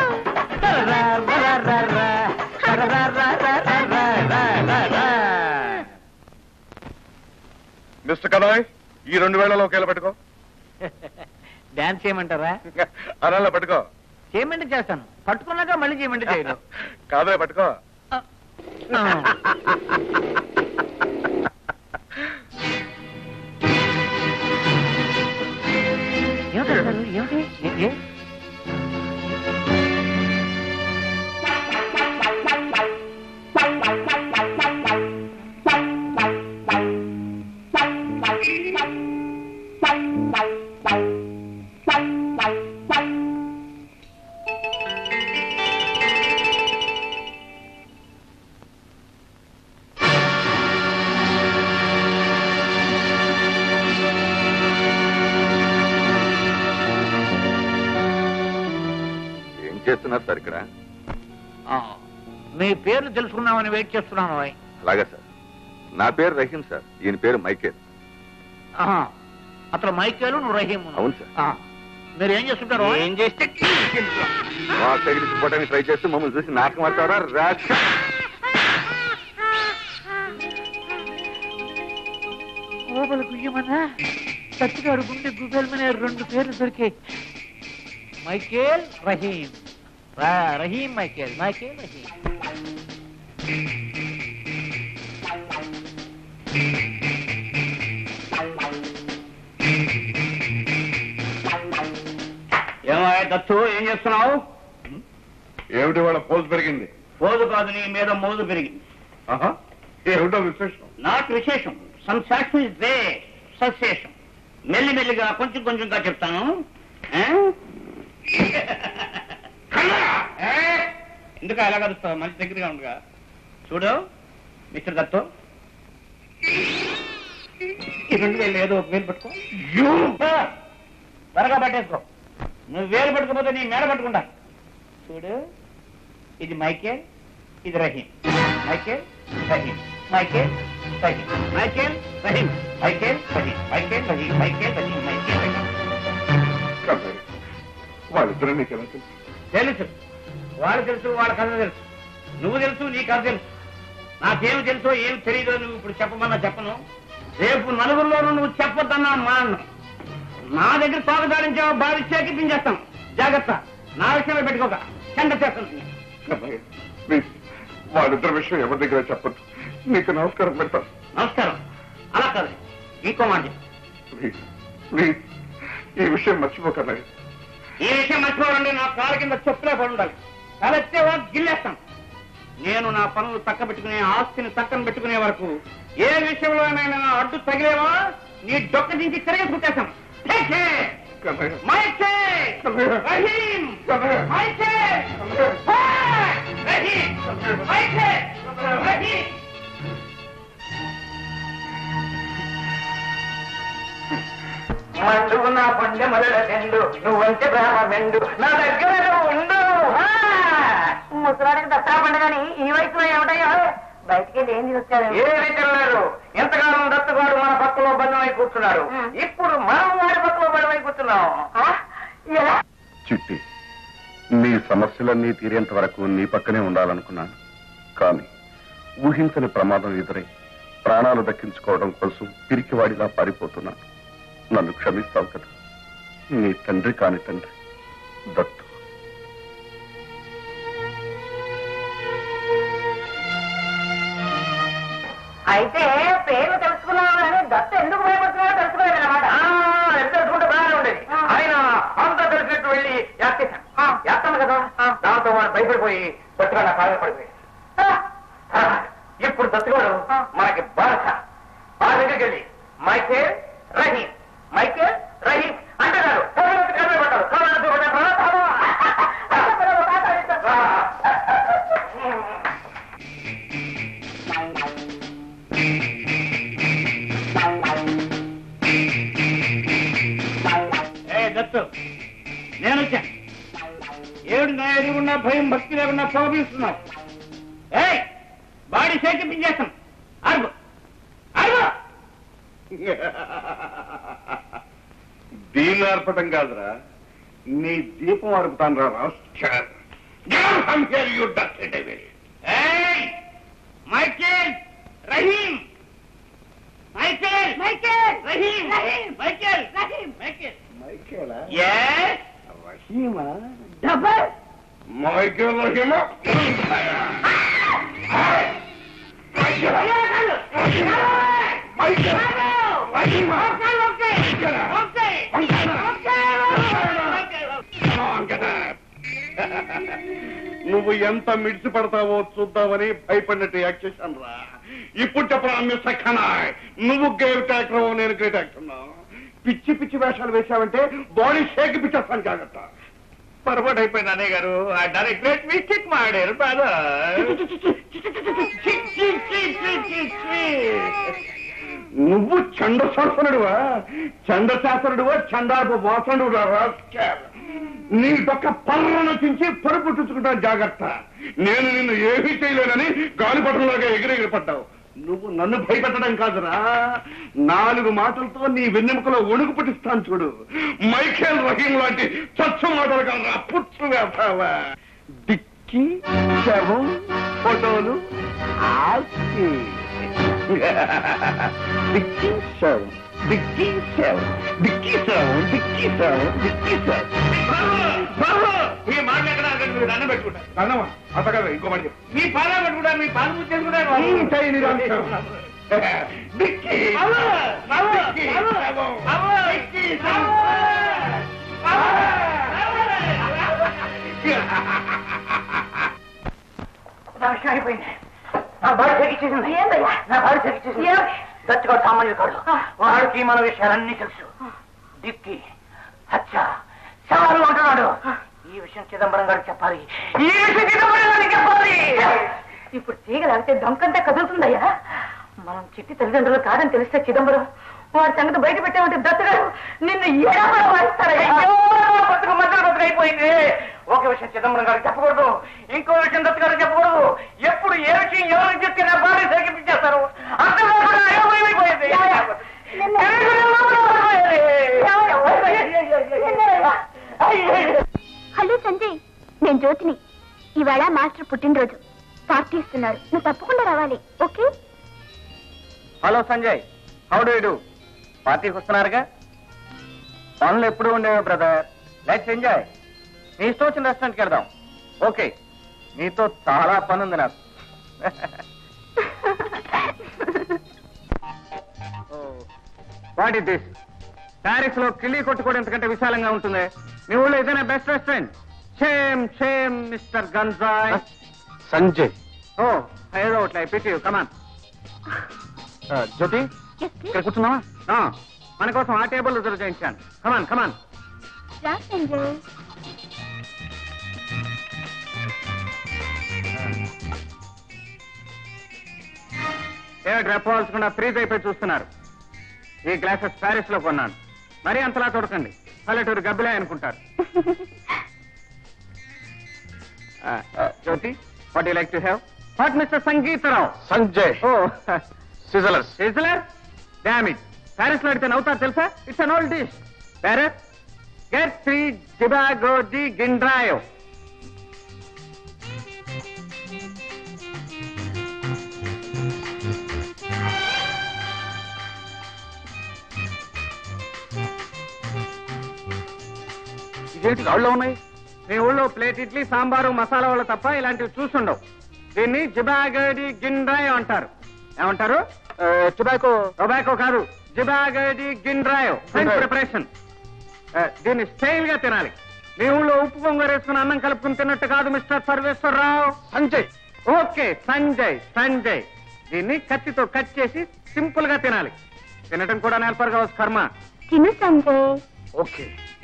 మిస్టర్ కదాయ్ ఈ రెండు వేలలో ఒకేలా పెట్టుకో డాన్స్ చేయమంటారా అలా పట్టుకో చేయమంటే చేస్తాను పట్టుకున్నాక మళ్ళీ చేయమంటే చేయను కాదే పట్టుకో ఏమిటి ఏ- ఏ? ఏం చేస్తున్నారు సార్ ఇక్కడ ఆ, మీ పేర్లు తెలుసుకుందామని వెయిట్ చేస్తున్నాను ఓయ్. అలాగా సార్ నా పేరు రహీం సార్ ఈయన పేరు మైకేల్ ఆహా. అతను మైకేలు నువ్వు రహీం అవును సార్. మీరు ఏం చేస్తుంటారు ఓయ్? ఏం చేస్తే మా తగిలించుకోవడానికి ట్రై చేస్తూ మమ్మల్ని చూసి నాటకం ఆడతారా రాక్ష ఓబలు గుయ్యమన్నా సత్తిగాడు గుండె గుబెల్మనే రెండు పేర్లు దొరికాయి మైకేల్ రహీం రా- రహీం మైకేల్ మైకేల్ రహీం ఏమో దత్తు ఏం చేస్తున్నావు ఏమిటి వాళ్ళ పోజు పెరిగింది పోదు కాదు నీ మీద మోదు పెరిగింది ఆహా ఏమిటో విశేషం నాకు విశేషం సమ్ సాక్షన్ ఇస్ దే సశేషం మెల్లి మెల్లిగా కొంచెం కొంచెంగా చెప్తాను ఆ? ఏ? ఎందుకు అలా కలుస్తావు మంచి దగ్గరగా ఉండగా చూడు మిస్టర్ దత్తు ఈ రెండు వేలు ఏదో ఒక వేలు పట్టుకో ఆ, త్వరగా పట్టేసుకో నువ్వు వేలు పట్టుకోపోతే నీ మేడ పట్టుకుంటా చూడు ఇది మైకేల్ ఇది Rahim Michael Rahim Michael Rahim Michael Rahim Michael Rahim Michael Rahim Michael Rahim Michael Rahim వాళ్ళిద్దరూ నీకు ఎలా తెలుసు తెలుసు వాళ్ళు తెలుసు వాళ్ళ కథ తెలుసు నువ్వు తెలుసు నీ కథ తెలుసు నాకేమి తెలుసో ఏమి తెలియదో నువ్వు ఇప్పుడు చెప్పమన్నా చెప్పను రేపు నలుగురిలోనూ నువ్వు చెప్పొద్దన్నా మాను నా దగ్గర తోకదారించావు బాధించాకి పించేస్తాను జాగ్రత్త నా విషయమే పెట్టుకోక చెండ చేస్తాను కన్నయ్య ప్లీజ్ వాళ్ళిద్దరి విషయం ఎవరి దగ్గర చెప్పద్దు నీకు నమస్కారం పెడతాను నమస్కారం అలా కాదు ఇంకో మాట చెప్పు. ప్లీజ్ ప్లీజ్ ఈ విషయం మర్చిపోకన్నయ్య ఈ విషయం మర్చిపోవాలంటే నా కాలు కింద చెప్పులే పడి ఉండాలి కలిస్తే వాడు గిల్లేస్తాం నేను నా పనులు తక్క పెట్టుకునే ఆస్తిని తక్కన పెట్టుకునే వరకు ఏ విషయంలోనైనా నా అడ్డు తగిలేవా నీ డొక్క దించి తిరిగి కుట్టేస్తాం Take care! Kannayya My care! Rahim! My care! Ah! Rahim! My care! Rahim! మండు నా పండె మొదల చెండు నువ్వంటే ప్రేమ మెండు నా దగ్గర నువ్వు ఉండు ముసలాడికి దసరా పండుగని ఈ వయసులో ఏమిటయ్యా బయటికి వెళ్ళి ఏం వచ్చారు ఏమి తినలేరు ఎంతకాలం దత్తగాడు మన పక్కలో బంధమై కూర్చున్నాడు ఇప్పుడు మనం వాడి పక్కలో బంధమై కూర్చున్నాం చిట్టి నీ సమస్యలన్నీ తీరేంత వరకు నీ పక్కనే ఉండాలనుకున్నాను కానీ ఊహించని ప్రమాదం ఎదురై ప్రాణాలు దక్కించుకోవడం కోసం పిరికివాడిలా పారిపోతున్నాను నన్ను క్షమిస్తావు కదా నీ తండ్రి కాని తండ్రి దత్తు అయితే పేరు తెలుసుకున్నావు కానీ దత్త ఎందుకు భయపడుతున్నాడో తెలుసుకోలేదు అనమాట ఎంత తెలుసుకుంటే బాగానే ఉండేది ఆ. ఆయన అంత తెలిసినట్టు వెళ్ళి యాక్టేశాను యాక్తాను కదా దాంతో వాడు భయపడిపోయి దత్తగా నా కాళ్ళ పడిపోయి ఇప్పుడు దత్తగాడు మనకి బాధ ఆ దగ్గరికి వెళ్ళి మైకే రహీం మైకే రహీం అంటున్నాడు కనబడతాడు ఏ దత్తు నేను వచ్చా ఏడు నా ఎదుగున్నా భయం భక్తి లేకుండా ప్రవహిస్తున్నావు ఏయ్ బాడీ షేకి పించేస్తాం అరుగు అరుగు దీన్ని అర్పటం కాదురా నీ దీపం అర్పుతాను రా రాష్ట్ర ఏయ్ Michael Rahim Michael Michael Rahim Michael Rahim Michael Yes. Double Michael రహీమా Okay. Okay. Okay. నువ్వు ఎంత మిడిసి పడతావో చూద్దామని భయపడినట్టు యాక్ట్ చేశాను రా ఇప్పుడు చెప్పరా మిస్టర్ ఖనాయ్ నువ్వు గ్రేట్ యాక్టర్ నేను గ్రేట్ యాక్టర్ పిచ్చి పిచ్చి వేషాలు వేశావంటే బాడీ షేక్ పిచ్చేస్తాను జాగ్రత్త పొరపాటు అయిపోయింది అన్నయ్య గారు ఆ డైరెక్ట్ గ్రేట్ మిస్టేక్ మాడారు బ్రదర్ నువ్వు చండశాసనుడువా చండశాసనుడువా చండాపు వాసనుడు నీ పక్క పర్రను చించి పరుపు చుచ్చుకుంటాను జాగ్రత్త నేను నిన్ను ఏమీ చేయలేనని గాలిపటంలాగా ఎగిరెగిరి పడ్డావు నువ్వు నన్ను భయపెట్టడం కాదురా నాలుగు మాటలతో నీ వెన్నెముకలో వణుకు పుట్టిస్తాను చూడు మైఖేల్ రహీం లాంటి చచ్చు మాటలు కాదురా పుచ్చు వేస్తావా డిక్కి శవం ఫోటోలు ఆస్తి డిక్కీ శవం డిక్కీ శవం డిక్కీ శవం డిక్కీ శవం డిక్కీ శవం ఈ మాట ఎక్కడ ఆగండి, మీరు దండం పెట్టుకుంటారు అన్నమా అతగా ఇంకో మాట చెప్పు మీ పాలు పెట్టుకుంటారు మీ పాలు ఈ ముచ్చేసుకుంటారు టైని రామశవం. డిక్కీ అవ్వ! అవ్వ! డిక్కీ అవ్వ! శవం. అవ్వ! డిక్కీ అవ్వ! నా విషయం అయిపోయింది నా బాడీ తెగిచ్చేసింది ఏందయ్యా నా బాడీ తెగిచ్చేసింది దచ్చుకో సామాన్యుడు కాడు వాడికి మన విషయాలన్నీ తెలుసు దిక్కి హత్య శవాలు అంటున్నాడు ఈ విషయం చిదంబరం గారికి చెప్పాలి ఈ విషయం చిదంబరం గారికి చెప్పాలి ఇప్పుడు తీగలాగితే దొంకంతా కదులుతుందయ్యా మనం చిట్టి తల్లిదండ్రులు కాదని తెలిస్తే చిదంబరం వాడి సంగతి బయట పెట్టామంటే దత్తగారు నిన్ను ఏడా వాయిస్తారయ్యా బతుకు మధ్యలో బతుకు అయిపోయింది ఒక విషయం చిదంబరం గారికి చెప్పకూడదు ఇంకో విషయం దత్తు గారికి చెప్పకూడదు ఎప్పుడు ఏ విషయం ఎవరికి చెప్తే నా బాడీ సేకరించేస్తారు అర్థం కాకుండా అయోమయమైపోయింది. హలో సంజయ్ నేను జ్యోతిని ఇవాళ మాస్టర్ పుట్టినరోజు పార్టీ ఇస్తున్నారు నువ్వు తప్పకుండా రావాలి okay hello Sanjay how do do పార్టీకి వస్తున్నారుగా పనులు ఎప్పుడు ఉండేవి బ్రదర్ లెట్స్ ఎంజాయ్ మీ ఇష్టం వచ్చిన రెస్టారెంట్కి వెళ్దాం ఓకే నీతో చాలా పని ఉంది నాకు వాట్ ఇస్ దిస్ ప్యారిస్ లో కిళ్ళి కొట్టుకోవడం ఎంతకంటే విశాలంగా ఉంటుంది మీ ఊళ్ళో ఏదైనా best restaurant shame shame mister గంజాయ్ సంజయ్ ఓ ఏదో ఒకటి పిటి కమాన్ జ్యోతి ఇక్కడ కూర్చున్నావా మన కోసం ఆ టేబుల్ రిజర్వ్ చేయించాను కమాన్ కమాన్ రా సంజయ్ ఏమిటి రెప్పవలసకుండా ఫ్రీజ్ అయిపోయి చూస్తున్నారు ఈ గ్లాసెస్ ప్యారిస్ లో కొన్నాను మరీ అంతలా చూడకండి పల్లెటూరు గబ్బిలే అనుకుంటారు Jyothi what you like to have what mister Sangeetharao Sanjay ఓ సిజలర్స్ సిజ్లర్ డామిట్ ప్యారిస్ లో అడితే నవ్వుతారు తెలుసా it's an old dish Paris గెట్ త్రీ జిబాగో డి గిండ్రాయో ఇదేంటి రాళ్ళలో ఉన్నాయి మీ ఊళ్ళో ప్లేట్ ఇడ్లీ సాంబారు మసాలా వాళ్ళు తప్ప ఇలాంటివి చూసుండవు దీన్ని జిబాగడి గిండ్రాయో అంటారు ఏమంటారు టొబాకో టొబాకో కాదు జిబాగడి గిండ్రాయో ఫ్రెంచ్ గిండ్రాయో. ప్రిపరేషన్ దీన్ని స్టైల్ గా తినాలి మీ ఊళ్ళో ఉప్పు పొంగర్ వేసుకుని అన్నం కలుపుకుని తిన్నట్టు కాదు మిస్టర్ సర్వేశ్వరరావు సంజయ్ ఓకే సంజయ్ సంజయ్ దీన్ని కత్తితో కట్ చేసి సింపుల్ గా తినాలి తినటం కూడా నేర్పరు కావచ్చు కర్మ తిను సంజయ్ ఓకే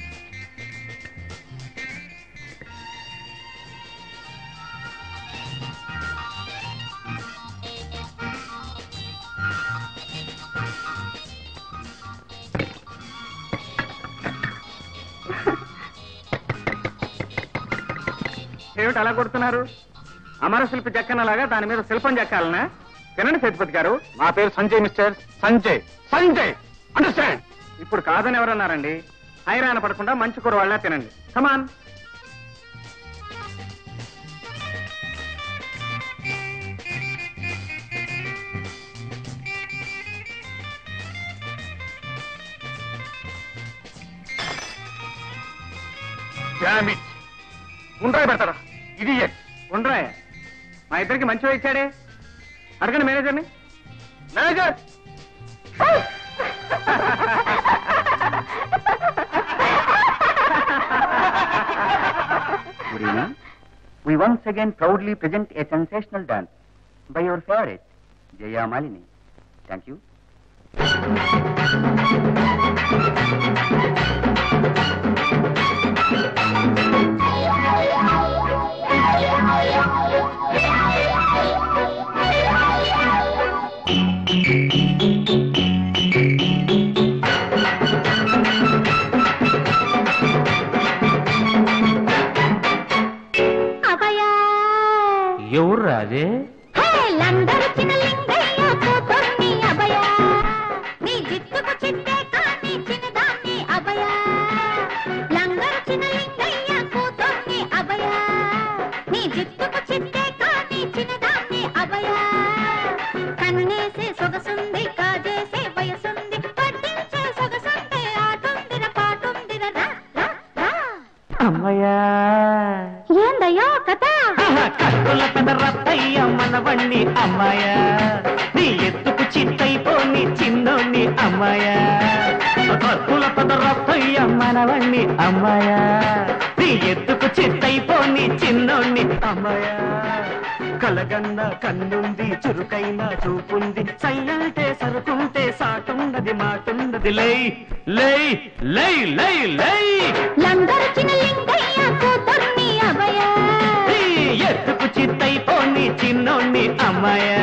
ఏమిటి అలా కొడుతున్నారు అమర శిల్పి చెక్కనలాగా దాని మీద శిల్పం చెక్కాలనా తినండి సేతుపతి గారు నా పేరు సంజయ్ మిస్టర్ సంజయ్ సంజయ్ అండర్స్టాండ్ ఇప్పుడు కాదని ఎవరన్నారండి హైరాణ పడకుండా మంచి కూర వాళ్ళ తినండి కమాన్ డామిట్ ఉండ్రాయి పెడతారా ఇది ఉండరాయ మా ఇద్దరికి మంచిగా ఇచ్చాడే అడగండి మేనేజర్ని manager good evening we once again proudly present a sensational dance by your favorite, Jaya Malini. Thank you. అభయా ఎవరు రాజే హే లందరిచిన లింగయ్య కూతుర్ని అభయా నీ జిత్తుకు చిట్టే కాని చిన్నదాన్ని అభయా లందరిచిన లింగయ్య కూతుర్ని అభయా నీ జిత్తుకు చిట్టే కాని చిన్నదాన్ని అభయా కన్నేసే సొగసుంది కాజేసే వయసుంది పట్టించే సొగసుంది ఆటుందిర పాటుందిర రా రా రా అమ్మయ్యా ఏందయ్యో కథ కట్టుల పెద రత్తయ్య మనవణ్ణి అమ్మాయా నీ ఎత్తుకు చిత్తైపోని చిన్నోణ్ణి అమ్మాయా కట్టుల పెద రత్తయ్య మనవణ్ణి అమ్మాయా నీ ఎత్తుకు చిత్తైపోని చిన్నోణ్ణి అమ్మాయా కలగన్న కన్నుంది చురుకైన చూపుంది సయ్యంటే సరుకుంటే సాటుండది మాటుండది లై లై లై లై లై లందరిచిన లింగయ్య కూతుర్ని అభయా ఈ ఎత్తుకు చిత్తైపోని చిన్నోణ్ణి అమ్మాయా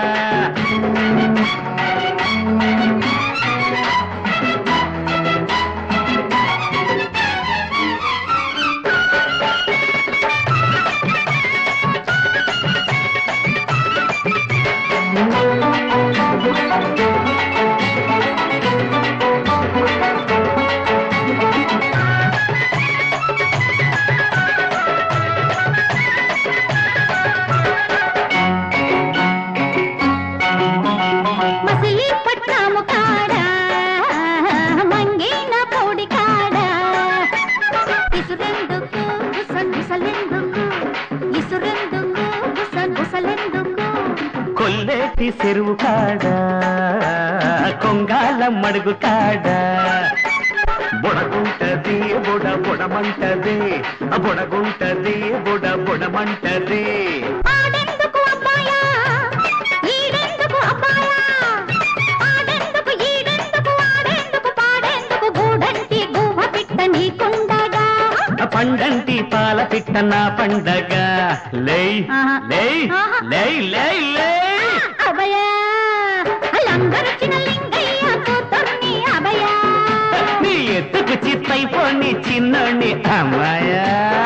మసిలీపట్నము కాడ మంగిన పొడి కాడ ఇసురెందుకు గుసన్ గుసలెందుకు ఇసురెందుకు గుసన్ గుసలెందుకు కొల్లేటి చెరువు కాడ కొంగాల మడుగు కాడ బుడగుంటది బుడ బుడమంటది బుడగుంటది బుడ బుడమంటది ఆడెందుకు అబ్బాయా ఈడెందుకు అబ్బాయా ఆడెందుకు ఈడెందుకు ఆడెందుకు పాడెందుకు గూడంటి గుహ పిట్ట నీకుండగా పండంటి పాల పిట్ట నా పండగ లై ఆహా. లై ఆహా. లై లై లై అభయా లందరిచిన లింగయ్య కూతుర్ని అభయా నీ ఎత్తుకు చిత్తైపోని చిన్నోణ్ణి అమ్మాయా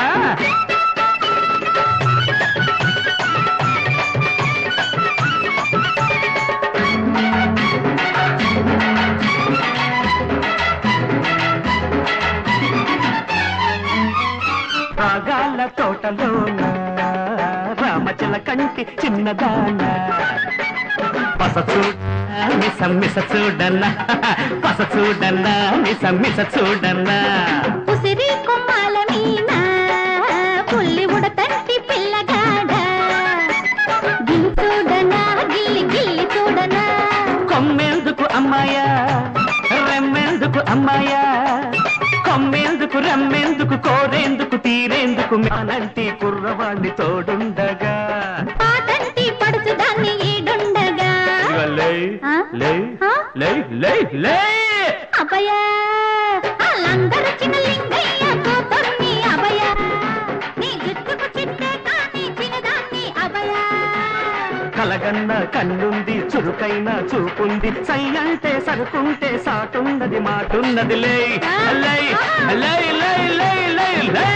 రాగాల తోటలోన రామచల కంటి చిన్నదాన పస చూడ మిస మిస చూడన్న పస చూడన్న మిస మిస చూడన్న ఉసిరి కొమ్మాల మీన పుల్లి ఉడతంటి పిల్లగాడ గిల్లి చూడనా గిల్లి గిల్లి చూడనా కొమ్మెందుకు అమ్మాయా రెమ్మెందుకు అమ్మాయా కొమ్మెందుకు రమ్మెందుకు కోరేందుకు తీరేందుకు మానంటి కుర్రవాణ్ణి తోడుండగా పాటంటి పడుచుదాన్ని ఈడుండగా ఇగ లై ఆ? లై ఆ? లై లై లై అభయా లందరిచిన లింగయ్య కూతుర్ని అభయా నీ జుట్టుకు చిట్టే కాని చిన్నదాన్ని అభయా కలగన్న కన్నుంది చురుకైన చూపుంది సై అంటే సరుకుంటే సాటుండది మాటున్నది లై లై లై లై లై లై లై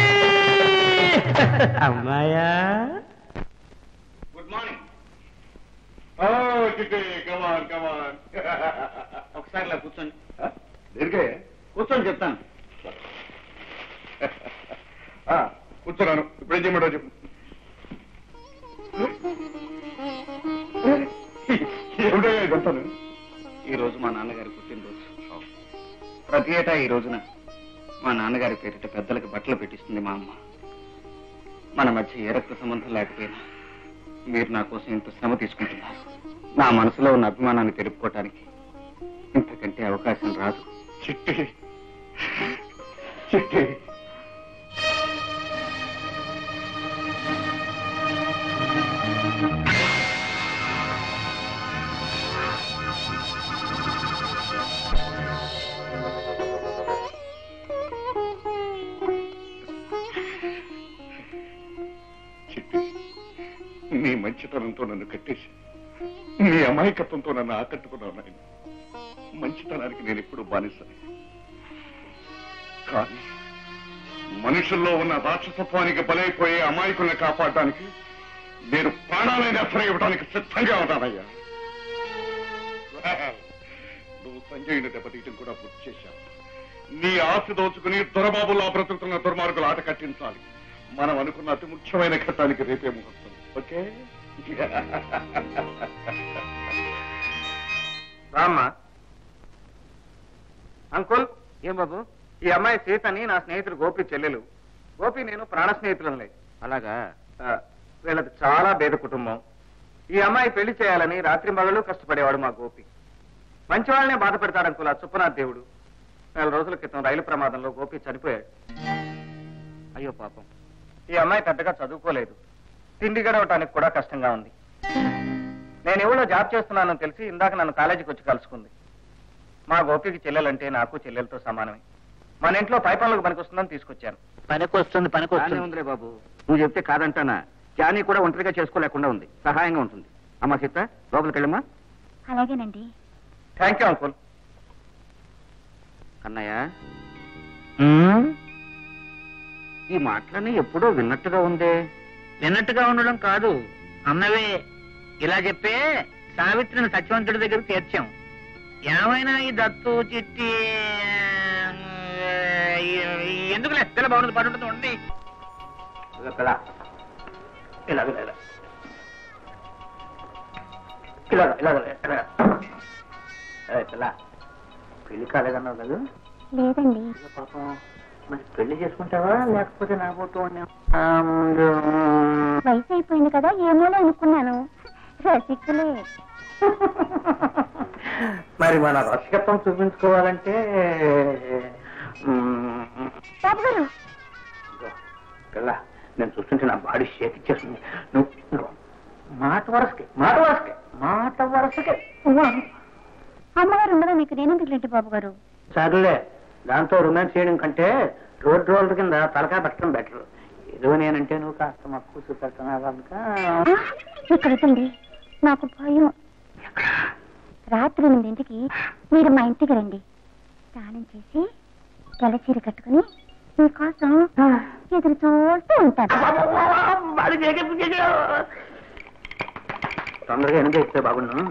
అమ్మాయా గుడ్ మార్నింగ్ ఓ చిట్టి కమాన్ కమాన్ ఒకసారి ఇలా కూర్చోండి దేనికే కూర్చొని చెప్తాను ఆ, కూర్చున్నాను ఇప్పుడేం చేయమంటావు చెప్పు ఏమిటో ఇదంతాను ఈ రోజు మా నాన్నగారి పుట్టినరోజు ప్రతి ఏటా ఈ రోజున మా నాన్నగారి పేరిట పెద్దలకు బట్టలు పెట్టిస్తుంది మా అమ్మ మన మధ్య ఏ రక్త సంబంధం లేకపోయినా మీరు నా కోసం ఇంత శ్రమ తీసుకుంటున్నారు నా మనసులో ఉన్న అభిమానాన్ని తెలుపుకోవటానికి ఇంతకంటే అవకాశం రాదు చిట్టి చిట్టి నీ మంచితనంతో నన్ను కట్టేసి నీ అమాయకత్వంతో నన్ను ఆకట్టుకున్నావు నాయన మంచితనానికి నేను ఎప్పుడు బానిసని కానీ మనుషుల్లో ఉన్న రాక్షసత్వానికి బలైపోయే అమాయకుల్ని కాపాడడానికి నేను ప్రాణాలైన అసలు ఇవ్వడానికి సిద్ధంగా ఉన్నానయ్యా నువ్వు సంజయుని దెబ్బతీయటం కూడా పూర్తి చేశావు నీ ఆస్తి దోచుకుని దొరబాబులా బ్రతుకుతున్న దుర్మార్గులు ఆట కట్టించాలి మనం అనుకున్న అతి ముఖ్యమైన ఘట్టానికి రేపే ముహూర్తం ఓకే రామ్మా అంకుల్ ఏం బాబు ఈ అమ్మాయి సీతని నా స్నేహితుడు గోపి చెల్లెలు గోపి నేను ప్రాణ స్నేహితులంలే అలాగా ఆ, వీళ్ళది చాలా పేద కుటుంబం ఈ అమ్మాయి పెళ్లి చేయాలని రాత్రి మగళ్ళు కష్టపడేవాడు మా గోపి మంచి వాళ్ళనే బాధ పెడతాడు అంకుల్ ఆ చుప్పనాథ్ దేవుడు నెల రోజుల క్రితం రైలు ప్రమాదంలో గోపి చనిపోయాడు అయ్యో పాపం ఈ అమ్మాయి పెద్దగా చదువుకోలేదు తిండి గడవటానికి కూడా కష్టంగా ఉంది నేను ఎవరో జాబ్ చేస్తున్నానని తెలిసి ఇందాక నన్ను కాలేజీకి వచ్చి కలుసుకుంది మా గోపికి చెల్లెలంటే నాకు చెల్లెలతో సమానమే మన ఇంట్లో పై పనులకు పనికొస్తుందని తీసుకొచ్చాను పనికొస్తుంది బాగానే పనికొస్తుంది ఉందిలే బాబు నువ్వు చెప్తే కాదంటానా జానీ కూడా ఒంటరిగా చేసుకోలేకుండా ఉంది సహాయంగా ఉంటుంది అమ్మా సీత లోపలికి వెళ్ళమ్మా అలాగేనండి థ్యాంక్ యూ అంకుల్ అన్నయ్య ఉమ్, ఈ మాటలన్నీ ఎప్పుడో విన్నట్టుగా ఉందే విన్నట్టుగా ఉండడం కాదు అన్నవే ఇలా చెప్పే సావిత్రిని సత్యవంతుడి దగ్గర చేర్చాం ఏమైనా ఈ దత్తు చిట్టి ఆ, ఈ- ఎందుకులే పిల్ల బాగుంటుంది పడుతుంది ఉండి ఇలా ఇలా ఇలా ఇలా ఇలా ఇలా ఇలా ఏ, పిల్ల పెళ్లి కాలేదన్నావు కదా లేదండి పాపం మరి పెళ్లి చేసుకుంటావా లేకపోతే నా పోతూ వయసు అయిపోయింది కదా ఏమోలే అనుకున్నాను రసికులే మరి మన రసికత్వం చూపించుకోవాలంటే మ్మ్, బాబు గారు ఇదిగో, పిల్ల నేను చూస్తుంటే నా బాడీ షేక్ ఇచ్చేస్తుంది నువ్వు ఇదిగో, మాట వరసకే మాట వరసకే మాట వరసకే అమ్మగారు ఉండగా మీకు నేనెందుకు లేంటి బాబు గారు సర్లే దాంతో రొమాన్స్ చేయడం కంటే రోడ్ రోలర్ కింద తలకాయ పెట్టడం బెటర్ ఏదో నేనంటే నువ్వు కాస్త మక్కువ చూపెడుతున్నావు కనుక ఆ, ఇక్కడ వద్దండి నాకు భయం రాత్రి ఎనిమిదింటికి మీరు మా ఇంటికి రండి స్నానం చేసి తెల్లచీర కట్టుకుని మీకోసం ఎదురు చూస్తూ ఉంటాను తొందరగా ఎనిమిది ఇస్తే బాగుండు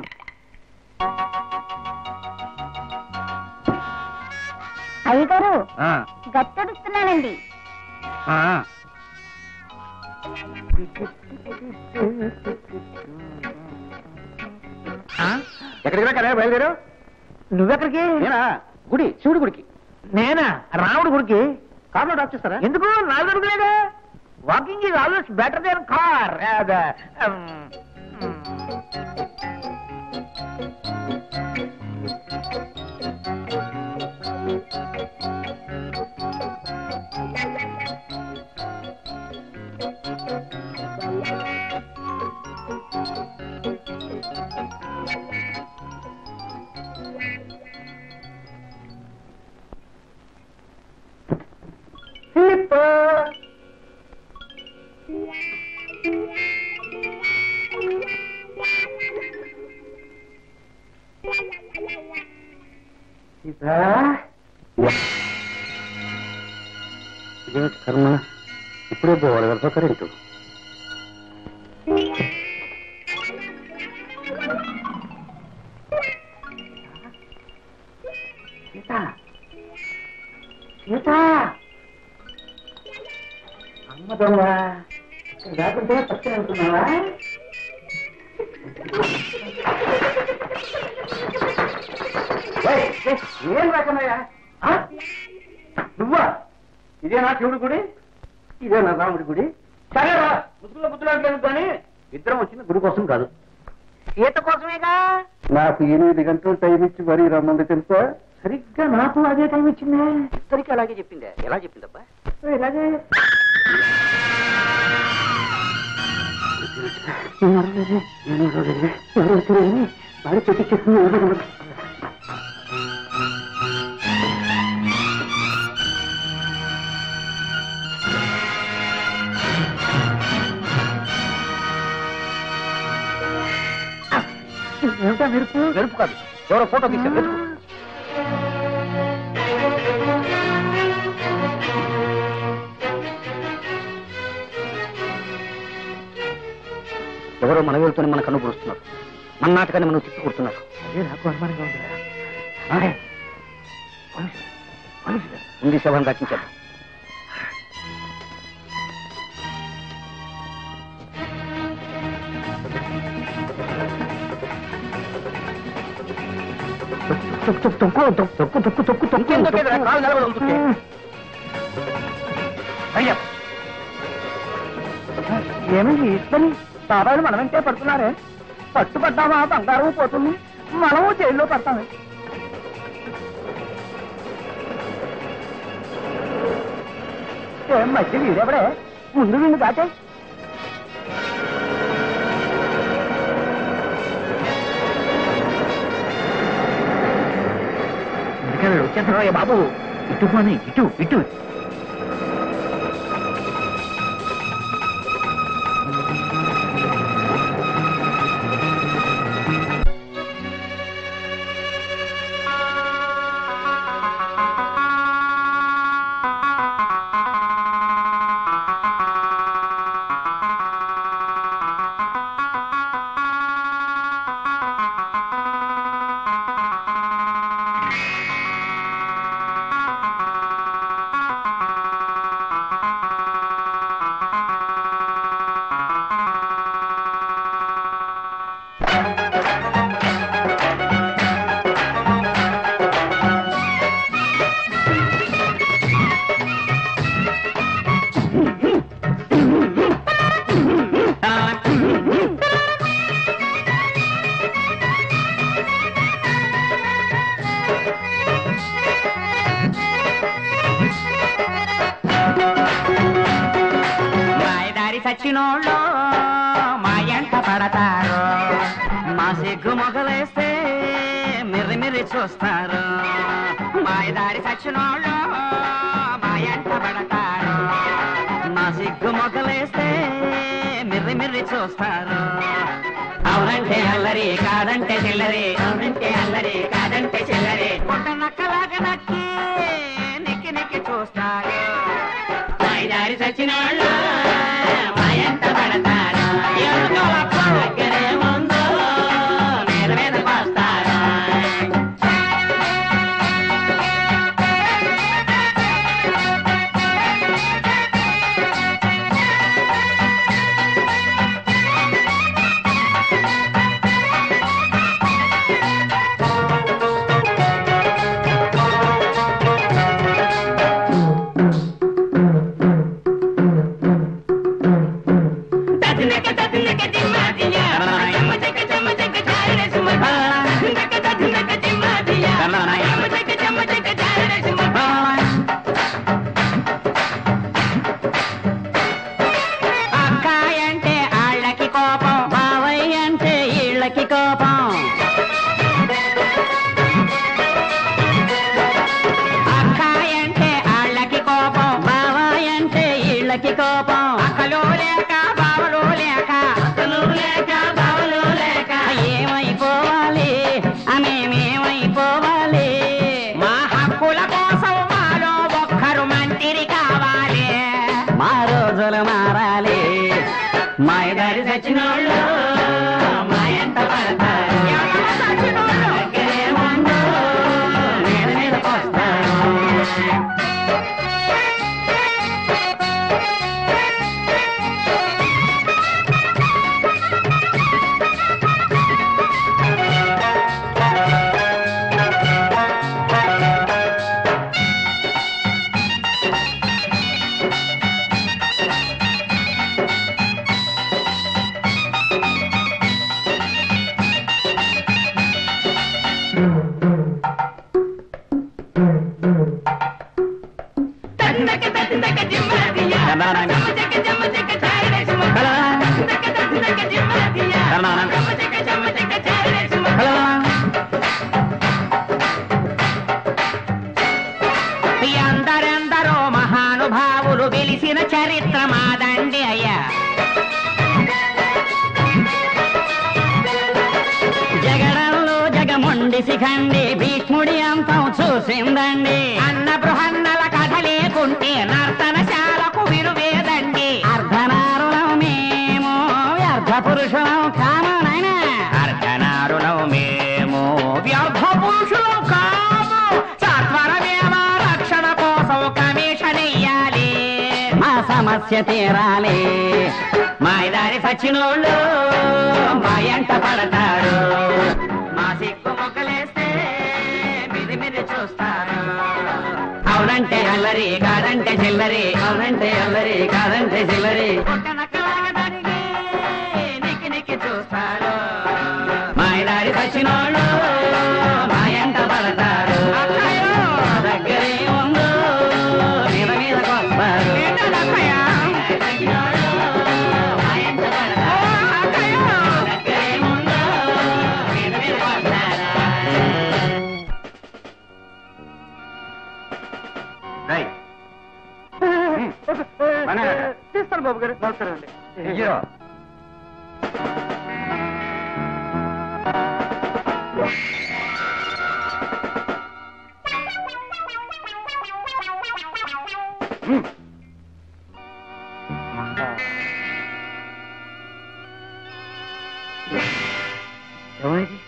అయ్యగారు ఆ, గట్టెడుస్తున్నానండి ఆ. ఆ? ఎక్కడికి రా బయలుదేరావు నువ్వెక్కడికి నేనా గుడి శివుడి గుడికి నేనా రాముడు గుడికి కార్లో డ్రాప్ చేస్తారా ఎందుకు నాలుగు అడుగులేదే walking is always better then car ఇదేమిటి కర్మ ఇప్పుడే పోవాలి కదా కరెంటు సీత సీత అమ్మ దొంగ ఇక్కడ దాకుంటే పక్కన అనుకున్నావా ఏయ్, ఏయ్, ఏం రాకన్నాయా నువ్వా ఇదేనా శివుడి గుడి ఇదేనా రాముడి గుడి సరేరా ముద్దులో ముద్దులాడలేదు కానీ ఇద్దరం వచ్చింది గుడి కోసం కాదు సీత కోసమేగా నాకు ఎనిమిది గంటలు టైం ఇచ్చి మరీ రమ్మంది తెలుసా సరిగ్గా నాకు అదే టైం ఇచ్చిందే ఇద్దరికి అలాగే చెప్పిందే ఎలా చెప్పిందబ్బా ఇలాగే మరి పెట్టించేస్తుంది ఏమిటా మెరుపు వెలుపు కాదు ఎవరో ఫోటో తీశారు వెతుకు ఎవరో మన వెళ్తూనే మన కన్ను పొడుస్తున్నారు మన నాటకాన్ని మనం తిప్పి కొడుతున్నారు అదే నాకు అనుమానంగా ఉందిరా ఆయ్. పోలీసులు, పోలీసులు. ముందు శవాన్ని రచించారు తొక్కు తొక్కు తొక్కు తొక్కు తొక్కు తొక్కు తొక్కు ఇంకెందుకు కాలు నిలబడుతుంటే అయ్యా ఏమైంది ఇష్టని బాబాయిలు మనం వెంటే పడుతున్నారే పట్టుపడ్డామా బంగారం పోతుంది మనము జైల్లో పడతామే ఏం మధ్య వీడెవడే ముందు వీడిని దాటే ఎందుకంటే వచ్చేంత బాబు ఇటు పోనీ ఇటు ఇటు మాయదారి సచ్చినోళ్ళు మా ఎంట పడతారు మా సిగ్గు మొగలేస్తే మిర్రి మిర్రి చూస్తారు మాయదారి సచ్చినోళ్ళు మా ఎంట పడతారు మా సిగ్గు మొగలేస్తే మిర్రి మిర్రి చూస్తారు అవునంటే అల్లరి కాదంటే చిల్లరి అవునంటే అల్లరి కాదంటే చిల్లరి పుట్ట నక్కలాగా నక్కి నిక్కి నిక్కి చూస్తారు మాయదారి సచ్చినోళ్ళు మా ఎంట పడతారు ఎందుకో అప్ప దగ్గరే ముందు మీద మీద పోస్తారు అక్కాయ అంటే ఆళ్ళకి కోపం బావయ్య అంటే ఇళ్ళకి కోపం అక్కాయ అంటే ఆళ్ళకి కోపం బావయ్య అంటే ఇళ్ళకి కోపం అక్కలు లేక బావలు లేక అక్కలు లేక బావలు లేక ఏమైపోవాలి అనేమేమైపోవాలి మా హక్కుల కోసం మాలో ఒక్కరు మంత్రి కావాలి మా రోజులు మారాలి మా ఇద్దరి సచ్చినోళ్ళు మా ఎంత పడతారు దగ్గరే ఉండు, మీద మీదకొస్తారు. ఎందరెందరో మహానుభావులు వెలిసిన చరిత్ర మాదండి అయ్యా జగడ శిఖండి భీష్ముడి అంతం చూసిందండి అన్న బృహన్నల కథ లేకుంటే నర్తనశాలకు విరువేదండి అర్ధనారులం మేము వ్యర్థ పురుషులం కాము నాయనా అర్ధనారులం మేము వ్యర్థ పురుషులం కాము సత్వరమేమ రక్షణ కోసం కమిషన్ ఇయ్యాలి మా సమస్య తీరాలి మాయదారి సచ్చినోళ్ళు మా ఎంట పడతారు మా సిగ్గు మొక్కలేస్తే మిది మిది చూస్తారు అవునంటే అల్లరి కాదంటే చిల్లరి అవునంటే అల్లరి కాదంటే చిల్లరి నిక్కి నిక్కి చూస్తారు మాయదారి సచ్చినోళ్ళు మా ఎంట పడతారు మా దగ్గరే ఉందో మీద మీదకి వస్తారు మా ఎంట పడతారు. దగ్గరే ఉందో మీద మీదకి వస్తారు. తీస్తాను బాబు గారు నమస్కారం అండి ఏమైంది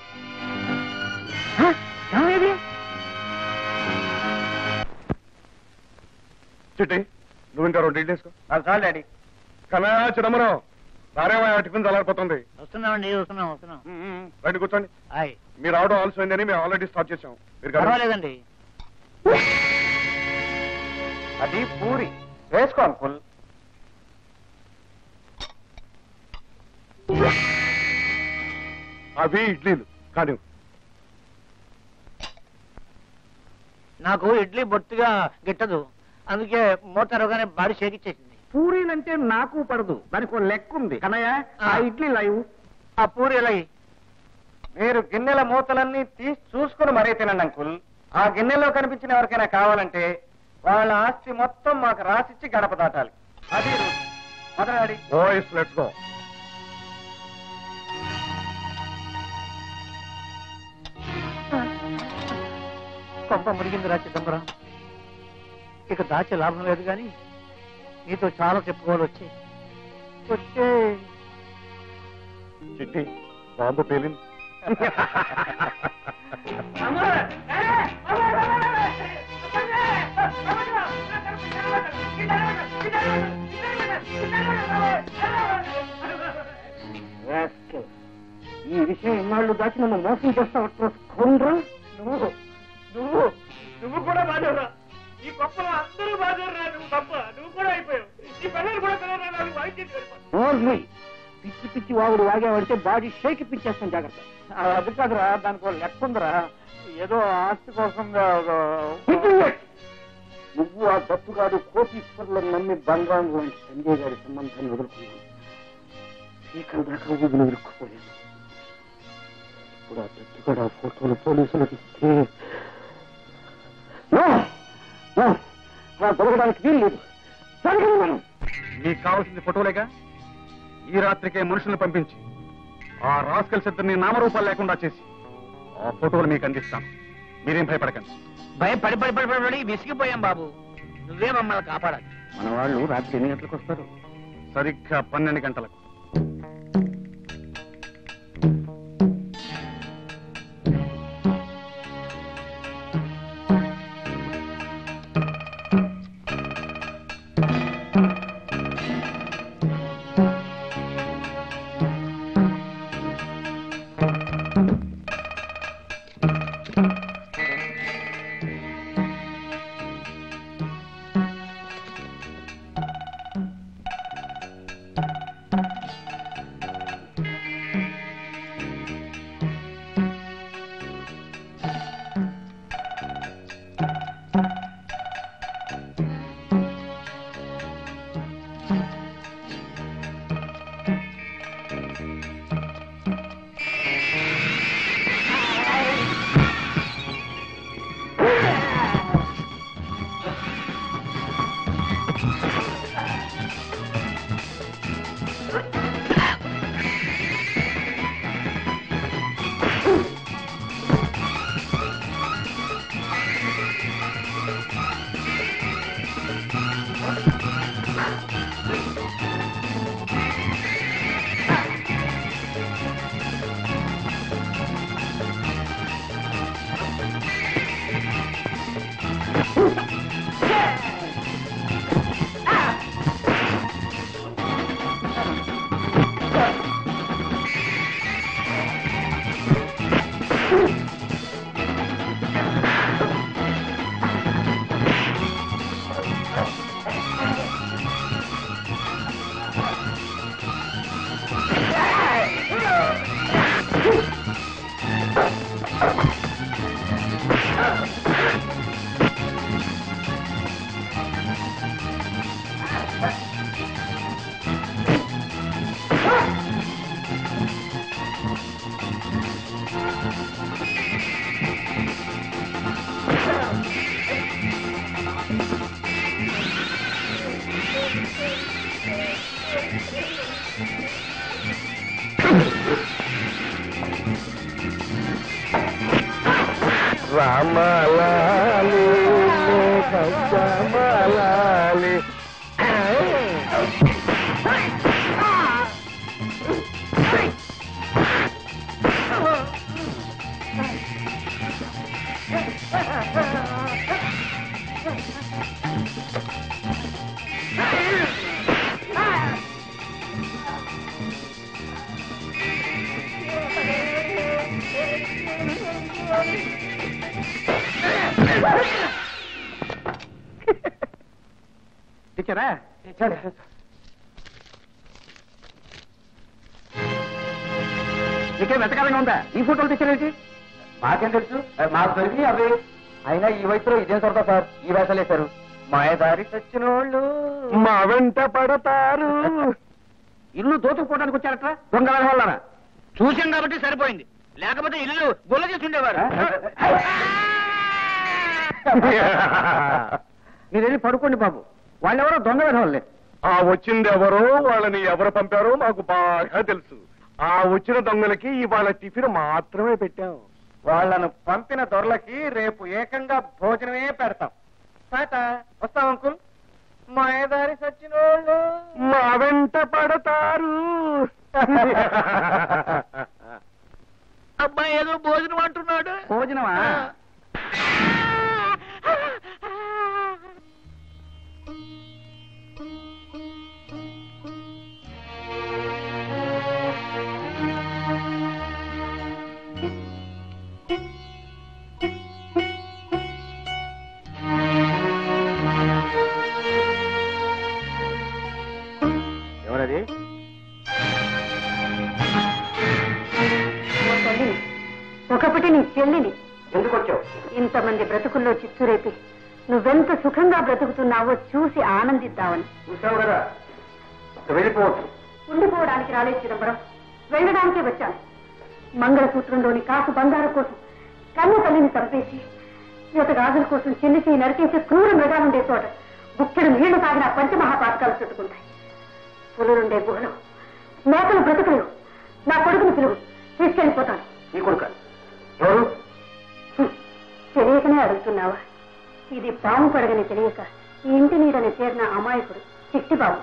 చిట్టి నువ్వు ఇంకా రెండు ఇడ్లీ వేసుకో నాకు చాలు డాడీ కనయా చిదంబరం రారేమో టిఫిన్ చల్లారిపోతుంది వస్తున్నామండి వస్తున్నాం వస్తున్నాం ఉమ్, ఉమ్, రండి కూర్చోండి హాయ్ మీరు రావడం ఆలస్యమైందని మేము ఆల్రెడీ స్టార్ట్ చేసాం మీరు కదా పర్వాలేదండి అది పూరి వేసుకో అంకుల్ అవి ఇడ్లీలు కానీ నాకు ఇడ్లీ బొత్తిగా గిట్టదు అందుకే మూత తెరవగానే బాడీ షేకిచ్చేసింది పూరీలంటే నాకు పడదు దానికి ఒక లెక్క ఉంది కన్నయ్య ఆ ఇడ్లీ లైవ్ ఆ పూరి ఎలా మీరు గిన్నెల మూతలన్నీ తీసి చూసుకుని మరీ తినండి అంకుల్ ఆ గిన్నెలో కనిపించిన ఎవరికైనా కావాలంటే వాళ్ళ ఆస్తి మొత్తం మాకు రాసిచ్చి గడప దాటాలి అది రూల్. మొదలాడి వాయిస్ లెట్స్ గో కొంప మురిగింది రా చిదంబరం ఇక దాచే లాభం లేదు కానీ నీతో చాలా చెప్పుకోవాలి వచ్చి వచ్చే చిట్టి బాంబు పేలింది ఈ విషయం ఇన్నాళ్ళు దాచి నన్ను మోసం చేస్తావు కొండ్రా నువ్వు నువ్వు నువ్వు కూడా బాధరా ఈ గొప్పలో అందరూ బాధరా నువ్వు గొప్ప నువ్వు కూడా అయిపోయావు ఈ పిల్లలు కూడా పిల్లలు వాయించేసి పిచ్చి పిచ్చి వాగుడు వాగేవాడితే బాడీ షేక్ పిచ్చేస్తాం జాగ్రత్త అది కాదురా దానికి ఒక లెక్క ఉందిరా ఏదో ఆస్తి కోసం నువ్వు ఆ దత్తుగాడు కోటీశ్వరులను నమ్మి బంగారం లాంటి సంజయ్ గారి సంబంధాన్ని వదులుకున్నాను ఇక్కడ దాకా ఊగులు ఇరుక్కుపోయాను ఇప్పుడు ఆ దత్తుగాడు ఆ ఫోటోలు పోలీసులకు ఇస్తే No! No! అలా దొరకడానికి వీలు లేదు జరగదు మనం మీకు కావాల్సింది ఫోటోలేగా ఈ రాత్రికే మనుషుల్ని పంపించి ఆ రాస్కల్ ఇద్దరిని నామరూపాలు లేకుండా చేసి ఆ ఫోటోలు మీకు అందిస్తాను మీరేం భయపడకండి భయం పడి పడి పడి పడి పడి విసిగిపోయాం బాబు నువ్వే మమ్మల్ని కాపాడాలి మన వాళ్ళు రాత్రి ఎన్ని గంటలకు వస్తారు సరిగ్గా పన్నెండు గంటలకు రామలాలి రామలాలి తెచ్చారా నీకేం వెతకాలంగా ఉందా ఈ ఫోటోలు తెచ్చారేంటి మాకేం తెలుసు మాకు దొరికి అవి అయినా ఈ వయసులో ఇదేం సరదా సార్ ఈ వేషాలు వేశారు మాయదారి చచ్చిన వాళ్ళు మా వెంట పడతారు ఇల్లు దోచుకుపోవడానికి వచ్చారట దొంగ వాళ్ళరా చూసాం కాబట్టి సరిపోయింది లేకపోతే ఇల్లు గుల్ల చేసి ఉండేవారు మీరు వెళ్ళి పడుకోండి బాబు వాళ్ళెవరో దొంగ విధవాళ్ళే ఆ వచ్చింది ఎవరో వాళ్ళని ఎవరు పంపారో మాకు బాగా తెలుసు ఆ వచ్చిన దొంగలకి ఇవాళ టిఫిన్ మాత్రమే పెట్టాం వాళ్ళను పంపిన దొరలకి రేపు ఏకంగా భోజనమే పెడతాం తాత వస్తాం అంకుల్ మాయదారి సచ్చినోళ్ళు మా వెంట పడతారు అబ్బాయి ఏదో భోజనం అంటున్నాడు భోజనమా ఎవరది ఒకప్పటి నీ చెల్లిని ఎందుకు వచ్చావు ఇంతమంది బ్రతుకుల్లో చిచ్చురేపి నువ్వెంత సుఖంగా బ్రతుకుతున్నావో చూసి ఆనందిద్దామని చూసావు కదా వెళ్ళిపోవచ్చు ఉండిపోవడానికి రాలేదు చిదంబరం వెళ్ళడానికే వచ్చాను మంగళసూత్రంలోని కాసు బంగారం కోసం కన్ను తల్లిని చంపేసి ఈత గాజుల కోసం చెల్లి చేయి నరికేసే క్రూర మృగాలుండే చోట గుక్కెడు నీళ్లు తాగిన పంచమహాపాతకాలు చుట్టుకుంటాయి పులులుండే గుహలో మేకలు బ్రతుకులు నా కొడుకుని పిలువు తీసుకెళ్ళిపోతాను నీ కొడుక ఎవరు హ్మ్. తెలియకనే అడుగుతున్నావా ఇది పాము పడగని తెలియక ఈ ఇంటి నీడని చేరిన అమాయకుడు చిట్టి బాబు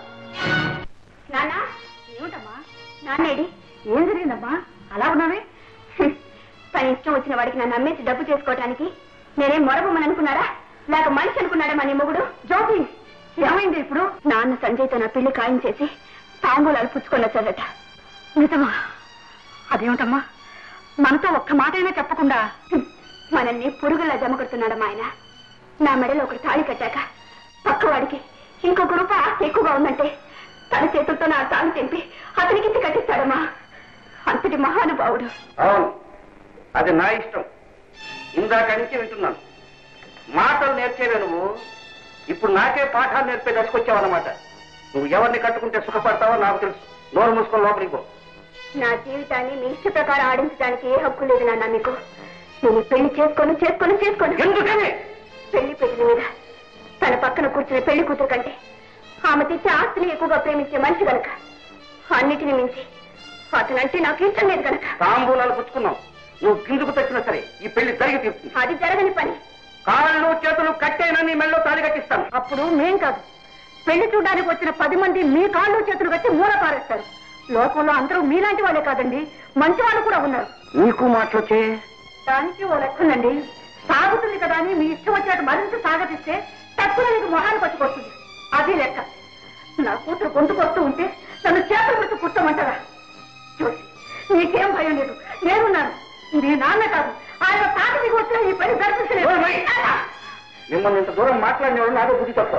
నాన్న ఏమిటమ్మా నాన్నేడి ఏం జరిగిందమ్మా అలా ఉన్నావే హ్మ్. తన ఇష్టం వచ్చిన వాడికి నన్ను అమ్మేసి డబ్బు చేసుకోవటానికి నేనేం మొరబొమ్మని అనుకున్నారా లేక మనిషి అనుకున్నాడా మా నీ మొగుడు జ్యోతి ఏమైంది ఇప్పుడు నాన్న సంజయ్తో నా పెళ్లి ఖాయం చేసి తాంబూలాలు పుచ్చుకొని వచ్చాడట నిజమా అదేమిటమ్మా మనతో ఒక్క మాట అయినా చెప్పకుండా హ్మ్. మనల్ని పురుగులా జమ కొడుతున్నాడమ్మా ఆయన నా మెడలో ఒకటి తాళి కట్టాక పక్కవాడికి ఇంకొక రూపాయి ఆస్తి ఎక్కువగా ఉందంటే తన చేతులతో నా తాళి తెంపి అతనికి ఇచ్చి కట్టిస్తాడమ్మా అంతటి మహానుభావుడు అవును అది నా ఇష్టం ఇందాక నుంచి వింటున్నాను మాటలు నేర్చేవే నువ్వు ఇప్పుడు నాకే పాఠాలు నేర్పే దశకొచ్చావన్నమాట నువ్వు ఎవరిని కట్టుకుంటే సుఖపడతావో నాకు తెలుసు నోరు మూసుకొని లోపలికి పో నా జీవితాన్ని మీ ఇష్ట ప్రకారం ఆడించడానికి ఏ హక్కు లేదు నాన్న మీకు నేను ఈ పెళ్లి చేసుకొని చేసుకొని చేసుకొని ఎందుకని పెళ్లి పెట్టిన మీద తన పక్కన కూర్చున్న పెళ్లి కూతురు కంటే ఆమె తెచ్చే ఆస్తిని ఎక్కువగా ప్రేమించే మనిషి గనక అన్నిటిని మించి అతనంటే నాకు ఇష్టం లేదు గనక తాంబూలాలు పుచ్చుకున్నావు నువ్వు కిందుకు తెచ్చినా సరే ఈ పెళ్లి జరిగి తీరుతుంది అది జరగని పని కాళ్ళు చేతులు కట్టైనా నీ మెళ్ళలో తాళి కట్టిస్తాను అప్పుడు మేం కాదు పెళ్లి చూడడానికి వచ్చిన పది మంది మీ కాళ్ళు చేతులు కట్టి మూల పారేస్తారు లోకంలో అందరూ మీలాంటి వాళ్ళే కాదండి మంచి వాళ్ళు కూడా ఉన్నారు నీకు మాటలొచ్చే దానికి ఓ లెక్కనండి సాగుతుంది కదా అని మీ ఇష్టం వచ్చినట్టు మరింత సాగతిస్తే తక్కువ నీకు మొహాన్ని పట్టుకొస్తుంది అది లెక్క నా కూతురు గొంతుకొస్తూ ఉంటే నన్ను చేతులు పెట్టి కుట్టమంటారా చూసి నీకేం భయం లేదు నేనున్నాను నీ నాన్న కాదు ఆయన తాత మీకు వచ్చిన ఈ పని ఓయ్, ఓయ్. మిమ్మల్ని ఇంత దూరం మాట్లాడినవాడు నాదో బుద్ధి తక్కువ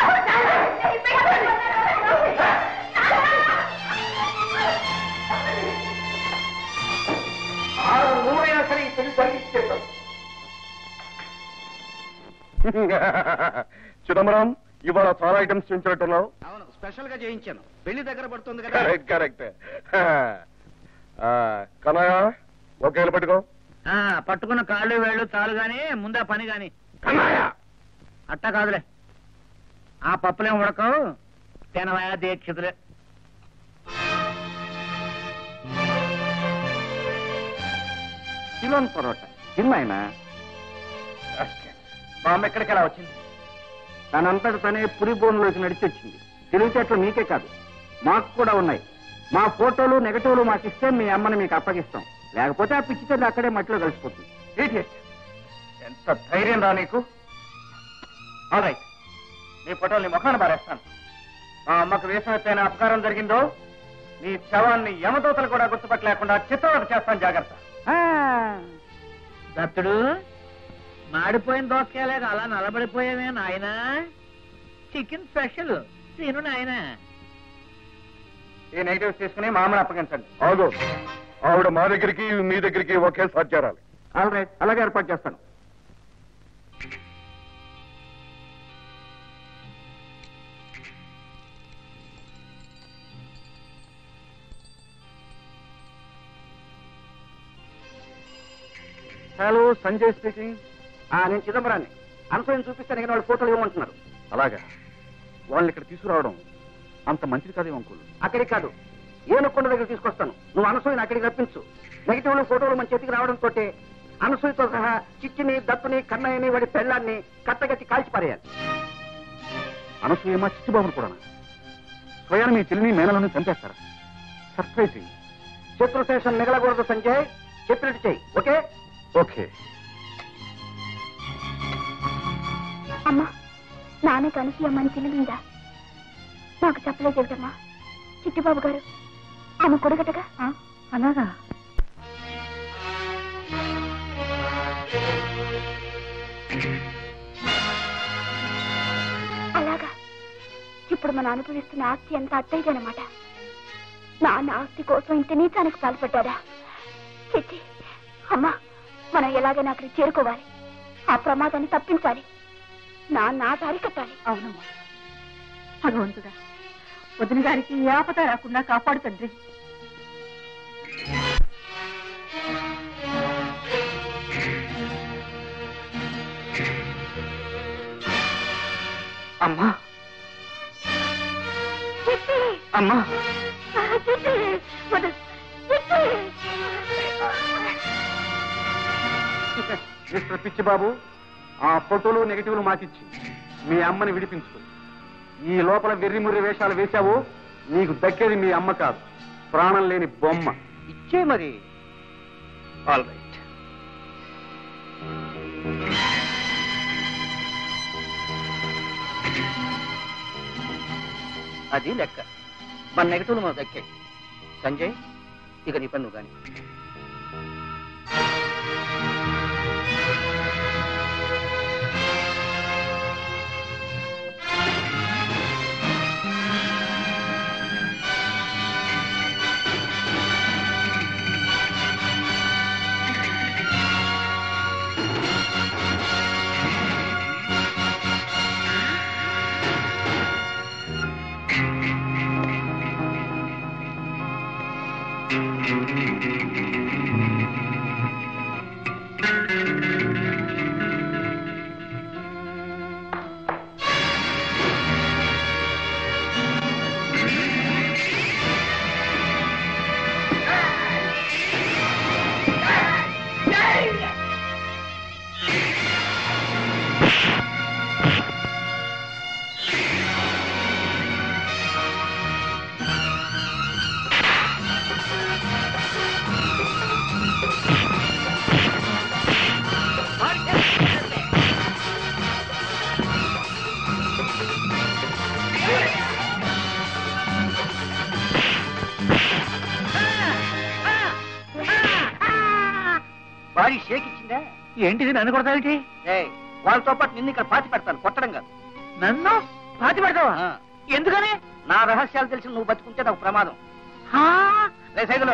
ఆరు నూరైనా సరే ఈ పెళ్లి జరిగి చేస్తాం చిదంబరం ఇవాళ చాలా ఐటమ్స్ చూపించినట్టున్నావు అవును స్పెషల్ గా చేయించాను పెళ్లి దగ్గర పడుతుంది కరెక్ట్ కరెక్ట్ కనయ్య ఒకేళ్ళు పట్టుకో ఆ, పట్టుకున్న కాళ్ళు వేళ్ళు చాలు గాని ముందా పని గాని కన్నయ్య అట్టా కాదులే ఆ పప్పులేం ఉడకవు తినవయా దీక్షితులే కిలోన్ పరోటా తిన్నాయన మా అమ్మ ఎక్కడికి ఎలా వచ్చింది తనంతట తనే పురి బోన్లోకి నడిచి వచ్చింది తెలివితేటలు మీకే కాదు మాకు కూడా ఉన్నాయి మా ఫోటోలు నెగటివ్లు మాకు ఇస్తే మీ అమ్మని మీకు అప్పగిస్తాం లేకపోతే ఆ పిచ్చి తల్లి అక్కడే మట్టిలో కలిసిపోతుంది Idiot. ఎంత ధైర్యం రా నీకు రైట్ నీ ఫోటోలు నీ ముఖాన్ని పారేస్తాను మా అమ్మకు వేసిన ఎత్తైన అపకారం జరిగిందో నీ శవాన్ని యమదూతలు కూడా గుర్తుపట్టలేకుండా చిత్రవత చేస్తాను జాగ్రత్త దత్తుడు మాడిపోయిన దోసకాయలేక అలా నలబడిపోయావే నాయన చికెన్ స్పెషల్ తిను నాయన ఈ నెగిటివ్స్ తీసుకుని మా అమ్మని అప్పగించండి ఆగో ఆవిడ మా దగ్గరికి మీ దగ్గరికి ఒకేసారి చేరాలి ఆల్ రైట్ అలాగే ఏర్పాటు చేస్తాను హలో సంజయ్ స్పీకింగ్ నేను చిదంబరాన్ని అనసూయని చూపిస్తే నేను వాళ్ళు ఫోటోలు ఇవ్వమంటున్నారు అలాగా వాళ్ళని ఇక్కడ తీసుకురావడం అంత మంచిది కాదు అంకుల్ అక్కడికి కాదు ఏనుకొండ దగ్గర తీసుకొస్తాను నువ్వు అనసూయని అక్కడికి రప్పించు నెగిటివ్లు ఫోటోలు మన చేతికి రావడంతో అనసూయతో సహా చిట్టిని దత్తుని కన్నయ్యని వాడి పెళ్ళాన్ని కట్టగట్టి కాల్చి పారేయాలి అనసూయమ్మ చిట్టుబాబును కూడా స్వయాన్ని మీ చెల్లిని మేనలను చంపేస్తారా సర్ప్రైజ్ శత్రుశేషం మిగలకూడదు సంజయ్ చెప్పినట్టు చెయ్యి ఓకే ఓకే అమ్మా నాన్న కలిసి అమ్మని పిల్లలుందా నాకు చెప్పలేదు చెబుతమ్మా చిట్టిబాబు గారు ఆమె కొడుగటగా అలాగా అలాగా ఇప్పుడు మనం అనుభవిస్తున్న ఆస్తి ఎంత అత్తయ్యదనమాట నాన్న ఆస్తి కోసం ఇంత నీచానికి పాల్పడ్డారా చిచ్చి అమ్మా మనం ఎలాగైనా అక్కడికి చేరుకోవాలి ఆ ప్రమాదాన్ని తప్పించాలి నాన్న ఆ దారి కట్టాలి అవునమ్మా భగవంతుడా వదిన గారికి ఏ ఆపద రాకుండా కాపాడు తండ్రి అమ్మా అమ్మా మిస్టర్ పిచ్చి బాబు ఆ ఫోటోలు నెగిటివ్లు మాకిచ్చి మీ అమ్మని విడిపించుకో ఈ లోపల వెర్రి ముర్రి వేషాలు వేశావు నీకు దక్కేది మీ అమ్మ కాదు ప్రాణం లేని బొమ్మ ఇచ్చే మరి ఆల్ రైట్ అది లెక్క మన నెగటివ్లు మనకు దక్కాయి సంజయ్ ఇక నీ పన్ను కానీ బాడీ షేక్ ఇచ్చిందా ఏంటిది నన్ను కొడతావేంటి ఏయ్, వాళ్ళతో పాటు నిన్ను ఇక్కడ పాతి పెడతాను కొట్టడం కాదు నన్ను పాతి పెడతావా ఆ. ఎందుకని నా రహస్యాలు తెలిసి నువ్వు బతుకుంటే నాకు ప్రమాదం ఆ, రే సైదులు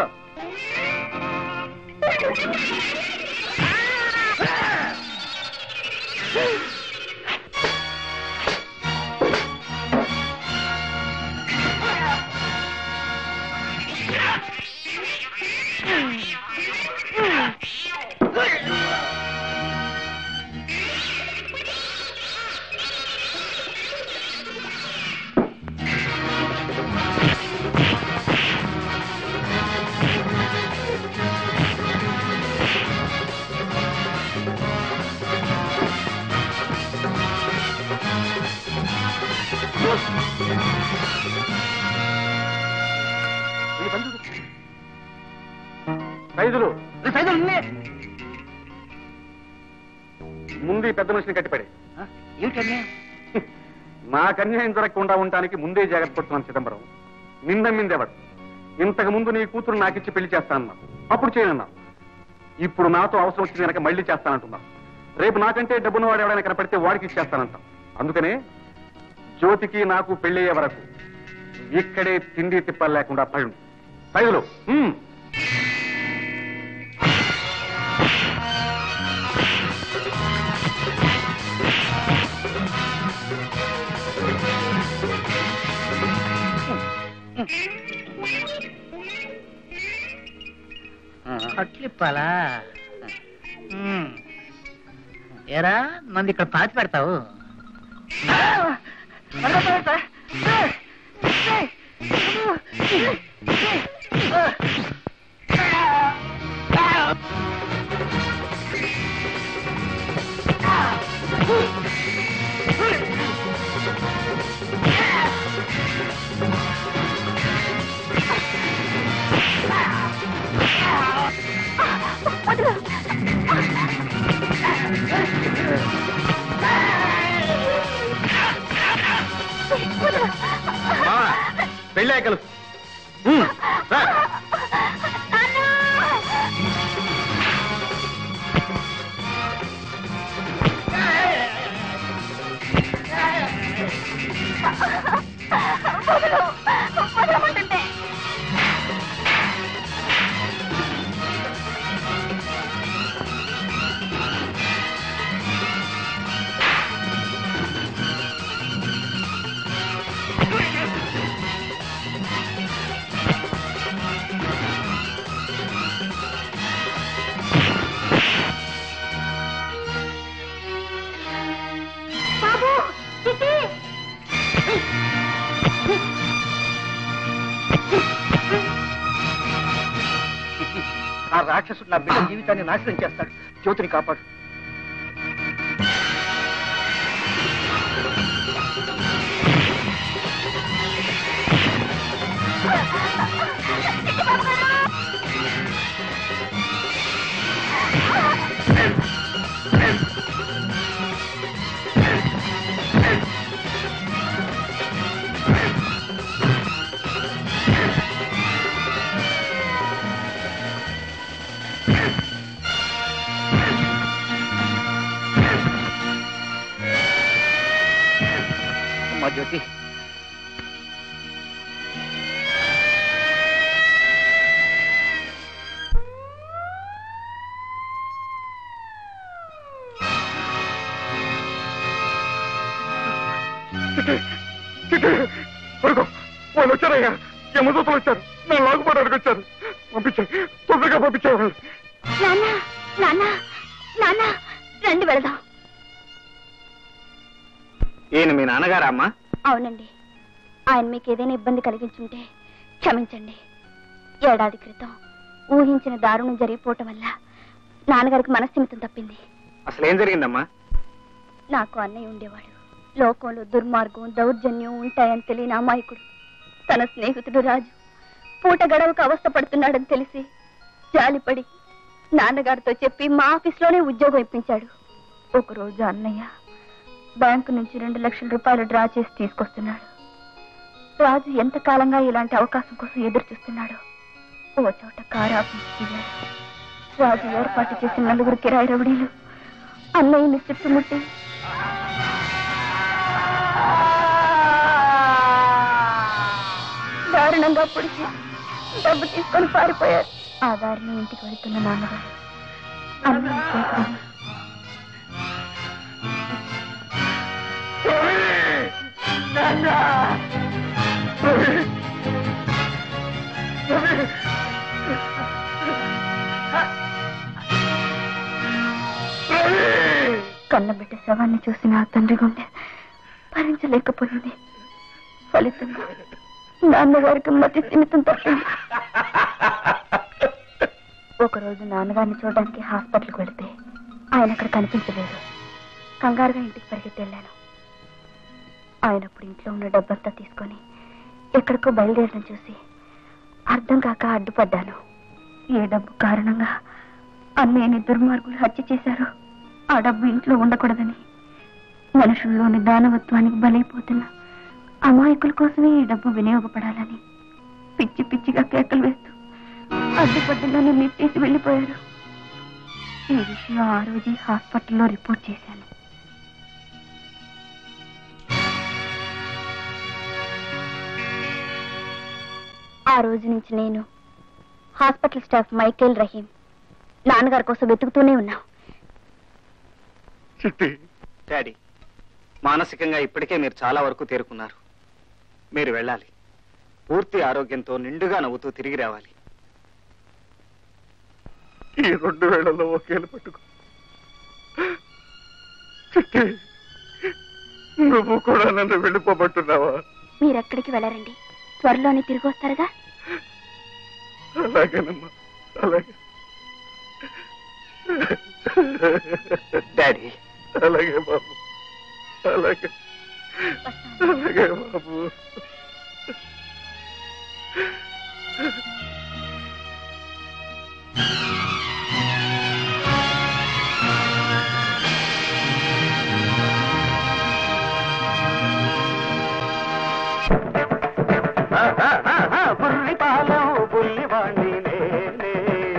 సైజులు సైజులు ఉన్నాయి. ముందు ఈ పెద్ద మనిషిని కట్టిపడే ఆ, ఏమిటన్నా నాకు అన్యాయం జరగకుండా ఉండటానికి ముందే జాగ్రత్త పడుతున్నాను చిదంబరం నిందమ్మిందెవడు ఇంతకు ముందు నీ కూతురు నాకిచ్చి పెళ్లి చేస్తానన్నా అప్పుడు చేయనన్నా ఇప్పుడు నాతో అవసరం వచ్చింది కనుక మళ్ళీ చేస్తానంటున్నా రేపు నాకంటే డబ్బున్న వాడు ఎవడైనా కనపడితే వాడికి ఇచ్చేస్తానంట అందుకనే జ్యోతికి నాకు పెళ్ళయ్యే వరకు ఇక్కడే తిండి తిప్పలు లేకుండా పడి పైదులు అట్లిప్పాలా ఉమ్. ఏరా నన్ను ఇక్కడ పాతి పెడతావు పెళ్ళే కలుసు బాబు చిట్టి ఆ రాక్షసుడు నా బిడ్డ జీవితాన్ని నాశనం చేస్తాడు జ్యోతిని కాపాడు అమ్మా జ్యోతి కొడుకు వాళ్ళు వచ్చారయ్యా యమదూతలు వచ్చారు నా లాగుపడడానికి వచ్చారు పంపించాయి తొందరగా పంపించేవాళ్ళు నాన్న నాన్న నాన్న రండి వెళదాం ఈయన మీ నాన్నగారా అమ్మా అవునండి ఆయన మీకు ఏదైనా ఇబ్బంది కలిగించుంటే క్షమించండి ఏడాది క్రితం ఊహించిన దారుణం జరిగిపోవటం వల్ల నాన్నగారికి మనస్థిమితం తప్పింది అసలు ఏం జరిగిందమ్మా నాకు అన్నయ్య ఉండేవాడు లోకంలో దుర్మార్గం దౌర్జన్యం ఉంటాయని తెలియని అమాయకుడు తన స్నేహితుడు రాజు పూట గడవకు అవస్థ పడుతున్నాడని తెలిసి జాలిపడి నాన్నగారితో చెప్పి మా ఆఫీస్లోనే ఉద్యోగం ఇప్పించాడు ఒకరోజు అన్నయ్య బ్యాంకు నుంచి రెండు లక్షల రూపాయలు డ్రా చేసి తీసుకొస్తున్నాడు రాజు ఎంతకాలంగా ఇలాంటి అవకాశం కోసం ఎదురు చూస్తున్నాడు ఓ చోట కారు ఆఫీస్ దిగాడు రాజు ఏర్పాటు చేసిన నలుగురు కిరాయి రౌడీలు అన్నయ్యని చుట్టుముట్టి దారుణంగా పొడిచి డబ్బు తీసుకొని పారిపోయారు ఆ దారిని ఇంటికి వెళుతున్న నాన్నగారు అన్నయ్య చేతులు కన్నబిడ్డ శవాన్ని చూసిన ఆ తండ్రి గుండె భరించలేకపోయింది ఫలితంగా నాన్నగారికి మతి స్థిమితం తప్పింది ఒకరోజు నాన్నగారిని చూడడానికి హాస్పిటల్కి వెళితే ఆయన అక్కడ కనిపించలేదు కంగారుగా ఇంటికి పరిగెత్తి వెళ్ళాను ఆయన అప్పుడు ఇంట్లో ఉన్న డబ్బంతా తీసుకొని ఎక్కడికో బయలుదేరడం చూసి అర్థం కాక అడ్డుపడ్డాను ఏ డబ్బు కారణంగా అన్నయ్యని దుర్మార్గులు హత్య చేశారో ఆ డబ్బు ఇంట్లో ఉండకూడదని మనుషుల్లోని దానవత్వానికి బలైపోతున్న అమాయకుల కోసమే ఈ డబ్బు వినియోగపడాలని పిచ్చి పిచ్చిగా కేకలు వేస్తూ అడ్డుపడ్డలోనే నెట్టేసి వెళ్ళిపోయారు ఈ విషయం ఆ రోజే హాస్పిటల్లో రిపోర్ట్ చేశాను ఆ రోజు నుంచి నేను హాస్పిటల్ స్టాఫ్ మైకేల్ రహీం నాన్నగారి కోసం వెతుకుతూనే ఉన్నాం చిట్టి డాడీ మానసికంగా ఇప్పటికే మీరు చాలా వరకు తేరుకున్నారు మీరు వెళ్ళాలి పూర్తి ఆరోగ్యంతో నిండుగా నవ్వుతూ తిరిగి రావాలి ఈ రెండు వేళల్లో ఒకేలు పట్టుకో చిట్టి నువ్వు కూడా నన్ను వెళ్ళిపోబట్టున్నావా మీరెక్కడికి వెళ్ళరండి త్వరలోనే తిరిగి వస్తారుగా అలాగేనమ్మా అలాగే డాడీ అలాగే బాబు అలాగే అలాగే బాబు బుల్లి పాలం బుల్లివాణ్ణి నేనే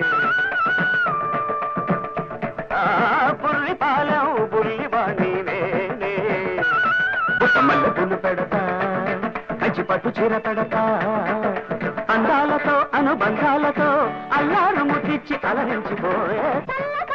ఆ, బుల్లి పాలం బుల్లివాణ్ణి నేనే బుట్టమల్ల పులు పెడతా కంచి పట్టు చీర పెడతా అందాలతో అనుబంధాలతో అల్లారు ముట్టించి అలరించిపోయే